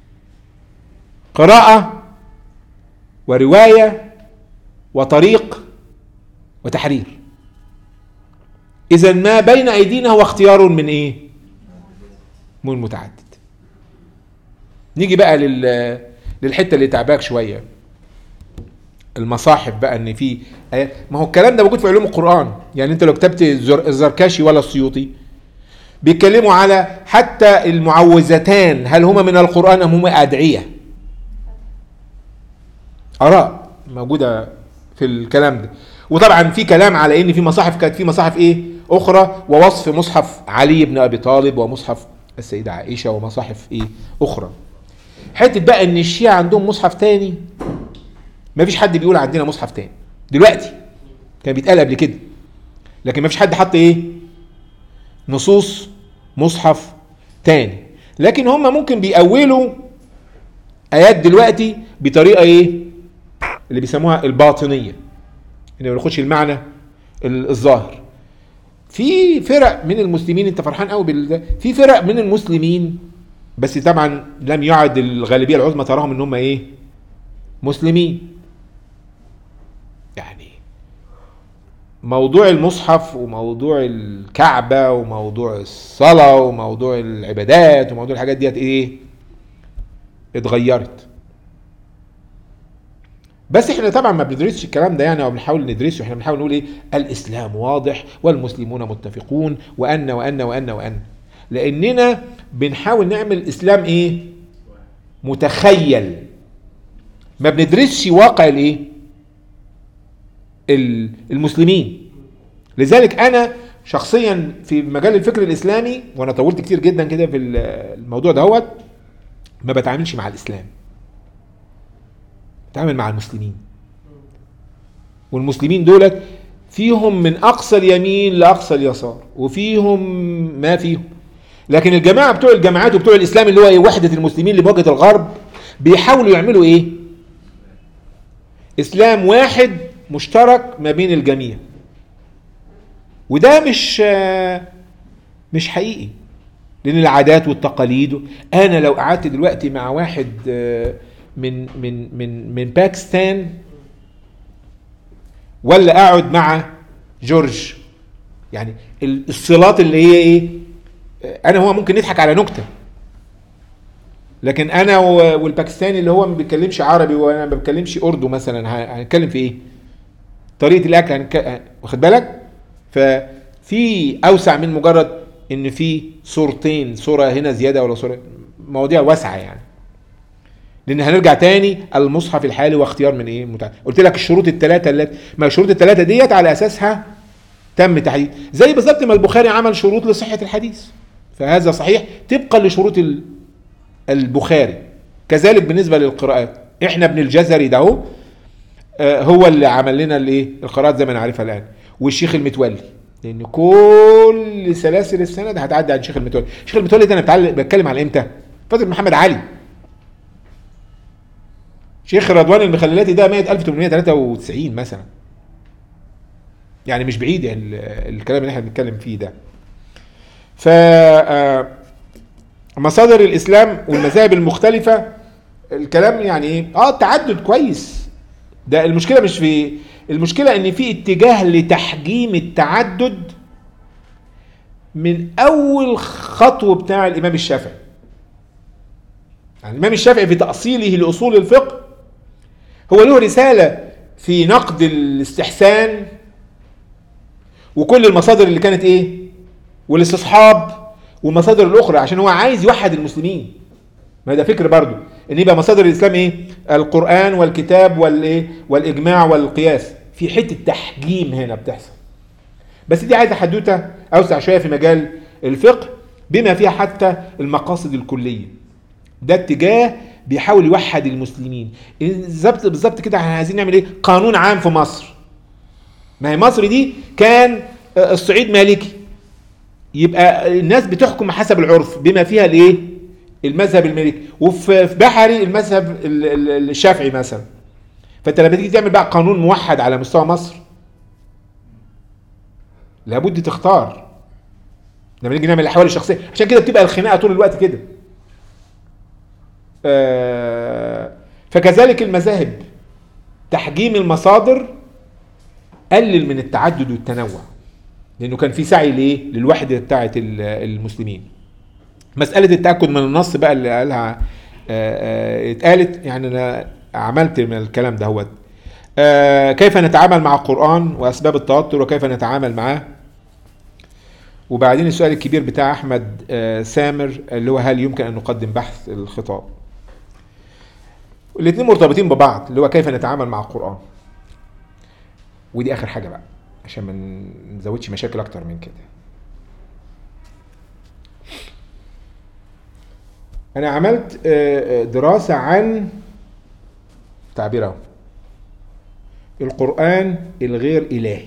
قراءة ورواية وطريق وتحرير إذا ما بين أيدينا هو اختيار من إيه؟ من متعدد. نيجي بقى لل للحتة اللي تعباك شوية. المصاحف بقى ان في آيات ما هو الكلام ده موجود في علوم القرآن، يعني أنت لو كتبت الزر- الزركاشي ولا السيوطي بيتكلموا على حتى المعوذتان هل هما من القرآن أم هما أدعية؟ آراء موجودة في الكلام ده وطبعا في كلام على ان في مصاحف كانت في مصاحف ايه اخرى ووصف مصحف علي بن ابي طالب ومصحف السيدة عائشة ومصاحف ايه اخرى حتة بقى ان الشيعة عندهم مصحف تاني ما فيش حد بيقول عندنا مصحف تاني دلوقتي كان بيتقال قبل كده لكن ما فيش حد حط ايه نصوص مصحف تاني لكن هم ممكن بيأولوا ايات دلوقتي بطريقة ايه اللي بيسموها الباطنية ان ما ناخدش المعنى ال- الظاهر في فرق من المسلمين انت فرحان قوي بال في فرق من المسلمين بس طبعا لم يعد الغالبيه العظمى تراهم ان هم ايه مسلمين يعني موضوع المصحف وموضوع الكعبة وموضوع الصلاة وموضوع العبادات وموضوع الحاجات ديت ايه اتغيرت بس احنا طبعا ما بندرسش الكلام ده يعني او بنحاول ندرسه احنا بنحاول نقول ايه الاسلام واضح والمسلمون متفقون وان وان وان وان لاننا بنحاول نعمل اسلام ايه متخيل ما بندرسش واقع الايه ال- المسلمين لذلك انا شخصيا في مجال الفكر الاسلامي وانا طولت كتير جدا كده في ال- الموضوع دهوت ما بتعاملش مع الاسلام بتعامل مع المسلمين والمسلمين دولت فيهم من اقصى اليمين لاقصى اليسار وفيهم ما فيهم لكن الجماعه بتوع الجماعات وبتوع الاسلام اللي هو ايه وحده المسلمين لمواجهه الغرب بيحاولوا يعملوا ايه اسلام واحد مشترك ما بين الجميع وده مش آه، مش حقيقي لان العادات والتقاليد انا لو قعدت دلوقتي مع واحد آه، من من من من باكستان ولا اقعد مع جورج يعني ال- الصلات اللي هي ايه آه، انا هو ممكن نضحك على نكته لكن انا و- والباكستاني اللي هو ما بيتكلمش عربي وانا ما بتكلمش اردو مثلا ه- هنتكلم في ايه طريقه الاكل هنك... واخد بالك ففي اوسع من مجرد ان في صورتين صوره هنا زياده ولا صوره مواضيع واسعه يعني لان هنرجع تاني المصحف الحالي واختيار من ايه متع... قلت لك الشروط الثلاثه التي ما الشروط الثلاثه ديت على اساسها تم تحديد زي بالظبط ما البخاري عمل شروط لصحه الحديث فهذا صحيح طبقا لشروط ال- البخاري كذلك بالنسبه للقراءات احنا ابن الجزري ده هو آه، هو اللي عمل لنا الايه القراءات زي ما نعرفها الان والشيخ المتولي لان كل سلاسل السند هتعدي عن الشيخ المتولي الشيخ المتولي ده انا بتعلم بتكلم على امتى فتره محمد علي شيخ رضوان المخللاتي ده مات 1893 مثلا يعني مش بعيد يعني ال- الكلام اللي احنا بنتكلم فيه ده ف آه، مصادر الاسلام والمذاهب المختلفه الكلام يعني ايه اه التعدد كويس ده المشكله مش في المشكله ان في اتجاه لتحجيم التعدد من اول خطوه بتاع الامام الشافعي يعني الامام الشافعي في تاصيله لاصول الفقه هو له رساله في نقد الاستحسان وكل المصادر اللي كانت ايه والاستصحاب والمصادر الاخرى عشان هو عايز يوحد المسلمين ما ده فكر برضو ان يبقى مصادر الاسلام ايه القران والكتاب والايه والاجماع والقياس في حته تحجيم هنا بتحصل بس دي عايزه حدوته اوسع شويه في مجال الفقه بما فيها حتى المقاصد الكليه ده اتجاه بيحاول يوحد المسلمين بالظبط بالظبط كده احنا عايزين نعمل ايه قانون عام في مصر ما هي مصر دي كان آه، الصعيد مالكي يبقى الناس بتحكم حسب العرف بما فيها الايه المذهب المالكي وفي في بحري المذهب ال- ال- الشافعي مثلا فانت لما تيجي تعمل بقى قانون موحد على مستوى مصر لابد تختار لما نيجي نعمل الاحوال الشخصيه عشان كده بتبقى الخناقه طول الوقت كده آه، فكذلك المذاهب تحجيم المصادر قلل من التعدد والتنوع لانه كان في سعي لايه للوحده بتاعه ال- المسلمين مساله التاكد من النص بقى اللي قالها آه، آه، اتقالت يعني انا عملت من الكلام ده هو كيف نتعامل مع القران واسباب التوتر وكيف نتعامل معاه وبعدين السؤال الكبير بتاع احمد آه، سامر اللي هو هل يمكن ان نقدم بحث الخطاب الاثنين مرتبطين ببعض اللي هو كيف نتعامل مع القران ودي اخر حاجه بقى عشان ما نزودش مشاكل اكتر من كده انا عملت آه، آه، دراسه عن تعبير اهو القران الغير الهي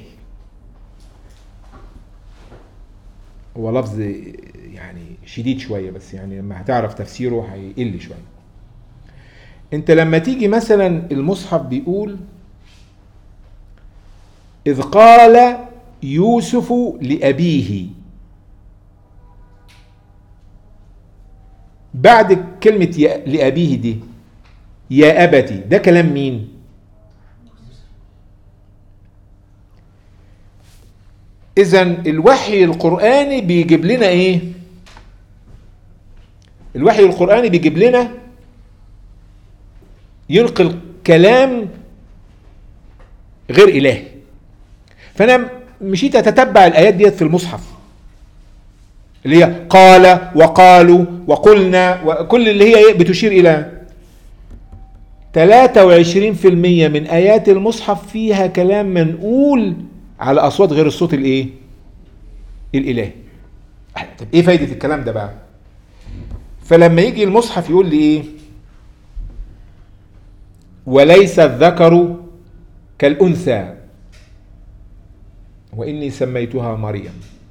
هو لفظ يعني شديد شويه بس يعني لما هتعرف تفسيره هيقل شويه انت لما تيجي مثلا المصحف بيقول إذ قال يوسف لأبيه بعد كلمة يا لأبيه دي يا أبتي ده كلام مين؟ إذا الوحي القرآني بيجيب لنا إيه؟ الوحي القرآني بيجيب لنا ينقل كلام غير إلهي فانا مشيت اتتبع الايات ديت في المصحف اللي هي قال وقالوا وقلنا وكل اللي هي إيه بتشير الى 23% من ايات المصحف فيها كلام منقول على اصوات غير الصوت الايه الالهي طب ايه فايده الكلام ده بقى فلما يجي المصحف يقول لي ايه وليس الذكر كالانثى واني سميتها مريم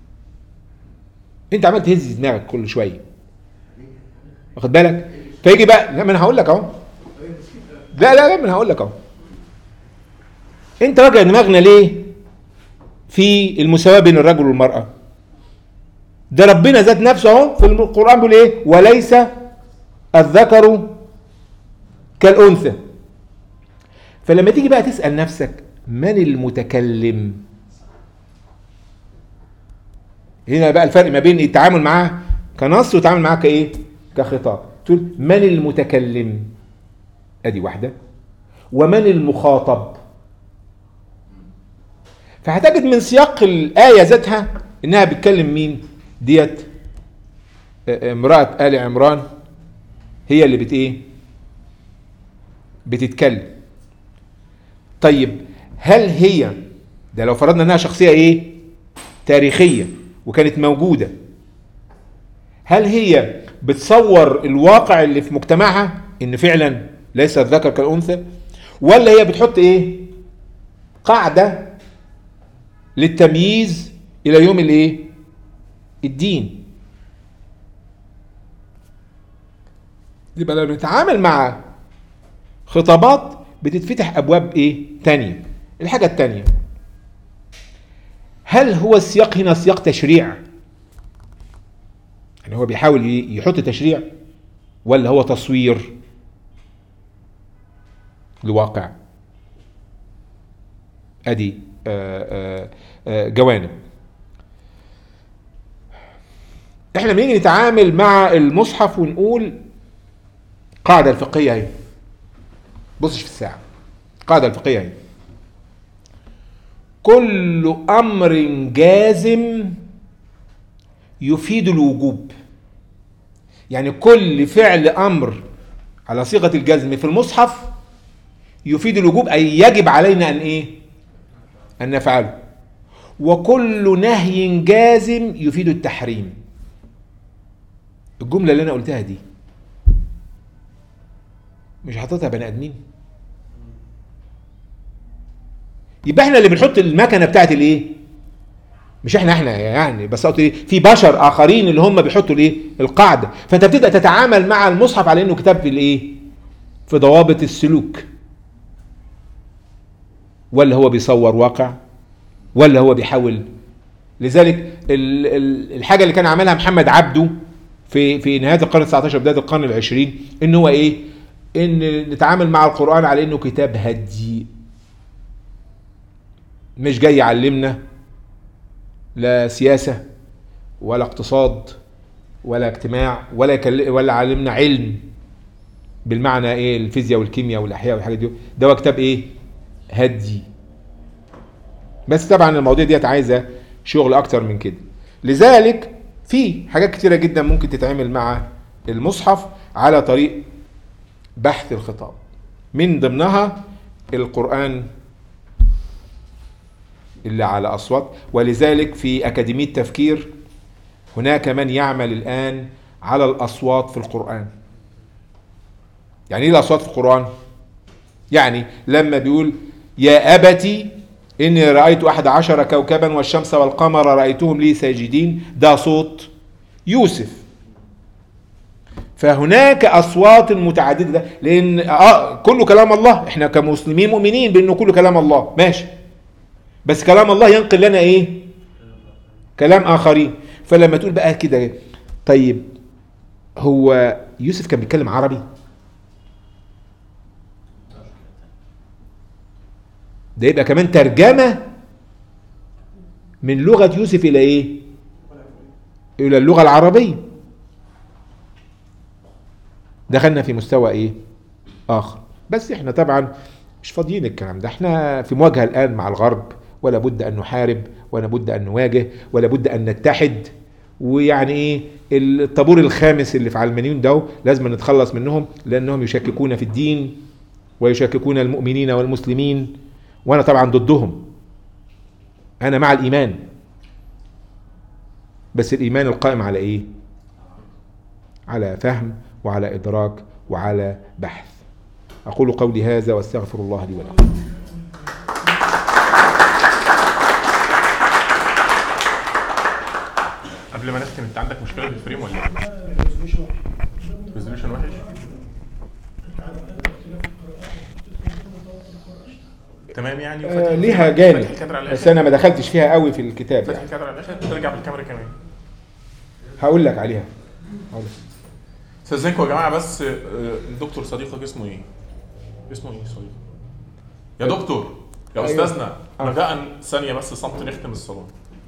انت عمال تهز دماغك كل شويه واخد بالك فيجي بقى لا ما انا هقول لك اهو لا لا لا ما انا هقول لك اهو انت واجع دماغنا ليه في المساواه بين الرجل والمراه ده ربنا ذات نفسه اهو في القران بيقول ايه وليس الذكر كالانثى فلما تيجي بقى تسال نفسك من المتكلم هنا بقى الفرق ما بين التعامل معاه كنص والتعامل معاه كايه كخطاب تقول من المتكلم ادي واحده ومن المخاطب فهتجد من سياق الآية ذاتها إنها بتكلم مين؟ ديت امرأة آل عمران هي اللي بت إيه؟ بتتكلم. طيب هل هي ده لو فرضنا إنها شخصية إيه؟ تاريخية وكانت موجودة. هل هي بتصور الواقع اللي في مجتمعها إن فعلا ليس الذكر كالأنثى؟ ولا هي بتحط إيه؟ قاعدة للتمييز الى يوم الايه الدين يبقى لما نتعامل مع خطابات بتتفتح ابواب ايه تانية الحاجة التانية هل هو السياق هنا سياق تشريع يعني هو بيحاول يحط تشريع ولا هو تصوير لواقع ادي آآ آآ جوانب احنا بنيجي نتعامل مع المصحف ونقول قاعدة الفقهية اهي بصش في الساعة قاعدة الفقهية اهي كل أمر جازم يفيد الوجوب يعني كل فعل أمر على صيغة الجزم في المصحف يفيد الوجوب أي يجب علينا أن إيه؟ أن نفعله وكل نهي جازم يفيد التحريم الجملة اللي أنا قلتها دي مش حاططها بني آدمين يبقى احنا اللي بنحط المكنة بتاعت الايه مش احنا احنا يعني بس قلت ايه في بشر اخرين اللي هم بيحطوا الايه القاعده فانت بتبدا تتعامل مع المصحف على انه كتاب في الايه في ضوابط السلوك ولا هو بيصور واقع ولا هو بيحاول لذلك ال- ال- الحاجه اللي كان عملها محمد عبده في في نهايه القرن 19 بدايه القرن العشرين ان هو ايه ان نتعامل مع القران على انه كتاب هدي مش جاي يعلمنا لا سياسه ولا اقتصاد ولا اجتماع ولا يكل- ولا علمنا علم بالمعنى ايه الفيزياء والكيمياء والاحياء والحاجات دي ده هو كتاب ايه هدي بس طبعا المواضيع ديت عايزه شغل اكتر من كده لذلك في حاجات كتيره جدا ممكن تتعمل مع المصحف على طريق بحث الخطاب من ضمنها القران اللي على اصوات ولذلك في اكاديميه تفكير هناك من يعمل الان على الاصوات في القران يعني ايه الاصوات في القران يعني لما بيقول يا ابتي اني رايت احد عشر كوكبا والشمس والقمر رايتهم لي ساجدين ده صوت يوسف فهناك اصوات متعدده ده لان اه كله كلام الله احنا كمسلمين مؤمنين بانه كله كلام الله ماشي بس كلام الله ينقل لنا ايه كلام اخرين فلما تقول بقى كده طيب هو يوسف كان بيتكلم عربي ده يبقى كمان ترجمة من لغة يوسف إلى إيه؟ إلى اللغة العربية دخلنا في مستوى إيه؟ آخر بس إحنا طبعا مش فاضيين الكلام ده إحنا في مواجهة الآن مع الغرب ولا بد أن نحارب ولا بد أن نواجه ولا بد أن نتحد ويعني إيه الطابور الخامس اللي في علمانيون ده لازم نتخلص منهم لأنهم يشككون في الدين ويشككون المؤمنين والمسلمين وانا طبعا ضدهم انا مع الايمان بس الايمان القائم على ايه على فهم وعلى ادراك وعلى بحث اقول قولي هذا واستغفر الله لي ولكم قبل ما نختم انت عندك مشكله في الفريم ولا ايه؟ ريزوليوشن وحش تمام يعني آه، وفاتح ليها فاتح جانب الكادر على بس الاخر انا ما دخلتش فيها قوي في الكتاب فاتح يعني الكادر على الاخر ترجع بالكاميرا كمان هقول لك عليها هقول لك. استاذنكم يا جماعه بس آه، الدكتور صديقك اسمه ايه؟ اسمه ايه صديق؟ يا دكتور يا أيوة. استاذنا آه. رجاء ثانيه بس صمت نختم الصالون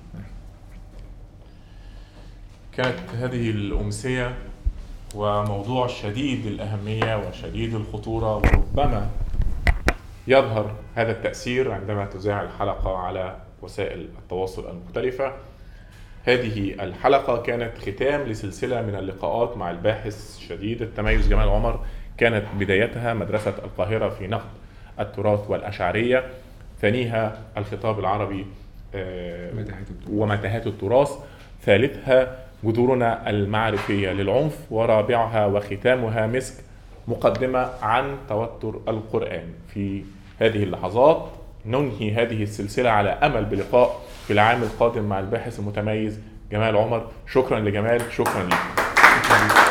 كانت هذه الامسيه وموضوع شديد الاهميه وشديد الخطوره وربما يظهر هذا التاثير عندما تذاع الحلقه على وسائل التواصل المختلفه هذه الحلقة كانت ختام لسلسلة من اللقاءات مع الباحث شديد التميز جمال عمر كانت بدايتها مدرسة القاهرة في نقد التراث والأشعرية ثانيها الخطاب العربي آه، متاهات التراث. ومتاهات التراث ثالثها جذورنا المعرفية للعنف ورابعها وختامها مسك مقدمة عن توتر القرآن في هذه اللحظات ننهي هذه السلسلة على أمل بلقاء في العام القادم مع الباحث المتميز جمال عمر شكرا لجمال شكرا لكم